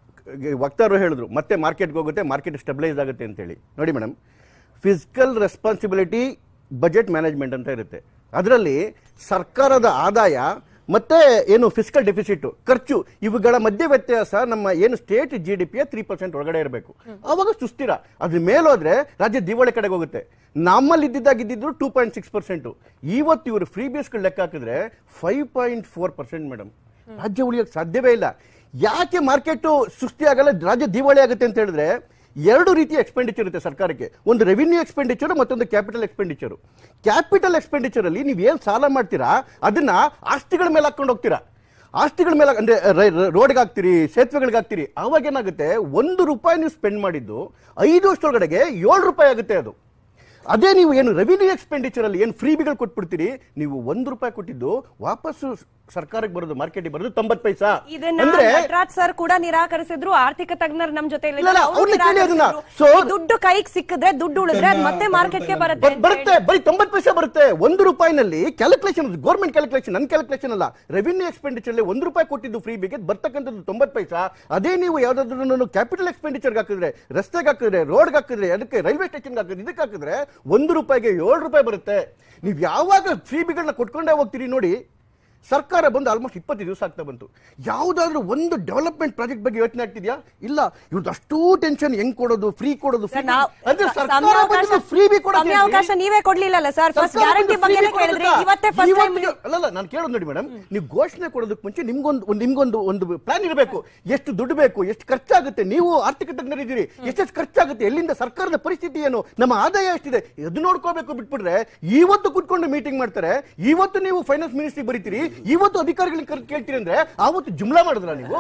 ಗ- ವಕ್ತಾರರು ಹೇಳಿದ್ರು ಮತ್ತೆ ಮಾರ್ಕೆಟ್ಗೆ ಹೋಗುತ್ತೆ ಮಾರ್ಕೆಟ್ ಸ್ಟೆಬಿಲೈಸ್ ಆಗುತ್ತೆ ಅಂತೇಳಿ ನೋಡಿ madam physical responsibility budget management ಅಂತ ಇರುತ್ತೆ ಅದರಲ್ಲಿ ಸರ್ಕಾರದ ಆದಾಯ ಮತ್ತೆ ಏನು ಫಿಸಿಕಲ್ ಡೆಫಿಸಿಟ್ ಖರ್ಚು ಇವುಗಳ ಮಧ್ಯೆ ವ್ಯತ್ಯಾಸ ನಮ್ಮ ಏನು ಸ್ಟೇಟ್ ಜಿ ಡಿ ಪಿಯ ತ್ರೀ ಪರ್ಸೆಂಟ್ ಒಳಗಡೆ ಇರಬೇಕು ಅವಾಗ ಸುಸ್ಥಿರ ಅದ್ರ ಮೇಲೋದ್ರೆ ರಾಜ್ಯ ದಿವಾಳಿ ಕಡೆಗೆ ಹೋಗುತ್ತೆ ನಮ್ಮಲ್ಲಿ ಇದ್ದಿದ್ದಾಗಿದ್ದು ಟೂ ಪಾಯಿಂಟ್ ಸಿಕ್ಸ್ ಪರ್ಸೆಂಟ್ ಇವತ್ತು ಇವರು ಫ್ರೀ ಬೇಸ್ಗಳು ಲೆಕ್ಕ ಹಾಕಿದ್ರೆ five point four percent madam ರಾಜ್ಯ ಉಳಿಯೋಕೆ ಸಾಧ್ಯವೇ ಇಲ್ಲ ಯಾಕೆ ಮಾರ್ಕೆಟ್ ಸುಸ್ಥಿ ಆಗಲ್ಲ ರಾಜ್ಯ ದಿವಾಳಿ ಆಗುತ್ತೆ ಅಂತ ಹೇಳಿದ್ರೆ ಎರಡು ರೀತಿಯ ಎಕ್ಸ್ಪೆಂಡಿಚರ್ ಇರುತ್ತೆ ಸರ್ಕಾರಕ್ಕೆ ಒಂದು ರೆವಿನ್ಯೂ ಎಕ್ಸ್ಪೆಂಡಿಚರ್ ಮತ್ತೊಂದು ಕ್ಯಾಪಿಟಲ್ ಎಕ್ಸ್ಪೆಂಡಿಚರ್ ಕ್ಯಾಪಿಟಲ್ ಎಕ್ಸ್ಪೆಂಡಿಚರ್ ಅಲ್ಲಿ ನೀವು ಏನು ಸಾಲ ಮಾಡ್ತೀರಾ ಅದನ್ನ ಆಸ್ತಿಗಳ ಮೇಲೆ ಹಾಕೊಂಡು ಹೋಗ್ತೀರಾ ಆಸ್ತಿಗಳ ಮೇಲೆ ಅಂದ್ರೆ ರೋಡ್ಗೆ ಹಾಕ್ತೀರಿ ಸೇತುವೆಗಳಿಗೆ ಹಾಕ್ತೀರಿ ಅವಾಗ ಏನಾಗುತ್ತೆ ಒಂದು ರೂಪಾಯಿ ನೀವು ಸ್ಪೆಂಡ್ ಮಾಡಿದ್ದು ಐದು ವರ್ಷದೊಳಗಡೆಗೆ ಏಳು ರೂಪಾಯಿ ಆಗುತ್ತೆ ಅದು ಅದೇ ನೀವು ಏನು ರೆವಿನ್ಯೂ ಎಕ್ಸ್ಪೆಂಡಿಚರ್ ಅಲ್ಲಿ ಏನು ಫ್ರೀಬಿಗಳು ಕೊಟ್ಬಿಡ್ತೀರಿ ನೀವು ಒಂದು ರೂಪಾಯಿ ಕೊಟ್ಟಿದ್ದು ವಾಪಸ್ಸು ಸರ್ಕಾರಕ್ಕೆ ಬರೋದು ಮಾರ್ಕೆಟಿಗೆ ಬರೋದು ತೊಂಬತ್ತು ಪೈಸಾ ಇದನ್ನ ಅಂದ್ರೆ ನಟರಾಜ್ ಸರ್ ಕೂಡ ನಿರಾಕರಿಸಿದ್ರು ಆರ್ಥಿಕ ತಜ್ಞರು ನಮ್ ಜೊತೆ ಇಲ್ಲ, ಇಲ್ಲ, ಅವ್ರ್ನ ಕೇಳಿ ಅದನ್ನ. So- ಈ ದುಡ್ಡು ಕೈಗೆ ಸಿಕ್ಕಿದ್ರೆ ದುಡ್ಡು ಉಳಿದ್ರೆ ಅದ್ ಮತ್ತೆ ಮಾರ್ಕೆಟ್ಗೆ ಬರುತ್ತೆ ಬರ್- ಬರುತ್ತೆ ಬರೀ ತೊಂಬತ್ತು ಪೈಸೆ ಬರುತ್ತೆ ಒಂದು ರೂಪಾಯಿನಲ್ಲಿ ಕ್ಯಾಲ್ಕುಲೇಷನ್ ಗೌರ್ಮೆಂಟ್ ಕ್ಯಾಲ್ಕುಲೇಷನ್ ನನ್ನ ಕ್ಯಾಲ್ಕುಲೇಷನ್ ಅಲ್ಲ ರೆವಿನ್ಯೂ ಎಕ್ಸ್ಪೆಂಡಿಚರ್ ಒಂದು ರೂಪಾಯಿ ಕೊಟ್ಟಿದ್ದು ಫ್ರೀ ಬಿಗೆ ಬರ್ತಕ್ಕಂಥದ್ದು ತೊಂಬತ್ತು ಪೈಸಾ ಅದೇ ನೀವು ಯಾವ್ದಾದ್ರು ಕ್ಯಾಪಿಟಲ್ ಎಕ್ಸ್ಪೆಂಡಿಚರ್ಗೆ ಹಾಕಿದ್ರೆ ರಸ್ತೆಗೆ ಹಾಕಿದ್ರೆ ರೋಡ್ಗೆ ಹಾಕಿದ್ರೆ ಅದಕ್ಕೆ ರೈಲ್ವೆ ಸ್ಟೇಷನ್ಗೆ ಹಾಕಿದ್ರೆ ಇದಕ್ಕೆ ಹಾಕಿದ್ರೆ ಒಂದು ರೂಪಾಯಿಗೆ ಏಳು ರೂಪಾಯಿ ಬರುತ್ತೆ ನೀವು ಯಾವಾಗ ಫ್ರೀ ಬಿಗಳನ್ನ ಕೊಟ್ಕೊಂಡೇ ಹೋಗ್ತೀರಿ ನೋಡಿ ಸರ್ಕಾರ ಬಂದು ಆಲ್ಮೋಸ್ಟ್ ಇಪ್ಪತ್ತು ದಿವಸ ಆಗ್ತಾ ಬಂತು ಯಾವುದಾದ್ರೂ ಒಂದು ಡೆವಲಪ್ಮೆಂಟ್ ಪ್ರಾಜೆಕ್ಟ್ ಬಗ್ಗೆ ಯೋಚನೆ ಆಗ್ತಿದ್ಯಾ ಇಲ್ಲ ಇವ್ರದ್ದು ಅಷ್ಟು ಟೆನ್ಷನ್ ಹೆಂಗ್ ಕೊಡೋದು ಫ್ರೀ ಕೊಡೋದು free ನಾವ್- ಕೊಡೋದು. ಅಂದ್ರೆ ಸಮಯ ಸರ್ಕಾರ ಅವಕಾಶ- ಬಂದು ಫ್ರೀ ಬಿ ಕೊಡೋದು ಸಮಯ ಅವಕಾಶ ನೀವೇ ಕೊಡ್ಲಿಲ್ಲಲ್ಲ ಸರ್ ಫಸ್ಟ್ ಸರ್ಕಾರ ಗ್ಯಾರಂಟಿ ಬಂದು ಬಗ್ಗೆ free ಬಿ ಕೇಳಿದ್ರಿ ಕೊಡೋದಕ್ಕ? ಇವತ್ತೇ ಫಸ್ಟ್ ಟೈಮ್ ಇವತ್ತಿಗೆ- ಅಲ್ಲಲ್ಲ ನಾನು ಕೇಳೋದು ನೋಡಿ ಮೇಡಮ್ ನೀವು ಘೋಷಣೆ ಕೊಡೋದಕ್ಕೆ ಮುಂಚೆ ನಿಮ್ಗೊಂದು ಒಂದು ನಿಮ್ಗೊಂದು ಒಂದು ಪ್ಲಾನ್ ಇರಬೇಕು ಎಷ್ಟು ದುಡ್ಡು ಬೇಕು ಎಷ್ಟು ಖರ್ಚಾಗುತ್ತೆ ನೀವು ಆರ್ಥಿಕ ತಜ್ಞರಿದ್ದೀರಿ ಎಷ್ಟೆಷ್ಟು ಖರ್ಚಾಗುತ್ತೆ ಎಲ್ಲಿಂದ ಸರ್ಕಾರದ ಪರಿಸ್ಥಿತಿ ಏನು ನಮ್ಮ ಆದಾಯ ಎಷ್ಟಿದೆ ಅದು ನೋಡ್ಕೋಬೇಕು ಬಿಟ್ಬಿಟ್ರೆ ಇವತ್ತು ಕುತ್ಕೊಂಡು ಮೀಟಿಂಗ್ ಮಾಡ್ತಾರೆ ಇವತ್ತು ನೀವು ಫೈನಾನ್ಸ್ ಮಿನಿಸ್ಟ್ರಿ ಬರೀತೀರಿ ಇವತ್ತು ಅಧಿಕಾರಿಗಳಿಗೆ ಕರೆದು ಕೇಳ್ತೀರಿ ಅಂದ್ರೆ ಆವತ್ತು ಜುಮ್ಲಾ ಮಾಡಿದ್ರ ನೀವು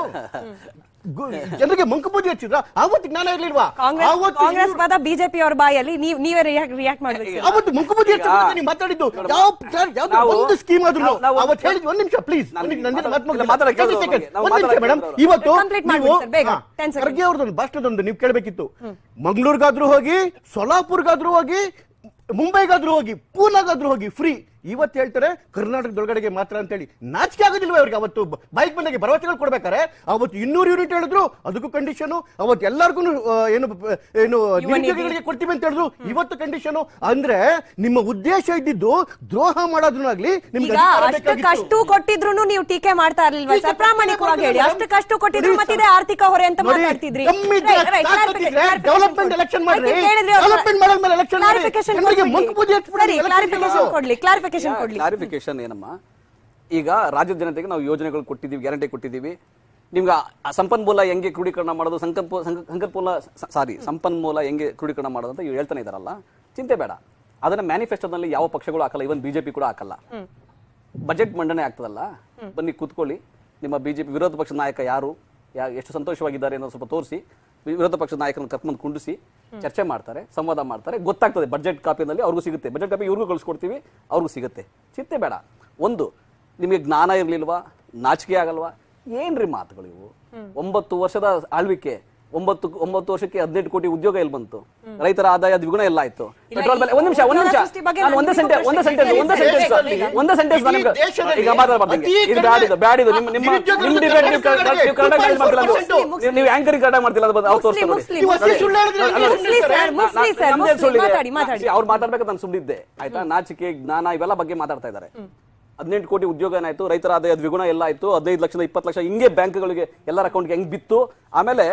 ಗು- ಜನರಿಗೆ ಮಂಕುಬೂದಿ ಹಚ್ಚಿದ್ರ ಆವತ್ತು ಜ್ಞಾನ ಇರ್ಲಿಲ್ವಾ ಕಾಂಗ್ರೆಸ್ ಆವತ್ತು ಕಾಂಗ್ರೆಸ್ ಪದ ಬಿಜೆಪಿ ಅವ್ರ ಬಾಯಲ್ಲಿ ನೀವ್ ನೀವೇ ರಿಯಾಕ್ಟ್ ಮಾಡ್ಬೇಕು ಸರ್. ಅವತ್ತು ಮುಖಬುದ್ಧಿ ಹೆಚ್ಚು ನೀವು ಮಾತಾಡಿದ್ದು ಯಾವ ಸರ್ ಯಾವ್ದು ನಾವು- ಒಂದು ಸ್ಕೀಮ್ ಆದ್ರೂ ನಾವು- ನಾವು- ಅವತ್ತು ಹೇಳಿದ್ ಒಂದ್ ನಿಮಿಷ ಪ್ಲೀಸ್ ನಾನು- ಒಂದ್ ನಿಮಿಷ ಮಾತಾಡ- ಇಲ್ಲ, ಮಾತಾಡಕ್ಕೆ ಕೇಳು ಅವ್ರಿಗೆ. ನಾವು ಒಂದ್ ನಿಮಿಷ ಮಾತಾಡಕ್ಕೆ ಮೇಡಮ್ ಕೇಳು ಇವತ್ತು Complete ನೀವು ಮಾಡ್ಬಿಡಿ sir, ಬೇಗ. ಹಾ, 10 seconds. ಖರ್ಗೆ ಅವ್ರದ್ದೊಂದು ಭಾಷಣದೊಂದು ನೀವು ಕೇಳಬೇಕಿತ್ತು ಮಂಗಳೂರ್ಗಾದ್ರೂ ಹೋಗಿ ಸೊಲಾಪುರ್ಗಾದ್ರೂ ಹೋಗಿ ಮುಂಬೈಗಾದ್ರೂ ಹೋಗಿ ಪೂನಾಗಾದ್ರೂ ಹೋಗಿ ಫ್ರೀ ಇವತ್ತು ಹೇಳ್ತಾರೆ ಕರ್ನಾಟಕದೊಳಗಡೆಗೆ ಮಾತ್ರ ಅಂತ ಹೇಳಿ ನಾಚಿಕೆ ಆಗೋದಿಲ್ವ ಅವ್ರಿಗೆ ಅವತ್ತು ಬೈಕ್ ಬಂದಾಗೆ ಭರವಸೆಗಳು ಕೊಡ್ಬೇಕಾರೆ ಅವತ್ತು ಇನ್ನೂರು ಯೂನಿಟ್ ಹೇಳಿದ್ರು ಅದಕ್ಕೂ ಕಂಡೀಷನ್ ಅವತ್ತು ಎಲ್ಲರಿಗೂ ಏನು ಪ- ಏನು ನಿರುದ್ಯೋಗಿಗಳಿಗೆ ಕೊಡ್ತೀವಿ ಅಂತ ಹೇಳಿದ್ರು ಇವತ್ತು ಕಂಡೀಷನ್ ಅಂದ್ರೆ ನಿಮ್ಮ ಉದ್ದೇಶ ಇದ್ದಿದ್ದು ದ್ರೋಹ ಮಾಡೋದನ್ನಾಗ್ಲಿ ನಿಮ್ಗೆ ಈಗ ಅಧಿಕಾರ ಅಷ್ಟಕ್ಕಷ್ಟು ಬೇಕಾಗಿತ್ತು. ಕೊಟ್ಟಿದ್ರು ನೀವು ಟೀಕೆ ಮಾಡ್ತಾ ಇರ್ಲಿಲ್ವಾ ಸರ್ ಪ್ರಾಮಾಣಿಕವಾಗಿ ಹೇಳಿ ಅಷ್ಟಕ್ಕಷ್ಟು ಕೊಟ್ಟಿದ್ರು ನೋಡಿ ಮತ್ತಿದೆ ಆರ್ಥಿಕ ಹೊರೆ ಅಂತ ನೋಡಿ, ಮಾತಾಡ್ತಿದ್ರಿ ಕಮ್ಮಿ ಇದ್ರೆ ಡೆವಲಪ್ಮೆಂಟ್ ಎಲೆಕ್ಷನ್ ಮಾಡ್ರಿ ಕೇಳಿದ್ರೆ ಡೆವಲಪ್ಮೆಂಟ್ ಮಾಡಲ್ ಎಲೆಕ್ಷನ್ ಮಾಡಿ ಕ್ಲಾರಿಫಿಕೇಶನ್ ಜನರಿಗೆ ಮಂಕು ಬೂದಿ ಹಚ್ಬಿಡಿ, ಸರಿ election ಕ್ಲಾರಿಫಿಕೇಶನ್ ಗೆಲ್ಲೋ. ಕೊಡ್ಲಿ ಕ್ಲಾರಿಫಿಕೇಶನ್ ಕೊಡ್ಲಿ ಕ್ಲಾರಿಫಿಕೇಶನ್ ಏನಮ್ಮ ಈಗ ರಾಜ್ಯದ ಜನತೆಗೆ ನಾವು ಯೋಜನೆಗಳು ಕೊಟ್ಟಿದ್ದೀವಿ ಗ್ಯಾರಂಟಿ ಕೊಟ್ಟಿದ್ದೀವಿ ನಿಮ್ಗೆ ಆ- ಆ ಸಂಪನ್ಮೂಲ ಹೆಂಗೆ ಕ್ರೋಢೀಕರಣ ಮಾಡೋದು ಸಂಕಲ್ಪ ಸಂಕ- ಸಂಕಲ್ಪಮೂಲ ಸಾರಿ ಸಂಪನ್ಮೂಲ ಹೆಂಗೆ ಕ್ರೋಢೀಕರಣ ಮಾಡೋದು ಅಂತ ಇವ್ರು ಹೇಳ್ತಾನೆ ಇದಾರಲ್ಲ ಚಿಂತೆ ಬೇಡ ಅದನ್ನ ಮ್ಯಾನಿಫೆಸ್ಟೋದಲ್ಲಿ ಯಾವ ಪಕ್ಷಗಳು ಹಾಕಲ್ಲ ಇವನ್ ಬಿಜೆಪಿ ಕೂಡ ಹಾಕಲ್ಲ ಬಜೆಟ್ ಮಂಡನೆ ಆಗ್ತದಲ್ಲ ಬನ್ನಿ ಕೂತ್ಕೊಳ್ಳಿ ನಿಮ್ಮ ಬಿಜೆಪಿ ವಿರೋಧ ಪಕ್ಷದ ನಾಯಕ ಯಾರು ಯಾ ಎಷ್ಟು ಸಂತೋಷವಾಗಿದ್ದಾರೆ ಅನ್ನೋದು ಸ್ವಲ್ಪ ತೋರಿಸಿ ವಿರೋಧ ಪಕ್ಷದ ನಾಯಕರನ್ನು ಕರ್ಕೊಂಡು ಕುಂಡಿಸಿ ಚರ್ಚೆ ಮಾಡ್ತಾರೆ ಸಂವಾದ ಮಾಡ್ತಾರೆ ಗೊತ್ತಾಗ್ತದೆ ಬಜೆಟ್ ಕಾಪಿನಲ್ಲಿ ಅವ್ರಿಗೂ ಸಿಗುತ್ತೆ ಬಜೆಟ್ ಕಾಪಿ ಇವ್ರಿಗೂ ಕಳಿಸ್ಕೊಡ್ತೀವಿ ಅವ್ರಿಗೂ ಸಿಗುತ್ತೆ ಚಿಂತೆ ಬೇಡ ಒಂದು ನಿಮಗೆ ಜ್ಞಾನ ಇರ್ಲಿಲ್ವಾ ನಾಚಿಕೆ ಆಗಲ್ವಾ ಏನ್ರಿ ಮಾತುಗಳು ಇವು ಒಂಬತ್ತು ವರ್ಷದ ಆಳ್ವಿಕೆ ಒಂಬತ್ತು ಒಂಬತ್ತು ವರ್ಷಕ್ಕೆ ಹದಿನೆಂಟು ಕೋಟಿ ಉದ್ಯೋಗ ಎಲ್ಲಿ ಬಂತು ರೈತರ ಆದಾಯ ದ್ವಿಗುಣ ಎಲ್ಲ ಆಯ್ತು ಪೆಟ್ರೋಲ್ ಬೆಲೆ ಒಂದ್ ನಿಮಿಷ ಒಂದ್ ನಿಮಿಷ ಸೃಷ್ಟಿ ಬಗ್ಗೆ ನಾನು ಒಂದೇ ನಾನು ಸೆಂಟೆನ್ಸ್ ಒಂದೇ ಪ್ರಶ್ನೆ ಸೆಂಟೆನ್ಸ್ ಒಂದೇ ಕೇಳಿದೆ. ಸೆಂಟೆನ್ಸ್ ಒಂದೇ ಸೆಂಟೆನ್ಸ್ ಇಡೀ ನನಗೆ ದೇಶದಲ್ಲಿ ಈಗ ಮಾತಾಡ್ಬಾರ್ದು ಅತಿ ಇದು ಕಡಿಮೆ ಬ್ಯಾಡಿದು ಬ್ಯಾಡಿದು ನಿಮ್ಮ ನಿಮ್ಮ ನಿರುದ್ಯೋಗ ನಿಮ್ಮ ಡಿಬೇಟ್ ನೀವು ಕನ್ನಡ ನೀವು ಕನ್ನಡ ಮಾಡ್ತಿಲ್ಲ ಅದು ಬಂದು. ಮುಸ್ಲಿಂ, ನೀವು- ನೀವು ಆಂಕರಿಂಗ್ ಕನ್ನಡ ಮಾಡ್ತಿಲ್ಲ ಅದು ಬಂದು ಅವ್ರು ಮುಸ್ಲಿಂ, ತೋರಿಸ್ತಾರೆ ಮುಸ್ಲಿಂ, ನೀವು ಹಸಿ ಸುಳ್ಳು ಹೇಳಿದ್ರೆ ನೋಡಿ. ನೀವು ಮುಸ್ಲಿಂ ಸರ್, ಮುಸ್ಲಿಂ ಸರ್, ನಮ್ದೇನ್ ಮುಸ್ಲಿಂ, ಸುಳ್ಳಿದೆ? ಮಾತಾಡಿ, ಮಾತಾಡಿ. ಅವ್ರು ಮಾತಾಡ್ಬೇಕು ನಾನು ಸುಳ್ಳಿದ್ದೆ ಆಯ್ತಾ ನಾಚಿಕೆ ಜ್ಞಾನ ಇವೆಲ್ಲ ಬಗ್ಗೆ ಮಾತಾಡ್ತಾ ಇದ್ದಾರೆ ಹದಿನೆಂಟು ಕೋಟಿ ಉದ್ಯೋಗ ಏನಾಯ್ತು ರೈತರ ಆದಾಯ ದ್ವಿಗುಣ ಎಲ್ಲ ಆಯ್ತು ಹದಿನೈದು ಲಕ್ಷದ ಇಪ್ಪತ್ತು ಲಕ್ಷ ಹಿಂಗೆ ಬ್ಯಾಂಕ್ಗಳಿಗೆ ಎಲ್ಲರ ಅಕೌಂಟ್ಗೆ ಹೆಂಗ್ ಬಿತ್ತು ಆಮೇಲೆ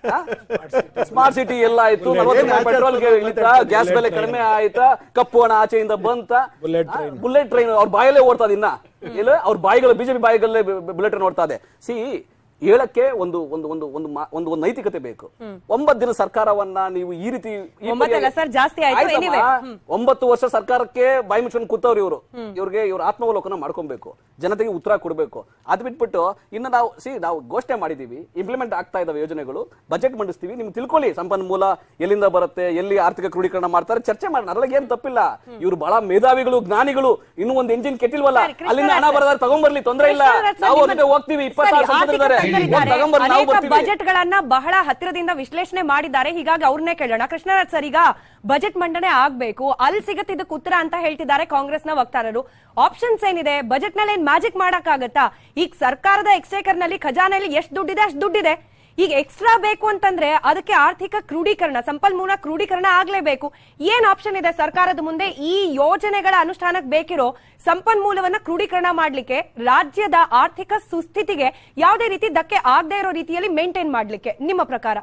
ಸ್ಮಾರ್ಟ್ ಸಿಟಿ ಎಲ್ಲ ಆಯ್ತು ನಲವತ್ತು ರೂಪಾಯಿ ಪೆಟ್ರೋಲ್ ಇಳಿತಾ ಗ್ಯಾಸ್ ಬೆಲೆ ಕಡಿಮೆ ಆಯ್ತಾ ಕಪ್ಪು ಹಣ ಆಚೆಯಿಂದ ಬಂತ Bullet train. ಬುಲೆಟ್ ಟ್ರೈನ್ ಅವ್ರ ಬಾಯಲ್ಲೇ ಓಡ್ತಾ ಇನ್ನ ಇಲ್ಲ ಅವ್ರ ಬಾಯಿಗಳು ಬಿಜೆಪಿ ಬಾಯಿಗಳಲ್ಲೇ ಬುಲೆಟ್ ಟ್ರೈನ್ ಓಡ್ತಾ ಇದೆ ಸಿ ಹೇಳಕ್ಕೆ ಒಂದು ಒಂದು ಒಂದು ಒಂದು ಮಾ- ಒಂದು ಒಂದು ನೈತಿಕತೆ ಬೇಕು ಒಂಬತ್ತು ದಿನ ಸರ್ಕಾರವನ್ನ ನೀವು ಈ ರೀತಿ ಈ ಒಂಬತ್ತಲ್ಲ ಪರ್ಯಾಯ- ಸರ್, ಜಾಸ್ತಿ ಆಯ್ತು. ಆಯ್ತಮ್ಮ. Anyway, ಹ್ಮ್. ಒಂಬತ್ತು ವರ್ಷ ಸರ್ಕಾರಕ್ಕೆ ಬಾಯಿ ಮುಚ್ಕೊಂಡು ಕೂತವ್ರು ಇವರು ಇವ್ರಿಗೆ ಇವ್ರ ಆತ್ಮಾವಲೋಕನ ಮಾಡ್ಕೊಬೇಕು ಜನತೆಗೆ ಉತ್ತರ ಕೊಡಬೇಕು ಅದ್ ಬಿಟ್ಬಿಟ್ಟು ಇನ್ನು ನಾವು ಸಿ ನಾವು ಘೋಷಣೆ ಮಾಡಿದೀವಿ ಇಂಪ್ಲಿಮೆಂಟ್ ಆಗ್ತಾ ಇದಾವೆ ಯೋಜನೆಗಳು ಬಜೆಟ್ ಮಂಡಿಸ್ತೀವಿ ನಿಮ್ಗೆ ತಿಳ್ಕೊಳ್ಳಿ ಸಂಪನ್ಮೂಲ ಎಲ್ಲಿಂದ ಬರುತ್ತೆ ಎಲ್ಲಿ ಆರ್ಥಿಕ ಕ್ರೋಢೀಕರಣ ಮಾಡ್ತಾರೆ ಚರ್ಚೆ ಮಾಡೋಣ ಅದ್ರೊಳಗೆ ಏನ್ ತಪ್ಪಿಲ್ಲ ಇವ್ರು ಬಹಳ ಮೇಧಾವಿಗಳು ಜ್ಞಾನಿಗಳು ಇನ್ನೂ ಒಂದು ಎಂಜಿನ್ ಕೆಟ್ಟಿಲ್ವಲ್ಲ ಸರಿ, ಕೃಷ್ಣರಾಜ್ ಅಲ್ಲಿಂದ ಹಣ ಸರ್. ಬರೋದಾದ್ರೆ ತಗೊಂಬರ್ಲಿ ತೊಂದ್ರೆ ಇಲ್ಲ ಕೃಷ್ಣರಾಜ್ ಸರ್, ನಾವು ನಿಮ್ಮ- ಅದಕ್ಕೆ ಹೋಗ್ತೀವಿ ಇಪ್ಪತ್ತಾರು ಸರಿ, ಆರ್ಥಿಕ ಸಂಸದರಿದ್ದಾರೆ ತಜ್ಞರಿದ್ದಾರೆ. ತಗೊಂಬರ್ಲಿ ನಾವು ಅನೇಕ ಬರ್ತೀವಿ ಬಜೆಟ್ ಗಳನ್ನ ಬಹಳ ಹತ್ತಿರದಿಂದ ವಿಶ್ಲೇಷಣೆ ಮಾಡಿದ್ದಾರೆ ಹೀಗಾಗಿ ಅವ್ರನ್ನೇ ಕೇಳೋಣ ಕೃಷ್ಣರಾಜ್ ಸರ್ ಈಗ ಬಜೆಟ್ ಮಂಡನೆ ಆಗ್ಬೇಕು ಅಲ್ಲಿ ಸಿಗತ್ತೆ ಇದಕ್ಕೆ ಉತ್ತರ ಅಂತ ಹೇಳ್ತಿದ್ದಾರೆ ಕಾಂಗ್ರೆಸ್ನ ವಕ್ತಾರರು ಆಪ್ಷನ್ಸ್ ಏನಿದೆ ಬಜೆಟ್ ನಲ್ಲಿ ಏನ್ ಮ್ಯಾಜಿಕ್ ಮಾಡಕ್ಕಾಗತ್ತಾ ಈಗ ಸರ್ಕಾರದ ಎಕ್ಸ್ಚೇಕರ್ ನಲ್ಲಿ ಖಜಾನೆಯಲ್ಲಿ ಎಷ್ಟು ದುಡ್ಡಿದೆ ಅಷ್ಟು ದುಡ್ಡಿದೆ ಈಗ ಎಕ್ಸ್ಟ್ರಾ ಬೇಕು ಅಂತಂದ್ರೆ ಅದಕ್ಕೆ ಆರ್ಥಿಕ ಕ್ರೋಢೀಕರಣ ಸಂಪನ್ಮೂಲ ಕ್ರೋಢೀಕರಣ ಆಗ್ಲೇಬೇಕು ಏನ್ ಆಪ್ಷನ್ ಇದೆ ಸರ್ಕಾರದ ಮುಂದೆ ಈ ಯೋಜನೆಗಳ ಅನುಷ್ಠಾನಕ್ಕೆ ಬೇಕಿರೋ ಸಂಪನ್ಮೂಲವನ್ನ ಕ್ರೋಢೀಕರಣ ಮಾಡ್ಲಿಕ್ಕೆ ರಾಜ್ಯದ ಆರ್ಥಿಕ ಸುಸ್ಥಿತಿಗೆ ಯಾವುದೇ ರೀತಿ ಧಕ್ಕೆ ಆಗದೆ ಇರೋ ರೀತಿಯಲ್ಲಿ ಮೇಂಟೈನ್ ಮಾಡ್ಲಿಕ್ಕೆ ನಿಮ್ಮ ಪ್ರಕಾರ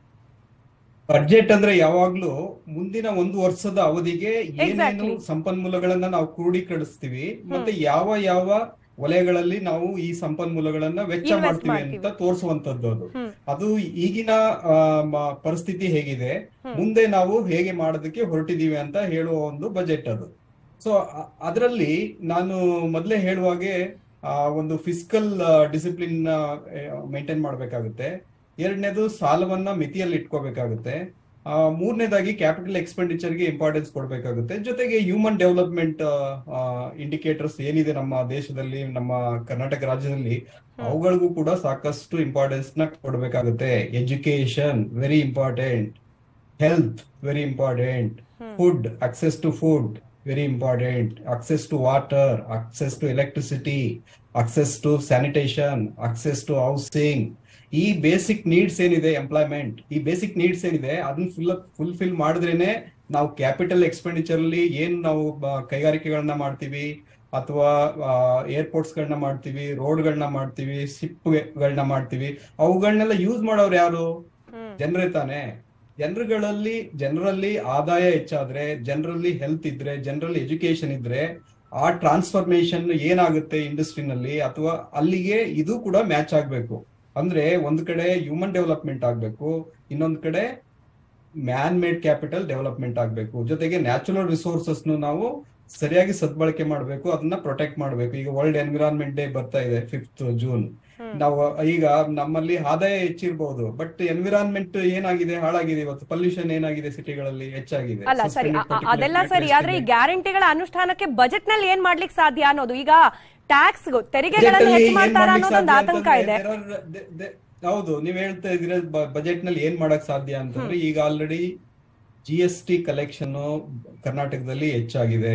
ಬಡ್ಜೆಟ್ ಅಂದ್ರೆ ಯಾವಾಗ್ಲೂ ಮುಂದಿನ ಒಂದು ವರ್ಷದ ಅವಧಿಗೆ ಏನೇನು Exactly. ಸಂಪನ್ಮೂಲಗಳನ್ನ ನಾವು ಕ್ರೋಢೀಕರಿಸ್ತೀವಿ ಮತ್ತೆ ಯಾವ ಯಾವ ವಲಯಗಳಲ್ಲಿ ನಾವು ಈ ಸಂಪನ್ಮೂಲಗಳನ್ನ ವೆಚ್ಚ Invest ಮಾಡ್ತೀವಿ ಮಾಡ್ತೀವಿ. ಅಂತ ತೋರಿಸುವಂತದ್ದು ಅದು ಹ್ಮ್. ಅದು ಈಗಿನ ಆ, ಮ- ಪರಿಸ್ಥಿತಿ ಹೇಗಿದೆ ಮುಂದೆ ನಾವು ಹೇಗೆ ಮಾಡೋದಕ್ಕೆ ಹೊರಟಿದೀವಿ ಅಂತ ಹೇಳುವ ಒಂದು ಬಜೆಟ್ ಅದು ಸೊ ಅದರಲ್ಲಿ ನಾನು ಮೊದಲೇ ಹೇಳುವಾಗೆ ಆ, ಒಂದು ಫಿಸಿಕಲ್ ಡಿಸಿಪ್ಲಿನ್ ಮೇಂಟೈನ್ ಮಾಡ್ಬೇಕಾಗುತ್ತೆ ಎರಡನೇದು ಸಾಲವನ್ನ ಮಿತಿಯಲ್ಲಿ ಇಟ್ಕೋಬೇಕಾಗುತ್ತೆ ಆ, ಮೂರನೇದಾಗಿ ಕ್ಯಾಪಿಟಲ್ ಎಕ್ಸ್ಪೆಂಡಿಚರ್ಗೆ ಇಂಪಾರ್ಟೆನ್ಸ್ ಕೊಡಬೇಕಾಗುತ್ತೆ ಜೊತೆಗೆ ಹ್ಯೂಮನ್ ಡೆವಲಪ್ಮೆಂಟ್ ಇಂಡಿಕೇಟರ್ಸ್ ಏನಿದೆ ನಮ್ಮ ದೇಶದಲ್ಲಿ ನಮ್ಮ ಕರ್ನಾಟಕ ರಾಜ್ಯದಲ್ಲಿ ಅವುಗಳಿಗೂ ಕೂಡ ಸಾಕಷ್ಟು ಇಂಪಾರ್ಟೆನ್ಸ್ ನ ಕೊಡಬೇಕಾಗುತ್ತೆ education very important health very important food access to food very important access to water access to electricity access to sanitation access to housing ಈ ಬೇಸಿಕ್ ನೀಡ್ಸ್ ಏನಿದೆ ಎಂಪ್ಲಾಯ್ಮೆಂಟ್ ಈ ಬೇಸಿಕ್ ನೀಡ್ಸ್ ಏನಿದೆ ಅದನ್ನ ಫುಲ್ ಫುಲ್ಫಿಲ್ ಮಾಡಿದ್ರೇನೆ ನಾವು capital expenditure ಅಲ್ಲಿ ಏನ್ ನಾವು ಬ- ಕೈಗಾರಿಕೆಗಳನ್ನ ಮಾಡ್ತೀವಿ ಅಥವಾ ಏರ್ಪೋರ್ಟ್ಸ್ ಗಳನ್ನ ಮಾಡ್ತೀವಿ ರೋಡ್ಗಳನ್ನ ಮಾಡ್ತೀವಿ ಶಿಪ್ಗಳನ್ನ ಮಾಡ್ತೀವಿ ಅವುಗಳನ್ನೆಲ್ಲ ಯೂಸ್ ಮಾಡೋರು ಯಾರು ಜನರೇ ತಾನೆ ಜನರುಗಳಲ್ಲಿ ಜನರಲ್ಲಿ ಆದಾಯ ಹೆಚ್ಚಾದ್ರೆ ಜನರಲ್ಲಿ ಹೆಲ್ತ್ ಇದ್ರೆ ಜನರಲ್ಲಿ ಎಜುಕೇಶನ್ ಇದ್ರೆ ಆ ಟ್ರಾನ್ಸ್ಫಾರ್ಮೇಶನ್ ಏನಾಗುತ್ತೆ ಇಂಡಸ್ಟ್ರಿನಲ್ಲಿ ಅಥವಾ ಅಲ್ಲಿಗೆ ಇದು ಕೂಡ ಮ್ಯಾಚ್ ಆಗ್ಬೇಕು ಅಂದ್ರೆ ಒಂದ್ ಕಡೆ ಹ್ಯೂಮನ್ ಡೆವಲಪ್ಮೆಂಟ್ ಆಗ್ಬೇಕು ಇನ್ನೊಂದ್ ಕಡೆ ಮ್ಯಾನ್ ಮೇಡ್ ಕ್ಯಾಪಿಟಲ್ ಡೆವಲಪ್ಮೆಂಟ್ ಆಗ್ಬೇಕು ಜೊತೆಗೆ ನ್ಯಾಚುರಲ್ ರಿಸೋರ್ಸಸ್ ನಾವು ಸರಿಯಾಗಿ ಸದ್ಬಳಕೆ ಮಾಡಬೇಕು ಅದನ್ನ ಪ್ರೊಟೆಕ್ಟ್ ಮಾಡಬೇಕು ಈಗ ವರ್ಲ್ಡ್ ಎನ್ವಿರಾನ್ಮೆಂಟ್ ಡೇ ಬರ್ತಾ ಇದೆ ಫಿಫ್ತ್ ಜೂನ್ ನಾವು ಈಗ ನಮ್ಮಲ್ಲಿ ಆದಾಯ ಹೆಚ್ಚಿರ್ಬಹುದು ಬಟ್ ಎನ್ವಿರಾನ್ಮೆಂಟ್ ಏನಾಗಿದೆ ಹಾಳಾಗಿದೆ ಇವತ್ತು ಪೊಲ್ಯೂಷನ್ ಏನಾಗಿದೆ ಸಿಟಿಗಳಲ್ಲಿ ಹೆಚ್ಚಾಗಿದೆ ಅಲ್ಲ ಸರಿ Suspended ಅ- ಅ- particulate ಅದೆಲ್ಲ ಸರಿ matter ಆದ್ರೆ ಈ ಎಷ್ಟಿದೆ? ಗ್ಯಾರಂಟಿಗಳ ಅನುಷ್ಠಾನಕ್ಕೆ ಬಜೆಟ್ ನಲ್ಲಿ ಏನ್ ಮಾಡ್ಲಿಕ್ಕೆ ಸಾಧ್ಯ ಅನ್ನೋದು ಈಗ ಟ್ಯಾಕ್ಸ್ ತೆರಿಗೆಗಳನ್ನು ಬಜೆಟ್ ಅಲ್ಲಿ ಹೆಚ್ಚು ಏನ್ ಮಾಡ್ತಾರ ಮಾಡ್ಲಿಕ್ಕೆ ಅನ್ನೋದೊಂದು ಸಾಧ್ಯ ಆತಂಕ ಅಂತಂದ್ರೆ ಇದೆ there are- ದೆ- ದೆ- ಹೌದು ನೀವ್ ಹೇಳ್ತಾ ಇದ್ರೆ ಬಜೆಟ್ ನಲ್ಲಿ ಏನ್ ಮಾಡಕ್ ಸಾಧ್ಯ ಅಂತಂದ್ರೆ ಈಗ already G S T collection ಕರ್ನಾಟಕದಲ್ಲಿ ಹೆಚ್ಚಾಗಿದೆ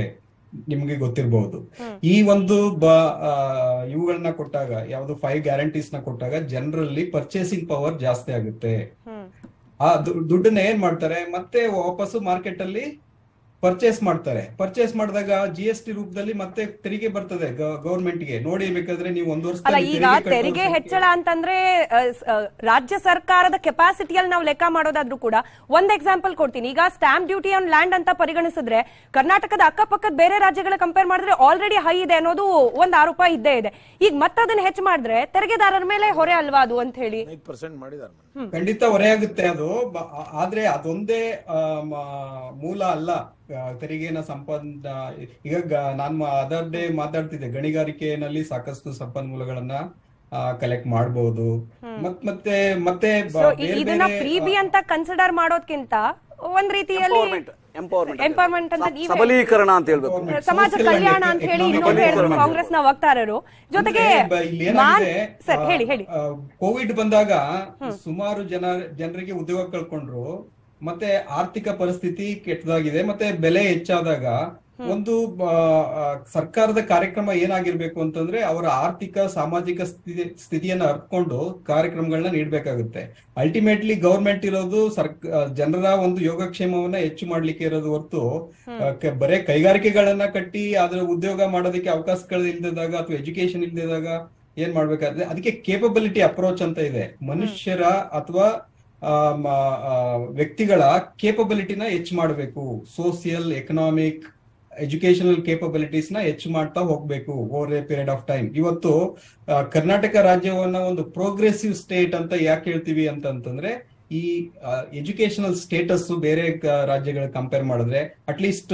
ನಿಮ್ಗೆ ಗೊತ್ತಿರಬಹುದು ಈ ಒಂದು ಬ ಆ, ಇವುಗಳನ್ನ ಕೊಟ್ಟಾಗ ಯಾವ್ದು ಫೈವ್ ಗ್ಯಾರಂಟೀಸ್ ನ ಕೊಟ್ಟಾಗ ಜನರಲ್ಲಿ ಪರ್ಚೇಸಿಂಗ್ ಪವರ್ ಜಾಸ್ತಿ ಆಗುತ್ತೆ ಆ ದು- ದುಡ್ಡನ್ನ ಏನ್ ಮಾಡ್ತಾರೆ ಮತ್ತೆ ವಾಪಸ್ಸು ಮಾರ್ಕೆಟ್ ಅಲ್ಲಿ ಪರ್ಚೇಸ್ ಮಾಡ್ತಾರೆ ಪರ್ಚೇಸ್ ಮಾಡಿದಾಗ ಜಿ ಎಸ್ ಟಿ ರೂಪದಲ್ಲಿ ಮತ್ತೆ ತೆರಿಗೆ ಬರ್ತದೆ ಗವರ್ಮೆಂಟ್ ಗೆ ನೋಡಿ ಬೇಕಾದ್ರೆ ನೀವು ಒಂದು ಅಲ್ಲ ವರ್ಷದಲ್ಲಿ ಈಗ ತೆರಿಗೆ ತೆರಿಗೆ ಕಟ್ಟೋದಕ್ಕೆ- ಹೆಚ್ಚಳ ಅಂತಂದ್ರೆ ಅ, ಸ್- ಅ, ರಾಜ್ಯ ಸರ್ಕಾರದ ಕೆಪಾಸಿಟಿಯಲ್ಲಿ ನಾವು ಲೆಕ್ಕ ಮಾಡೋದಾದ್ರೂ ಕೂಡ ಒಂದ್ ಎಕ್ಸಾಂಪಲ್ ಕೊಡ್ತೀನಿ ಈಗ ಸ್ಟಾಂಪ್ ಡ್ಯೂಟಿ ಆನ್ ಲ್ಯಾಂಡ್ ಅಂತ ಪರಿಗಣಿಸಿದ್ರೆ ಕರ್ನಾಟಕದ ಅಕ್ಕಪಕ್ಕದ ಬೇರೆ ರಾಜ್ಯಗಳ ಕಂಪೇರ್ ಮಾಡಿದ್ರೆ ಆಲ್ರೆಡಿ ಹೈ ಇದೆ ಅನ್ನೋದು ಒಂದ್ ಆರೋಪ ಇದ್ದೇ ಇದೆ ಈಗ ಮತ್ತದನ್ನ ಹೆಚ್ಚು ಮಾಡಿದ್ರೆ ತೆರಿಗೆದಾರರ ಮೇಲೆ ಹೊರೆ ಅಲ್ವಾ ಅದು ಅಂತ ಹೇಳಿ ಐದು ಪರ್ಸೆಂಟ್ ಮಾಡಿದ್ದಾರೆ ಖಂಡಿತ ಹೊರೆಯಾಗುತ್ತೆ ಅದು ಬ- ಆದ್ರೆ ಅದೊಂದೇ ಆ, ಮ- ಮೂಲ ಅಲ್ಲ ಆ, ತೆರಿಗೆನ ಸಂಪನ್ನ ಈಗ ಗ- ನಾನ್ ಅದರ್ ಡೇ ಮಾತಾಡ್ತಿದ್ದೆ ಗಣಿಗಾರಿಕೆಯಲ್ಲಿ ಸಾಕಷ್ಟು ಸಂಪನ್ಮೂಲಗಳನ್ನ ಕಲೆಕ್ಟ್ ಮಾಡಬಹುದು ಮತ್ ಮತ್ತೆ ಮತ್ತೆ ಬ- So, ಬೇರೆ ಇದನ್ನ ಬೇರೆ, ಫ್ರೀ ಆ, ಬಿ ಅಂತ ಕನ್ಸಿಡರ್ ಮಾಡೋದ್ಕಿಂತ ಒಂದ್ ರೀತಿಯಲ್ಲಿ ಎಂಪವರ್ಮೆಂಟ್ ಎಂಪವರ್ಮೆಂಟ್ ಅಂತ ನೀವೇ ಸಬಲೀಕರಣ ಅಂತ ಹೇಳ್ಬೇಕು ಸಮಾಜ Social ಕಲ್ಯಾಣ and ಅಂತ ಹೇಳಿ economic ಇನ್ನೊಂದು ಹೇಳಿದ್ರು development. ಕಾಂಗ್ರೆಸ್ ನ ವಕ್ತಾರರು ಜೊತೆಗೆ ಅಂದ್ರೆ ಬ- ಇಲ್ಲಿ ಮಾನ್- ಏನಾಗಿದೆ, ಸರ್ ಆ, ಹೇಳಿ ಹೇಳಿ ಆ, ಕೋವಿಡ್ ಬಂದಾಗ ಸುಮಾರು ಜನ ಜನರಿಗೆ ಉದ್ಯೋಗ ಕಳ್ಕೊಂಡ್ರು ಮತ್ತೆ ಆರ್ಥಿಕ ಪರಿಸ್ಥಿತಿ ಕೆಟ್ಟದಾಗಿದೆ ಮತ್ತೆ ಬೆಲೆ ಹೆಚ್ಚಾದಾಗ ಒಂದು ಆ, ಆ, ಸರ್ಕಾರದ ಕಾರ್ಯಕ್ರಮ ಏನಾಗಿರ್ಬೇಕು ಅಂತಂದ್ರೆ ಅವರ ಆರ್ಥಿಕ ಸಾಮಾಜಿಕ ಸ್ಥಿತಿ ಸ್ಥಿತಿಯನ್ನ ಅರ್ಕೊಂಡು ಕಾರ್ಯಕ್ರಮಗಳನ್ನ ನೀಡಬೇಕಾಗುತ್ತೆ ಅಲ್ಟಿಮೇಟ್ಲಿ ಗವರ್ಮೆಂಟ್ ಇರೋದು ಸರ್ಕ ಆ, ಜನರ ಒಂದು ಯೋಗಕ್ಷೇಮವನ್ನ ಹೆಚ್ಚು ಮಾಡ್ಲಿಕ್ಕೆ ಇರೋದು ಹೊರತು ಆ, ಕ- ಬರೇ ಕೈಗಾರಿಕೆಗಳನ್ನ ಕಟ್ಟಿ ಅದ್ರ ಉದ್ಯೋಗ ಮಾಡೋದಕ್ಕೆ ಅವಕಾಶಗಳು ಇಲ್ದಿದಾಗ ಅಥವಾ ಎಜುಕೇಶನ್ ಇಲ್ದಿದಾಗ ಏನ್ ಮಾಡ್ಬೇಕಾದ್ರೆ ಅದಕ್ಕೆ ಕೇಪಬಿಲಿಟಿ ಅಪ್ರೋಚ್ ಅಂತ ಇದೆ ಮನುಷ್ಯರ ಅಥವಾ ಆ, ಮ- ಆ, ವ್ಯಕ್ತಿಗಳ ಕೇಪಬಿಲಿಟಿನ ಹೆಚ್ಚು ಮಾಡಬೇಕು ಸೋಸಿಯಲ್ ಎಕನಾಮಿಕ್ ಎಜುಕೇಶನಲ್ ಕೇಪಬಿಲಿಟೀಸ್ ನ ಹೆಚ್ಚು ಮಾಡ್ತಾ ಹೋಗ್ಬೇಕು over a period of time ಇವತ್ತು ಆ, ಕರ್ನಾಟಕ ರಾಜ್ಯವನ್ನ ಒಂದು ಪ್ರೋಗ್ರೆಸಿವ್ ಸ್ಟೇಟ್ ಅಂತ ಯಾಕೆ ಹೇಳ್ತೀವಿ ಅಂತಂತಂದ್ರೆ ಈ ಎಜುಕೇಶನಲ್ ಸ್ಟೇಟಸ್ ಬೇರೆ ಕ- ರಾಜ್ಯಗಳ ಕಂಪೇರ್ ಮಾಡಿದ್ರೆ ಅಟ್ಲೀಸ್ಟ್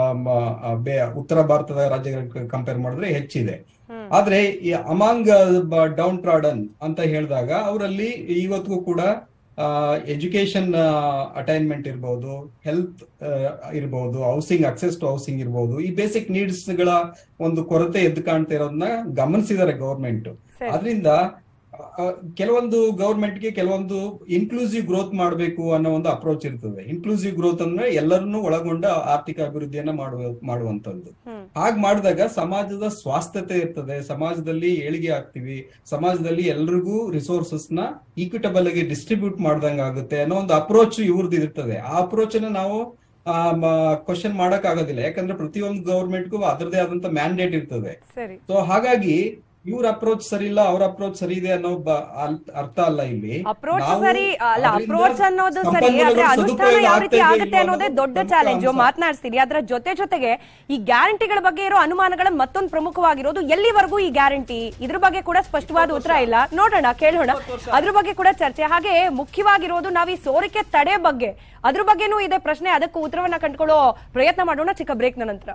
ಉತ್ತರ ಭಾರತದ ರಾಜ್ಯಗಳ ಕಂಪೇರ್ ಮಾಡಿದ್ರೆ ಹೆಚ್ಚಿದೆ ಆದ್ರೆ ಈ ಅಮಾಂಗ್ ಡೌನ್ ಟ್ರಾಡನ್ ಅಂತ ಹೇಳಿದಾಗ ಅವರಲ್ಲಿ ಇವತ್ತಿಗೂ ಕೂಡ ಎಜುಕೇಶನ್ ಅಟೈನ್ಮೆಂಟ್ ಇರ್ಬೋದು ಹೆಲ್ತ್ ಇರ್ಬೋದು ಹೌಸಿಂಗ್ ಅಕ್ಸೆಸ್ ಟು ಹೌಸಿಂಗ್ ಇರ್ಬೋದು ಈ ಬೇಸಿಕ್ ನೀಡ್ಸ್ ಗಳ ಒಂದು ಕೊರತೆ ಎದ್ದು ಕಾಣ್ತಾ ಇರೋದನ್ನ ಗಮನಿಸಿದ್ದಾರೆ ಗವರ್ಮೆಂಟ್ ಅದರಿಂದ ಕೆಲವೊಂದು government ಗೆ ಕೆಲವೊಂದು ಇನ್ಕ್ಲೂಸಿವ್ ಗ್ರೋತ್ ಮಾಡಬೇಕು ಅನ್ನೋ ಒಂದು ಅಪ್ರೋಚ್ ಇರ್ತದೆ ಇನ್ಕ್ಲೂಸಿವ್ ಗ್ರೋತ್ ಅಂದ್ರೆ ಎಲ್ಲರನ್ನೂ ಒಳಗೊಂಡ ಆರ್ಥಿಕ ಅಭಿವೃದ್ಧಿಯನ್ನ ಮಾಡುವ ಮಾಡುವಂತದ್ದು ಹಾಗ್ ಮಾಡಿದಾಗ ಸಮಾಜದ ಸ್ವಾಸ್ಥ್ಯತೆ ಇರ್ತದೆ ಸಮಾಜದಲ್ಲಿ ಏಳಿಗೆ ಆಗ್ತೀವಿ ಸಮಾಜದಲ್ಲಿ ಎಲ್ರಿಗೂ ರಿಸೋರ್ಸಸ್ ನ ಈಕ್ವಿಟಬಲ್ ಆಗಿ ಡಿಸ್ಟ್ರಿಬ್ಯೂಟ್ ಮಾಡ್ದಂಗ ಆಗುತ್ತೆ ಅನ್ನೋ ಒಂದು ಅಪ್ರೋಚ್ ಇವ್ರದ್ದು ಇರ್ತದೆ ಆ ಅಪ್ರೋಚ್ ಅನ್ನ ನಾವು ಕ್ವಶನ್ ಮಾಡಕ್ ಆಗೋದಿಲ್ಲ ಯಾಕಂದ್ರೆ ಪ್ರತಿಯೊಂದು ಗೌರ್ಮೆಂಟ್ಗೂ ಅದರದೇ ಆದಂತ ಮ್ಯಾಂಡೇಟ್ ಇರ್ತದೆ ಸರಿ ಸೊ ಹಾಗಾಗಿ ಇವ್ರ ಅಪ್ರೋಚ್ ಸರಿ ಇಲ್ಲ ಅವ್ರ ಅಪ್ರೋಚ್ ಸರಿ ಇದೆ ಅನ್ನೋ ಬ- ಅಲ್- ಅರ್ಥ ಅಲ್ಲ ಇಲ್ಲಿ ಅಪ್ರೋಚ್ ನಾವು ಸರಿ ಅಲ್ಲ ಅದರಿಂದ ಅಪ್ರೋಚ್ ಅನ್ನೋದು ಸರಿ ಸಂಪನ್ಮೂಲಗಳು ಆದ್ರೆ ಅನುಷ್ಠಾನ ಸದುಪಯೋಗ ಯಾವ ಆಗ್ತಾ ರೀತಿ ಇದೆಯೋ ಆಗುತ್ತೆ ಇಲ್ವೋ ಅನ್ನೋದೇ ಅನ್ನೋದು ದೊಡ್ಡ ಪ್ರಮುಖ ಚಾಲೆಂಜ್ ಅಂಶ. ಮಾತನಾಡ್ತೀನಿ ಅದರ ಜೊತೆ ಜೊತೆಗೆ ಈ ಗ್ಯಾರಂಟಿಗಳ ಬಗ್ಗೆ ಇರೋ ಅನುಮಾನಗಳ ಮತ್ತೊಂದು ಪ್ರಮುಖವಾಗಿರೋದು ಎಲ್ಲಿವರೆಗೂ ಈ ಗ್ಯಾರಂಟಿ ಇದ್ರ ಬಗ್ಗೆ ಕೂಡ ಸ್ಪಷ್ಟವಾದ ಉತ್ತರ ಇಲ್ಲ ನೋಡೋಣ ಕೇಳೋಣ ಅದ್ರ ಬಗ್ಗೆ ಕೂಡ ಚರ್ಚೆ ಹಾಗೆ ಮುಖ್ಯವಾಗಿರೋದು ನಾವು ಈ ಸೋರಿಕೆ ತಡೆ ಬಗ್ಗೆ ಅದ್ರ ಬಗ್ಗೆನೂ ಇದೆ ಪ್ರಶ್ನೆ ಅದಕ್ಕೂ ಉತ್ತರವನ್ನ ಕಂಡುಕೊಳ್ಳೋ ಪ್ರಯತ್ನ ಮಾಡೋಣ ಚಿಕ್ಕ ಬ್ರೇಕ್ನ ನಂತರ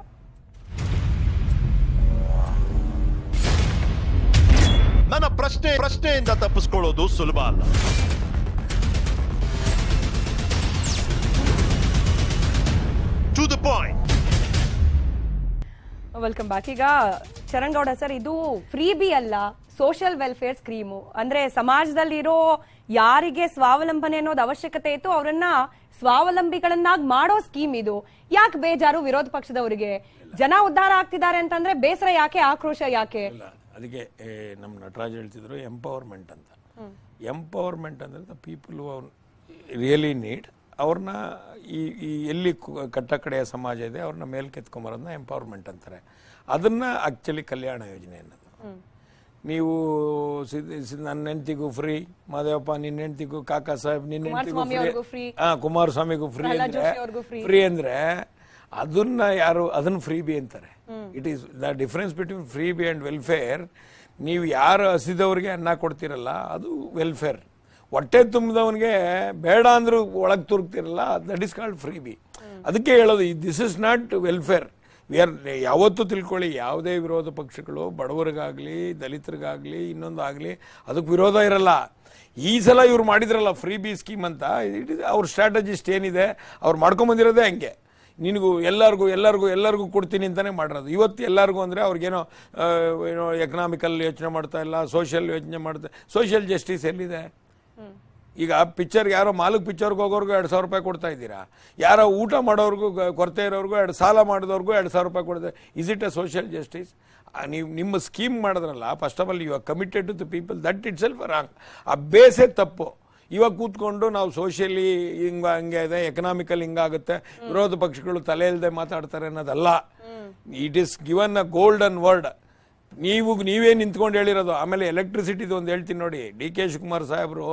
ನನ್ನ ಪ್ರಶ್ನೆ ಪ್ರಶ್ನೆಯಿಂದ ತಪ್ಪಿಸ್ಕೊಳ್ಳೋದು ಸುಲಭ ಅಲ್ಲ to the point welcome back ಈಗ ಚರಣ್ ಗೌಡ ಸರ್ ಇದು ಫ್ರೀ ಬಿ ಅಲ್ಲ ಸೋಷಿಯಲ್ ವೆಲ್ಫೇರ್ ಸ್ಕೀಮು ಅಂದ್ರೆ ಸಮಾಜದಲ್ಲಿರೋ ಯಾರಿಗೆ ಸ್ವಾವಲಂಬನೆ ಅನ್ನೋದು ಅವಶ್ಯಕತೆ ಇತ್ತು ಅವರನ್ನ ಸ್ವಾವಲಂಬಿಗಳನ್ನಾಗಿ ಮಾಡೋ ಸ್ಕೀಮ್ ಇದು ಯಾಕೆ ಬೇಜಾರು ವಿರೋಧ ಪಕ್ಷದವರಿಗೆ ಜನ ಉದ್ಧಾರ ಆಗ್ತಿದ್ದಾರೆ ಅಂತಂದ್ರೆ ಬೇಸರ ಯಾಕೆ ಆಕ್ರೋಶ ಯಾಕೆ ಇಲ್ಲ ಅದಕ್ಕೆ ಏ, ನಮ್ಮ ನಟರಾಜ್ ಹೇಳ್ತಿದ್ರು ಎಂಪವರ್ಮೆಂಟ್ ಅಂತ ಎಂಪವರ್ಮೆಂಟ್ ಅಂದರೆ ದ ಪೀಪಲ್ ರಿಯಲಿ ನೀಡ್ ಅವ್ರನ್ನ ಈ ಈ ಎಲ್ಲಿ ಕು- ಕಟ್ಟ ಕಡೆಯ ಸಮಾಜ ಇದೆ ಅವ್ರನ್ನ ಮೇಲ್ಕೆತ್ಕೊಂಬರೋದನ್ನ ಎಂಪವರ್ಮೆಂಟ್ ಅಂತಾರೆ ಅದನ್ನ ಆಕ್ಚುಲಿ ಕಲ್ಯಾಣ ಯೋಜನೆ ಅನ್ನೋದು ನೀವು ಸಿದ್- ಸಿದ್- ನನ್ನ ಹೆಂಡತಿಗೂ ಫ್ರೀ ಮಾದೇವಪ್ಪ ನಿನ್ನ ಹೆಂಡತಿಗೂ ಕಾಕಾ ಸಾಹೇಬ್ ನಿನ್ನ ಹೆಂಡತಿಗೂ ಕುಮಾರಸ್ವಾಮಿ ಅವ್ರಿಗೂ ಫ್ರೀ free. ಹಾ ಕುಮಾರಸ್ವಾಮಿಗೂ ಫ್ರೀ ಪ್ರಹ್ಲಾದ್ ಅಂದ್ರೆ ಜೋಶಿ ಅವ್ರಿಗೂ free. ಫ್ರೀ ಅಂದ್ರೆ ಅದನ್ನ ಯಾರು ಅದನ್ನ ಫ್ರೀ ಬಿ ಅಂತಾರೆ it is the difference between freebie and welfare ನೀವು ಯಾರು ಹಸಿದವ್ರಿಗೆ ಅನ್ನ ಕೊಡ್ತಿರಲ್ಲ ಅದು ವೆಲ್ಫೇರ್ ಹೊಟ್ಟೆ ತುಂಬಿದವನಿಗೆ ಬೇಡ ಅಂದ್ರೂ ಒಳಗೆ ತುರುಕ್ತಿರಲ್ಲ that is called freebie ಅದಕ್ಕೆ ಹೇಳೋದು this is not welfare we are ಯಾವತ್ತೂ ತಿಳ್ಕೊಳ್ಳಿ ಯಾವುದೇ ವಿರೋಧ ಪಕ್ಷಗಳು ಬಡವರಿಗಾಗ್ಲಿ ದಲಿತರಿಗಾಗ್ಲಿ ಇನ್ನೊಂದು ಆಗಲಿ ಅದಕ್ಕೆ ವಿರೋಧ ಇರಲ್ಲ ಈ ಸಲ ಇವ್ರು ಮಾಡಿದ್ರಲ್ಲ ಫ್ರೀ ಬಿ ಸ್ಕೀಮ್ ಅಂತ ಇಟ್ ಇಸ್ ಅವ್ರ ಸ್ಟ್ರಾಟಜಿಸ್ಟ್ ಏನಿದೆ ಅವ್ರು ಮಾಡ್ಕೊಂಬಂದಿರೋದೇ ಹಂಗೆ ನಿನಗೂ ಎಲ್ಲರಿಗೂ ಎಲ್ಲರಿಗೂ ಎಲ್ಲರಿಗೂ ಕೊಡ್ತೀನಿ ಅಂತಾನೆ ಮಾಡಿರೋದು ಇವತ್ತು ಎಲ್ಲರಿಗೂ ಅಂದರೆ ಅವ್ರಿಗೇನೋ ಆ, ಏನೋ ಎಕನಾಮಿಕಲ್ ಯೋಚನೆ ಮಾಡ್ತಾ ಇಲ್ಲ ಸೋಷಿಯಲ್ ಯೋಚನೆ ಮಾಡ್ತಾ ಸೋಷಿಯಲ್ ಜಸ್ಟಿಸ್ ಎಲ್ಲಿದೆ ಈಗ ಪಿಕ್ಚರ್ ಯಾರೋ ಮಾಲಕ್ ಪಿಕ್ಚರ್ಗೆ ಹೋಗೋರ್ಗು ಎರಡು ಸಾವಿರ ರೂಪಾಯಿ ಕೊಡ್ತಾ ಇದ್ದೀರಾ ಯಾರೋ ಊಟ ಮಾಡೋರ್ಗು ಗ- ಕೊರತೆ ಇರೋರ್ಗು ಎರಡು ಸಾಲ ಮಾಡಿದವ್ರಿಗೂ ಎರಡು ಸಾವಿರ ರೂಪಾಯಿ ಕೊಡ್ತಾರೆ is it A social justice ನೀವು ನಿಮ್ಮ ಸ್ಕೀಮ್ ಮಾಡಿದ್ರಲ್ಲ first of all you are committed to the people that it self wrong ಆ ಬೇಸೇ ತಪ್ಪು ಇವಾಗ ಕೂತ್ಕೊಂಡು ನಾವು ಸೋಷಿಯಲಿ ಹಿಂಗ ಹಂಗೆ ಇದೆ ಎಕನಾಮಿಕಲ್ ಹಿಂಗಾಗುತ್ತೆ ವಿರೋಧ ಪಕ್ಷಗಳು ತಲೆ ಇಲ್ಲದೆ ಮಾತಾಡ್ತಾರೆ ಅನ್ನೋದಲ್ಲ it is given a golden word ನೀವು ನೀವೇ ನಿಂತ್ಕೊಂಡು ಹೇಳಿರೋದು ಆಮೇಲೆ ಎಲೆಕ್ಟ್ರಿಸಿಟಿದು ಒಂದು ಹೇಳ್ತೀನಿ ನೋಡಿ ಡಿ ಕೆ ಶಿವಕುಮಾರ್ ಸಾಹೇಬರು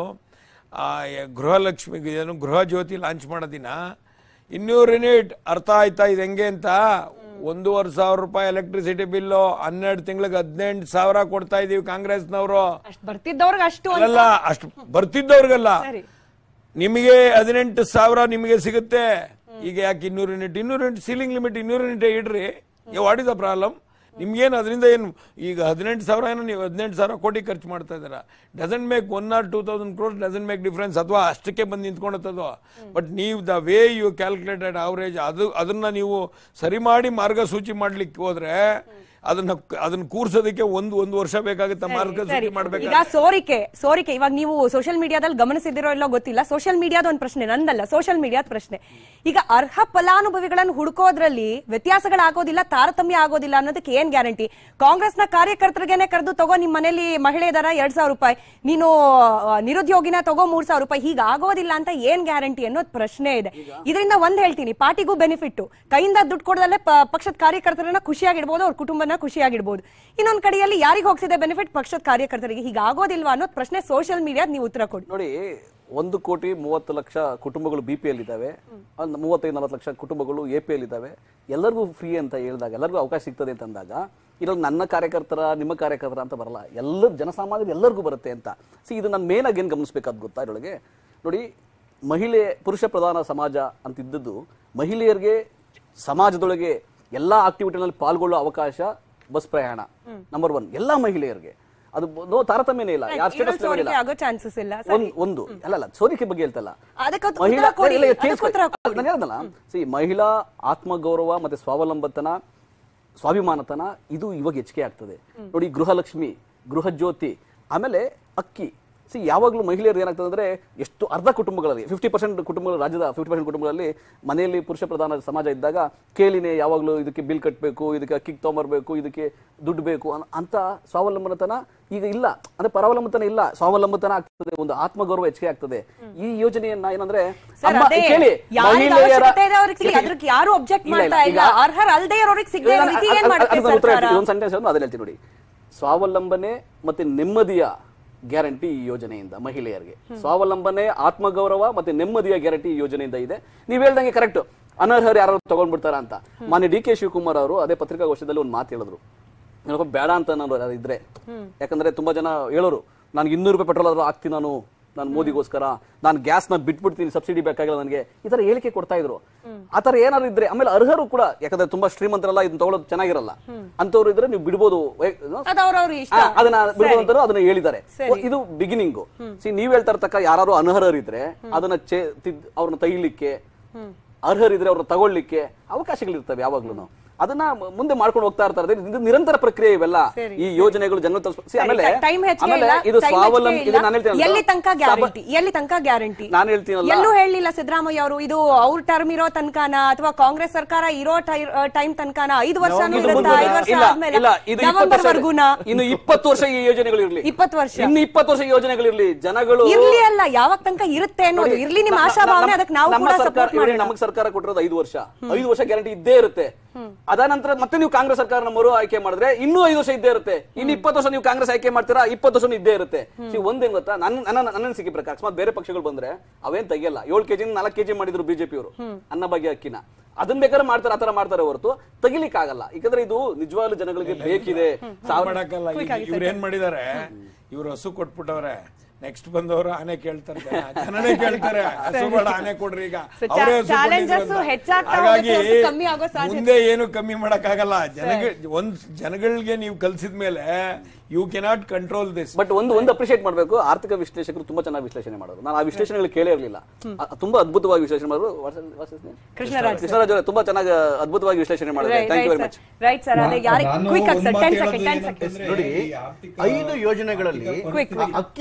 ಆ ಯ- ಗೃಹಲಕ್ಷ್ಮಿ ಏನು ಗೃಹ ಜ್ಯೋತಿ ಲಾಂಚ್ ಮಾಡೋ ದಿನ ಇನ್ನೂರು ಯೂನಿಟ್ ಅರ್ಥ ಆಯ್ತಾ ಇದು ಹೆಂಗೆ ಅಂತ ಒಂದೂವರೆ ಸಾವಿರ ರೂಪಾಯಿ ಎಲೆಕ್ಟ್ರಿಸಿಟಿ ಬಿಲ್ಲು ಹನ್ನೆರಡು ತಿಂಗಳಿಗೆ ಹದಿನೆಂಟು ಸಾವಿರ ಕೊಡ್ತಾ ಇದೀವಿ ಕಾಂಗ್ರೆಸ್ನವರು ಅಷ್ಟ್ ಬರ್ತಿದ್ದವ್ರಿಗೆ ಅಷ್ಟು ಅಂತ ಅಲ್ಲ ಅಷ್ಟು ಬರ್ತಿದ್ದವ್ರಿಗಲ್ಲ ಸರಿ ನಿಮಗೆ ಹದಿನೆಂಟು ಸಾವಿರ ನಿಮಗೆ ಸಿಗುತ್ತೆ ಈಗ ಯಾಕೆ ಇನ್ನೂರು ಯೂನಿಟ್ ಇನ್ನೂರು ಯೂನಿಟ್ ಸೀಲಿಂಗ್ ಲಿಮಿಟ್ ಇನ್ನೂರು ಯೂನಿಟ್ ಇಡ್ರಿ ವಾಟ್ ಇಸ್ ದ ಪ್ರಾಬ್ಲಮ್ ನಿಮ್ಗೇನು ಅದರಿಂದ ಏನು ಈಗ ಹದಿನೆಂಟು ಸಾವಿರ ಏನೋ ನೀವು ಹದಿನೆಂಟು ಸಾವಿರ ಕೋಟಿ ಖರ್ಚು ಮಾಡ್ತಾ ಇದ್ದೀರಾ doesn't make one or two thousand crores doesn't make difference ಅಥವಾ ಅಷ್ಟಕ್ಕೆ ಬಂದು ನಿಂತ್ಕೊಂಡತ್ತದು ಬಟ್ ನೀವು the way you calculated average ಅದು ಅದನ್ನ ನೀವು ಸರಿ ಮಾಡಿ ಮಾರ್ಗಸೂಚಿ ಮಾಡ್ಲಿಕ್ಕೆ ಹೋದ್ರೆ ಅದನ್ನ ಅದನ್ನ ಕೂರ್ಸೋದಕ್ಕೆ ಒಂದು ಒಂದು ವರ್ಷ ಬೇಕಾಗುತ್ತೆ ಸರಿ. ಮಾರ್ಗಸೂಚಿ ಈಗ ಮಾಡ್ಬೇಕಾದ್ರೆ ಸೋರಿಕೆ ಸೋರಿಕೆ ಇವಾಗ ನೀವು ಸೋಷಿಯಲ್ ಮೀಡಿಯಾದಲ್ಲಿ ಗಮನಿಸಿದಿರೋ ಇಲ್ಲೋ ಗೊತ್ತಿಲ್ಲ ಸೋಷಿಯಲ್ ಮೀಡಿಯಾದ ಒಂದು ಪ್ರಶ್ನೆ ನಂದಲ್ಲ ಸೋಷಿಯಲ್ ಮೀಡಿಯಾದ ಪ್ರಶ್ನೆ ಈಗ ಅರ್ಹ ಫಲಾನುಭವಿಗಳನ್ನು ಹುಡುಕೋದ್ರಲ್ಲಿ ವ್ಯತ್ಯಾಸಗಳಾಗೋದಿಲ್ಲ ತಾರತಮ್ಯ ಆಗೋದಿಲ್ಲ ಅನ್ನೋದಕ್ಕೆ ಏನ್ ಗ್ಯಾರಂಟಿ ಕಾಂಗ್ರೆಸ್ನ ಕಾರ್ಯಕರ್ತರಿಗೇನೆ ಕರೆದು ತಗೋ ನಿಮ್ ಮನೇಲಿ ಮಹಿಳೆ ಇದಾರ ಎರಡ್ ಸಾವಿರ ರೂಪಾಯಿ ನೀನು ಆ, ನಿರುದ್ಯೋಗಿನ ತಗೋ ಮೂರ್ ಸಾವಿರ ರೂಪಾಯಿ ಹೀಗ ಆಗೋದಿಲ್ಲ ಅಂತ ಏನ್ ಗ್ಯಾರಂಟಿ ಅನ್ನೋದು ಪ್ರಶ್ನೆ ಇದೆ ಇದರಿಂದ ಒಂದ್ ಹೇಳ್ತೀನಿ ಪಾರ್ಟಿಗೂ ಬೆನಿಫಿಟ್ ಕೈಯಿಂದ ದುಡ್ಡು ಕೊಡದಲ್ಲೇ ಪ- ಪಕ್ಷದ ಕಾರ್ಯಕರ್ತರನ್ನ ಖುಷಿಯಾಗಿಡ್ಬೋದು ಅವ್ರ ಕುಟುಂಬನ ಖುಷಿಯಾಗಿಡ್ಬೋದು ಇನ್ನೊಂದ್ ಕಡೆಯಲ್ಲಿ ಯಾರಿಗೆ ಹೋಗ್ತಿದೆ ಬೆನಿಫಿಟ್ ಪಕ್ಷದ ಕಾರ್ಯಕರ್ತರಿಗೆ ಹೀಗ ಆಗೋದಿಲ್ವಾ ಅನ್ನೋದು ಪ್ರಶ್ನೆ ಸೋಷಿಯಲ್ ಮೀಡಿಯಾದ ನೀವು ಉತ್ತರ ಕೊಡಿ ನೋಡಿ ಒಂದು ಕೋಟಿ ಮೂವತ್ತು ಲಕ್ಷ ಕುಟುಂಬಗಳು ಬಿ ಪಿ ಎಲ್ ಇದ್ದಾವೆ ಒಂದು ಮೂವತ್ತೈದು ನಲವತ್ತು ಲಕ್ಷ ಕುಟುಂಬಗಳು ಎ ಪಿ ಎಲ್ ಇದ್ದಾವೆ ಎಲ್ಲರಿಗೂ ಫ್ರೀ ಅಂತ ಹೇಳಿದಾಗ ಎಲ್ಲರಿಗೂ ಅವಕಾಶ ಸಿಗ್ತದೆ ಅಂತ ಅಂದಾಗ ಇದ್ರಲ್ಲಿ ನನ್ನ ಕಾರ್ಯಕರ್ತರ ನಿಮ್ಮ ಕಾರ್ಯಕರ್ತರ ಅಂತ ಬರಲ್ಲ ಎಲ್ಲ ಜನಸಾಮಾನ್ಯರು ಎಲ್ಲರಿಗೂ ಬರುತ್ತೆ ಅಂತ ಸಿ ಇದು ನಾನು ಮೇನ್ ಆಗಿ ಏನು ಗಮನಿಸ್ಬೇಕಾದ್ ಗೊತ್ತಾ ಇದರೊಳಗೆ ನೋಡಿ ಮಹಿಳೆ ಪುರುಷ ಪ್ರಧಾನ ಸಮಾಜ ಅಂತ ಇದ್ದದ್ದು ಮಹಿಳೆಯರಿಗೆ ಸಮಾಜದೊಳಗೆ ಎಲ್ಲಾ ಆಕ್ಟಿವಿಟಿನಲ್ಲಿ ಪಾಲ್ಗೊಳ್ಳೋ ಅವಕಾಶ ಬಸ್ ಪ್ರಯಾಣ ನಂಬರ್ ಒನ್ ಎಲ್ಲಾ ಮಹಿಳೆಯರಿಗೆ ಅದು ನೋ ತಾರತಮ್ಯನೇ ಇಲ್ಲ ಯಾರ ಇದ್ರಲ್ಲಿ ಸ್ಟೇಟಸ್ ಸೋರಿಕೆ ಆಗೋ ಚಾನ್ಸಸ್ ಇಲ್ಲ ಒಂದ್ ಒಂದು ಅಲ್ಲಲ್ಲ ಸೋರಿಕೆ ಬಗ್ಗೆ ಹೇಳ್ತಲ್ಲ ಅದಕ್ಕೆ ಉತ್ತರ ಮಹಿಳಾ ಕೊಡಿ, ಇಲ್ಲ, ಇಲ್ಲ, ಅದಕ್ಕೆ ಕೇಳಿಸ್ಕೊಳ್ಳಿ. ಉತ್ತರ ಕೊಡಿ. ನಾನು ಹೇಳ್ದಲ್ಲ ಸಿ ಮಹಿಳಾ ಆತ್ಮಗೌರವ ಮತ್ತೆ ಸ್ವಾವಲಂಬತನ ಸ್ವಾಭಿಮಾನತನ ಇದು ಇವಾಗ ಹೆಚ್ಚಿಗೆ ಆಗ್ತದೆ ನೋಡಿ ಗೃಹಲಕ್ಷ್ಮಿ ಗೃಹ ಜ್ಯೋತಿ ಆಮೇಲೆ ಅಕ್ಕಿ ಸಿ ಯಾವಾಗಲೂ ಮಹಿಳೆಯರು ಏನಾಗ್ತದೆ ಅಂದ್ರೆ ಎಷ್ಟು ಅರ್ಧ ಕುಟುಂಬಗಳಲ್ಲಿ ಫಿಫ್ಟಿ ಪರ್ಸೆಂಟ್ ಕುಟುಂಬಗಳು ರಾಜ್ಯದ ಫಿಫ್ಟಿ ಪರ್ಸೆಂಟ್ ಕುಟುಂಬಗಳಲ್ಲಿ ಮನೆಯಲ್ಲಿ ಪುರುಷ ಪ್ರಧಾನ ಸಮಾಜ ಇದ್ದಾಗ ಕೇಳಿನೇ ಯಾವಾಗಲೂ ಇದಕ್ಕೆ ಬಿಲ್ ಕಟ್ಟಬೇಕು ಇದಕ್ಕೆ ಅಕ್ಕಿ ತೊಗೊಂಬರ್ಬೇಕು ಇದಕ್ಕೆ ದುಡ್ಡು ಬೇಕು ಅನ್- ಅಂತ ಸ್ವಾವಲಂಬನತನ ಈಗ ಇಲ್ಲ ಅಂದ್ರೆ ಪರಾವಲಂಬತನ ಇಲ್ಲ ಸ್ವಾವಲಂಬತನ ಆಗ್ತದೆ ಒಂದು ಆತ್ಮಗೌರವ ಹೆಚ್ಚಿಗೆ ಆಗ್ತದೆ ಈ ಯೋಜನೆಯನ್ನ ಏನಂದ್ರೆ ಸರ್ ಅಮ್ಮ- ಅದೇ ಕೇಳಿ ಯಾರಿಗೆ ಮಹಿಳೆಯರ ಅವಶ್ಯಕತೆ ಇದೆ ಅವ್ರಿಗೆ ಸಿಗ್ಲಿ. ಅದಕ್ಕೆ ಯಾರು ಅಬ್ಜೆಕ್ಟ್ ಇಲ್ಲ, ಇಲ್ಲ, ಮಾಡ್ತಾ ಇಲ್ಲ ಈಗ- ಅರ್ಹರ ಅಲ್ದೇ ಇರೋರಿಗೆ ಸಿಗದೆ ಇಲ್ಲ, ಇರೋರಿಗೆ ಅದ್- ಏನ್ ಅದ್- ಮಾಡುತ್ತೆ ಅದನ್ನ ಉತ್ತರ ಸರ್ಕಾರ ಹೇಳ್ತೀನಿ. ಒಂದು ಸೆಂಟೆನ್ಸ್ ಅದನ್ನ ಹೇಳ್ತೀನಿ ನೋಡಿ ಸ್ವಾವಲಂಬನೆ ಮತ್ತೆ ನೆಮ್ಮದಿಯ ಗ್ಯಾರಂಟಿ ಈ ಯೋಜನೆಯಿಂದ ಮಹಿಳೆಯರಿಗೆ ಸ್ವಾವಲಂಬನೆ ಆತ್ಮಗೌರವ ಮತ್ತೆ ನೆಮ್ಮದಿಯ ಗ್ಯಾರಂಟಿ ಈ ಯೋಜನೆಯಿಂದ ಇದೆ ನೀವ್ ಹೇಳ್ದಂಗೆ ಕರೆಕ್ಟ್ ಅನರ್ಹರು ಯಾರು ತಗೊಂಡ್ಬಿಡ್ತಾರ ಅಂತ ಮಾನ್ಯ ಡಿ ಕೆ ಶಿವಕುಮಾರ್ ಅವರು ಅದೇ ಪತ್ರಿಕಾಗೋಷ್ಠದಲ್ಲಿ ಒಂದು ಮಾತು ಹೇಳಿದ್ರು ಏನಪ್ಪ ಬೇಡ ಅಂತ ನಾನು ಅದು ಇದ್ರೆ ಯಾಕಂದ್ರೆ ತುಂಬಾ ಜನ ಹೇಳೋರು ನನ್ಗೆ ಇನ್ನೂರು ರೂಪಾಯಿ ಪೆಟ್ರೋಲ್ ಆದ್ರೂ ಹಾಕ್ತೀನಿ ನಾನು ನಾನು ಮೋದಿಗೋಸ್ಕರ ನಾನು ಗ್ಯಾಸ್ ನ ಬಿಟ್ಬಿಡ್ತೀನಿ ಸಬ್ಸಿಡಿ ಬೇಕಾಗಿಲ್ಲ ನನಗೆ ಈ ತರ ಹೇಳಿಕೆ ಕೊಡ್ತಾ ಇದ್ರು ಆ ತರ ಏನಾದ್ರು ಇದ್ರೆ ಆಮೇಲೆ ಅರ್ಹರು ಕೂಡ ಯಾಕಂದ್ರೆ ತುಂಬಾ ಶ್ರೀಮಂತರಲ್ಲ ಇದನ್ನ ತಗೊಳ್ಳೋದು ಚೆನ್ನಾಗಿರಲ್ಲ ಅಂತವ್ರು ಇದ್ರೆ ನೀವು ಬಿಡ್ಬೋದು ವೈ- ಅದು ಅವ್ರವ್ರ ಇಷ್ಟ ಆ, ಅದನ್ನ ಬಿಡ್ಬೋದು ಸರಿ. ಅಂತಾನು ಅದನ್ನ ಹೇಳಿದ್ದಾರೆ ಸರಿ. ಓ, ಇದು ಬಿಗಿನಿಂಗ್ ಸಿ ನೀವ್ ಹೇಳ್ತಾ ಇರ್ತಕ್ಕ ಯಾರು ಅನರ್ಹರಿದ್ರೆ ಅದನ್ನ ಚೇ- ತಿದ್- ಅವ್ರನ್ನ ತೆಗಿಲಿಕ್ಕೆ ಅರ್ಹರಿದ್ರೆ ಅವ್ರನ್ನ ತಗೊಳ್ಳಿಕ್ಕೆ ಅವಕಾಶಗಳಿರ್ತವೆ ಯಾವಾಗ್ಲೂ ಅದನ್ನ ಮ- ಮುಂದೆ ಮಾಡ್ಕೊಂಡು ಹೋಗ್ತಾ ಇರ್ತಾರೆ ಇದು ನಿರಂತರ ಪ್ರಕ್ರಿಯೆ ಇವೆಲ್ಲ ಸರಿ, ಈ ಯೋಜನೆಗಳು ಜನ ತಲುಪಿಸ್- see, ಆಮೇಲೆ ಟೈಮ್ ಹೆಚ್ಚಿಗೆ ಆಮೇಲೆ ಇಲ್ಲ ಇದು time ಸ್ವಾವಲಂಬಿ ಹೆಚ್ಚಿಗೆ ಇದು ಇಲ್ಲ. ನಾನು ಹೇಳ್ತೀನಿ ಎಲ್ಲಿ ತನಕ ಗ್ಯಾರಂಟಿ ಎಲ್ಲಿ ತನಕ ಗ್ಯಾರಂಟಿ ನಾನು ಹೇಳ್ತೀನಲ್ಲ ಎಲ್ಲೂ ಹೇಳಲಿಲ್ಲ ಸಿದ್ದರಾಮಯ್ಯ ಅವರು ಇದು ಅವ್ರ ಟರ್ಮ್ ಇರೋ ತನಕನ ಅಥವಾ ಕಾಂಗ್ರೆಸ್ ಸರ್ಕಾರ ಇರೋ ಟೈಮ್ ತನಕನ ಐದು ವರ್ಷ ಇದು ಇರುತ್ತೆ ಮುಂದೆ- ಐದು ವರ್ಷ ಇಲ್ಲ, ಆದ್ಮೇಲೆ ಇಲ್ಲ, ಇದು ಇಪ್ಪತ್ತು ನವೆಂಬರ್ ವರ್ಷ ವರ್ಗೂನ ಇನ್ನು ಇಪ್ಪತ್ತು ವರ್ಷ ಈ ಯೋಜನೆಗಳು ಇರ್ಲಿ ಇಪ್ಪತ್ತು ವರ್ಷ ಇನ್ನು ಇಪ್ಪತ್ತು ವರ್ಷ ಈ ಯೋಜನೆಗಳಿರ್ಲಿ ಜನಗಳು ಇರ್ಲಿ ಅಲ್ಲ ಯಾವಾಗ ತನಕ ಇರುತ್ತೆ ಅನ್ನೋದು ನೋಡಿ, ಇರ್ಲಿ ನಿಮ್ಮ ನ- ಆಶಾ ನ- ಭಾವನೆ ನಮ್ಮ- ಅದಕ್ಕೆ ನಾವು ನಮ್ಮ ಕೂಡ ಸರ್ಕಾರ ಸಪೋರ್ಟ್ ಇವ್ರಿಗೆ ಮಾಡೋಣ ನಮಗೆ ಸರ್ಕಾರ ಕೊಟ್ಟಿರೋದು ಐದು ವರ್ಷ ಐದು ವರ್ಷ ಗ್ಯಾರಂಟಿ ಇದ್ದೇ ಇರುತ್ತೆ ಅದಾದ ನಂತರ ಮತ್ತೆ ನೀವು ಕಾಂಗ್ರೆಸ್ ಸರ್ಕಾರನ ಮರು ಆಯ್ಕೆ ಮಾಡಿದ್ರೆ ಇನ್ನೂ ಐದು ವರ್ಷ ಇದ್ದೇ ಇರುತ್ತೆ ಇನ್ನು ಇಪ್ಪತ್ತು ವರ್ಷ ನೀವು ಕಾಂಗ್ರೆಸ್ ಆಯ್ಕೆ ಮಾಡ್ತೀರಾ ಇಪ್ಪತ್ತು ವರ್ಷ ಇದ್ದೇ ಇರುತ್ತೆ See, ಒಂದೇನ್ ಗೊತ್ತಾ ನನ್ನ ನನ್ನ ನನ್ನ ಅನಿಸಿಕೆ ಪ್ರಕಾರ ಅಕಸ್ಮಾತ್ ಬೇರೆ ಪಕ್ಷಗಳು ಬಂದ್ರೆ ಅವೇನ್ ತೆಗಿಯಲ್ಲ ಏಳು ಕೆಜಿ ನಾಲ್ಕು ಕೆಜಿ ಮಾಡಿದ್ರು ಬಿಜೆಪಿ ಅವರು ಅನ್ನಭಾಗ್ಯ ಅಕ್ಕಿನ ಅದನ್ನ ಬೇಕಾದ್ರೆ ಮಾಡ್ತಾರೆ ಆತರ ಮಾಡ್ತಾರೆ ಹೊರತು ತೆಗಿಲಿಕ್ಕೆ ಆಗಲ್ಲ ಯಾಕಂದ್ರೆ ಇದು ನಿಜವಾಗ್ಲೂ ಜನಗಳಿಗೆ ಬೇಕಿದೆ ಸಾವಿರ- ಮಾಡಕ್ಕಲ್ಲ ಇವ್ರು ಏನ್ ಮಾಡಿದಾರೆ ಇವ್ರು ಹಸು ಕೊಟ್ಬಿಟ್ಟವ್ರೆ ನೆಕ್ಸ್ಟ್ ಬಂದವರು ಆನೆ ಕೇಳ್ತಾರೆ ಜನ. ಜನನೇ ಕೇಳ್ತಾರೆ ಹಸು ಬೇಡ ಆನೆ ಕೊಡ್ರಿ ಈಗ So, ಅವ್ರೇ ಹಸು challenges ಕೊಟ್ಟಿದ್ರು ಅಂತ. ಹೆಚ್ಚಾಗ್ತಾ ಹಾಗಾಗಿ ಹೋಗುತ್ತೆ ಹೊರ್ತು ಕಮ್ಮಿ ಆಗೋ ಸಾಧ್ಯತೆ ಮುಂದೆ ಏನು ಕಮ್ಮಿ ಮಾಡಕ್ಕಾಗಲ್ಲ ಜನಗಳ ಒಂದ್ ಜನಗಳಿಗೆ ನೀವು ಕಲ್ಸಿದ ಮೇಲೆ you cannot control this but ಒಂದು ಒಂದು ಅಪ್ರಿಶಿಯೇಟ್ ಮಾಡಬೇಕು ಆರ್ಥಿಕ ವಿಶ್ಲೇಷಕರು ತುಂಬಾ ಚೆನ್ನಾಗಿ ವಿಶ್ಲೇಷಣೆ ಮಾಡೋರು ನಾನು ಆ ವಿಶ್ಲೇಷಣೆಗಳು ಕೇಳೇ ಇರಲಿಲ್ಲ ತುಂಬಾ ಅದ್ಭುತವಾಗಿ ವಿಶ್ಲೇಷಣೆ ಮಾಡೋರು What's his- what's his name? Krishnaraj Krishnaraj ಅವರೇ ತುಂಬಾ ಚೆನ್ನಾಗಿ ಅದ್ಭುತವಾಗಿ ವಿಶ್ಲೇಷಣೆ ಮಾಡಿದ್ರೆ thank you very much right sir ಅದೇ ಯಾರಿಗೆ ನಾನು ಕ್ವಿಕ್ ಆಗಿ ಒಂದ್ ಸರ್ ಮಾತು ಟೆನ್ ಹೇಳೋದು ಸೆಕೆಂಡ್ ಟೆನ್ ಏನಂತಂದ್ರೆ ಸೆಕೆಂಡ್ ನೋಡಿ ಈ ಆರ್ಥಿಕ ಐದು ಯೋಜನೆಗಳಲ್ಲಿ Quick, ಆ ಅಕ್ಕಿ ಭಾಗ್ಯ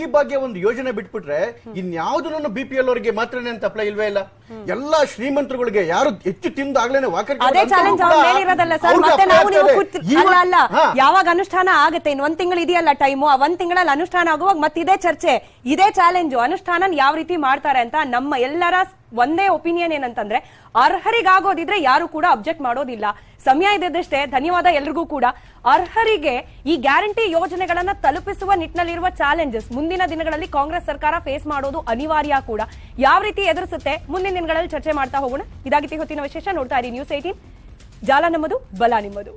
ಒಂದು ಯೋಜನೆ ಬಿಟ್ಬಿಟ್ರೆ ಇನ್ಯಾವುದನ್ನು ಬಿ ಪಿ ಎಲ್ ಅವರಿಗೆ ಮಾತ್ರನೇ ಅಂತ ಅಪ್ಲೈ ಇಲ್ವೇ ಇಲ್ಲ ಎಲ್ಲಾ ಶ್ರೀಮಂತರುಗಳಿಗೆ ಯಾರು ಹೆಚ್ಚು ತಿಂದು ಆಗ್ಲೇನೆ ವಾಕರ್ ಅದೇ ಚಾಲೆಂಜ್ ಅವ್ರ ಮೇಲಿರೋದಲ್ಲ ಸರ್ ಮತ್ತೆ ನಾವು ನೀವು ಕೂತ್ ಅಲ್ಲ ಅಲ್ಲ ಯಾವಾಗ ಅನುಷ್ಠಾನ ಆಗುತ್ತೆ ಇನ್ ಒಂದ್ ತಿಂಗಳು ಇದೆಯಲ್ಲ ಟೈಮು ಆ ಒಂದ್ ತಿಂಗಳಲ್ಲಿ ಅನುಷ್ಠಾನ ಆಗುವಾಗ ಮತ್ತೆ ಇದೇ ಚರ್ಚೆ ಇದೇ ಚಾಲೆಂಜ್ ಅನುಷ್ಠಾನ ಯಾವ ರೀತಿ ಮಾಡ್ತಾರೆ ಅಂತ ನಮ್ಮ ಎಲ್ಲರ ಒಂದೇ ಒಪಿನಿಯನ್ ಏನಂತಂದ್ರೆ ಅರ್ಹರಿಗಾಗೋದಿದ್ರೆ ಯಾರು ಕೂಡ ಅಬ್ಜೆಕ್ಟ್ ಮಾಡೋದಿಲ್ಲ ಸಮಯ ಇದ್ದಷ್ಟೇ ಧನ್ಯವಾದ ಎಲ್ರಿಗೂ ಕೂಡ ಅರ್ಹರಿಗೆ ಈ ಗ್ಯಾರಂಟಿ ಯೋಜನೆಗಳನ್ನ ತಲುಪಿಸುವ ನಿಟ್ಟಿನಲ್ಲಿರುವ ಚಾಲೆಂಜಸ್ ಮುಂದಿನ ದಿನಗಳಲ್ಲಿ ಕಾಂಗ್ರೆಸ್ ಸರ್ಕಾರ ಫೇಸ್ ಮಾಡೋದು ಅನಿವಾರ್ಯ ಕೂಡ ಯಾವ ರೀತಿ ಎದುರಿಸುತ್ತೆ ಮುಂದಿನ ದಿನಗಳಲ್ಲಿ ಚರ್ಚೆ ಮಾಡ್ತಾ ಹೋಗೋಣ ಇದಾಗಿತ್ತು ಇವತ್ತಿನ ವಿಶೇಷ ನೋಡ್ತಾ ಇರಿ ನ್ಯೂಸ್ ಏಟೀನ್ ಜಾಲ ನಮ್ಮದು ಬಲ ನಿಮ್ಮದು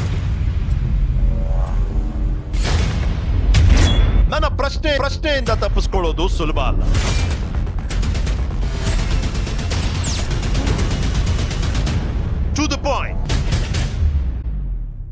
ನನ್ನ ಪ್ರಶ್ನೆ ಪ್ರಶ್ನೆಯಿಂದ ತಪ್ಪಿಸ್ಕೊಳ್ಳೋದು ಸುಲಭ ಅಲ್ಲ ಟು ದ ಪಾಯಿಂಟ್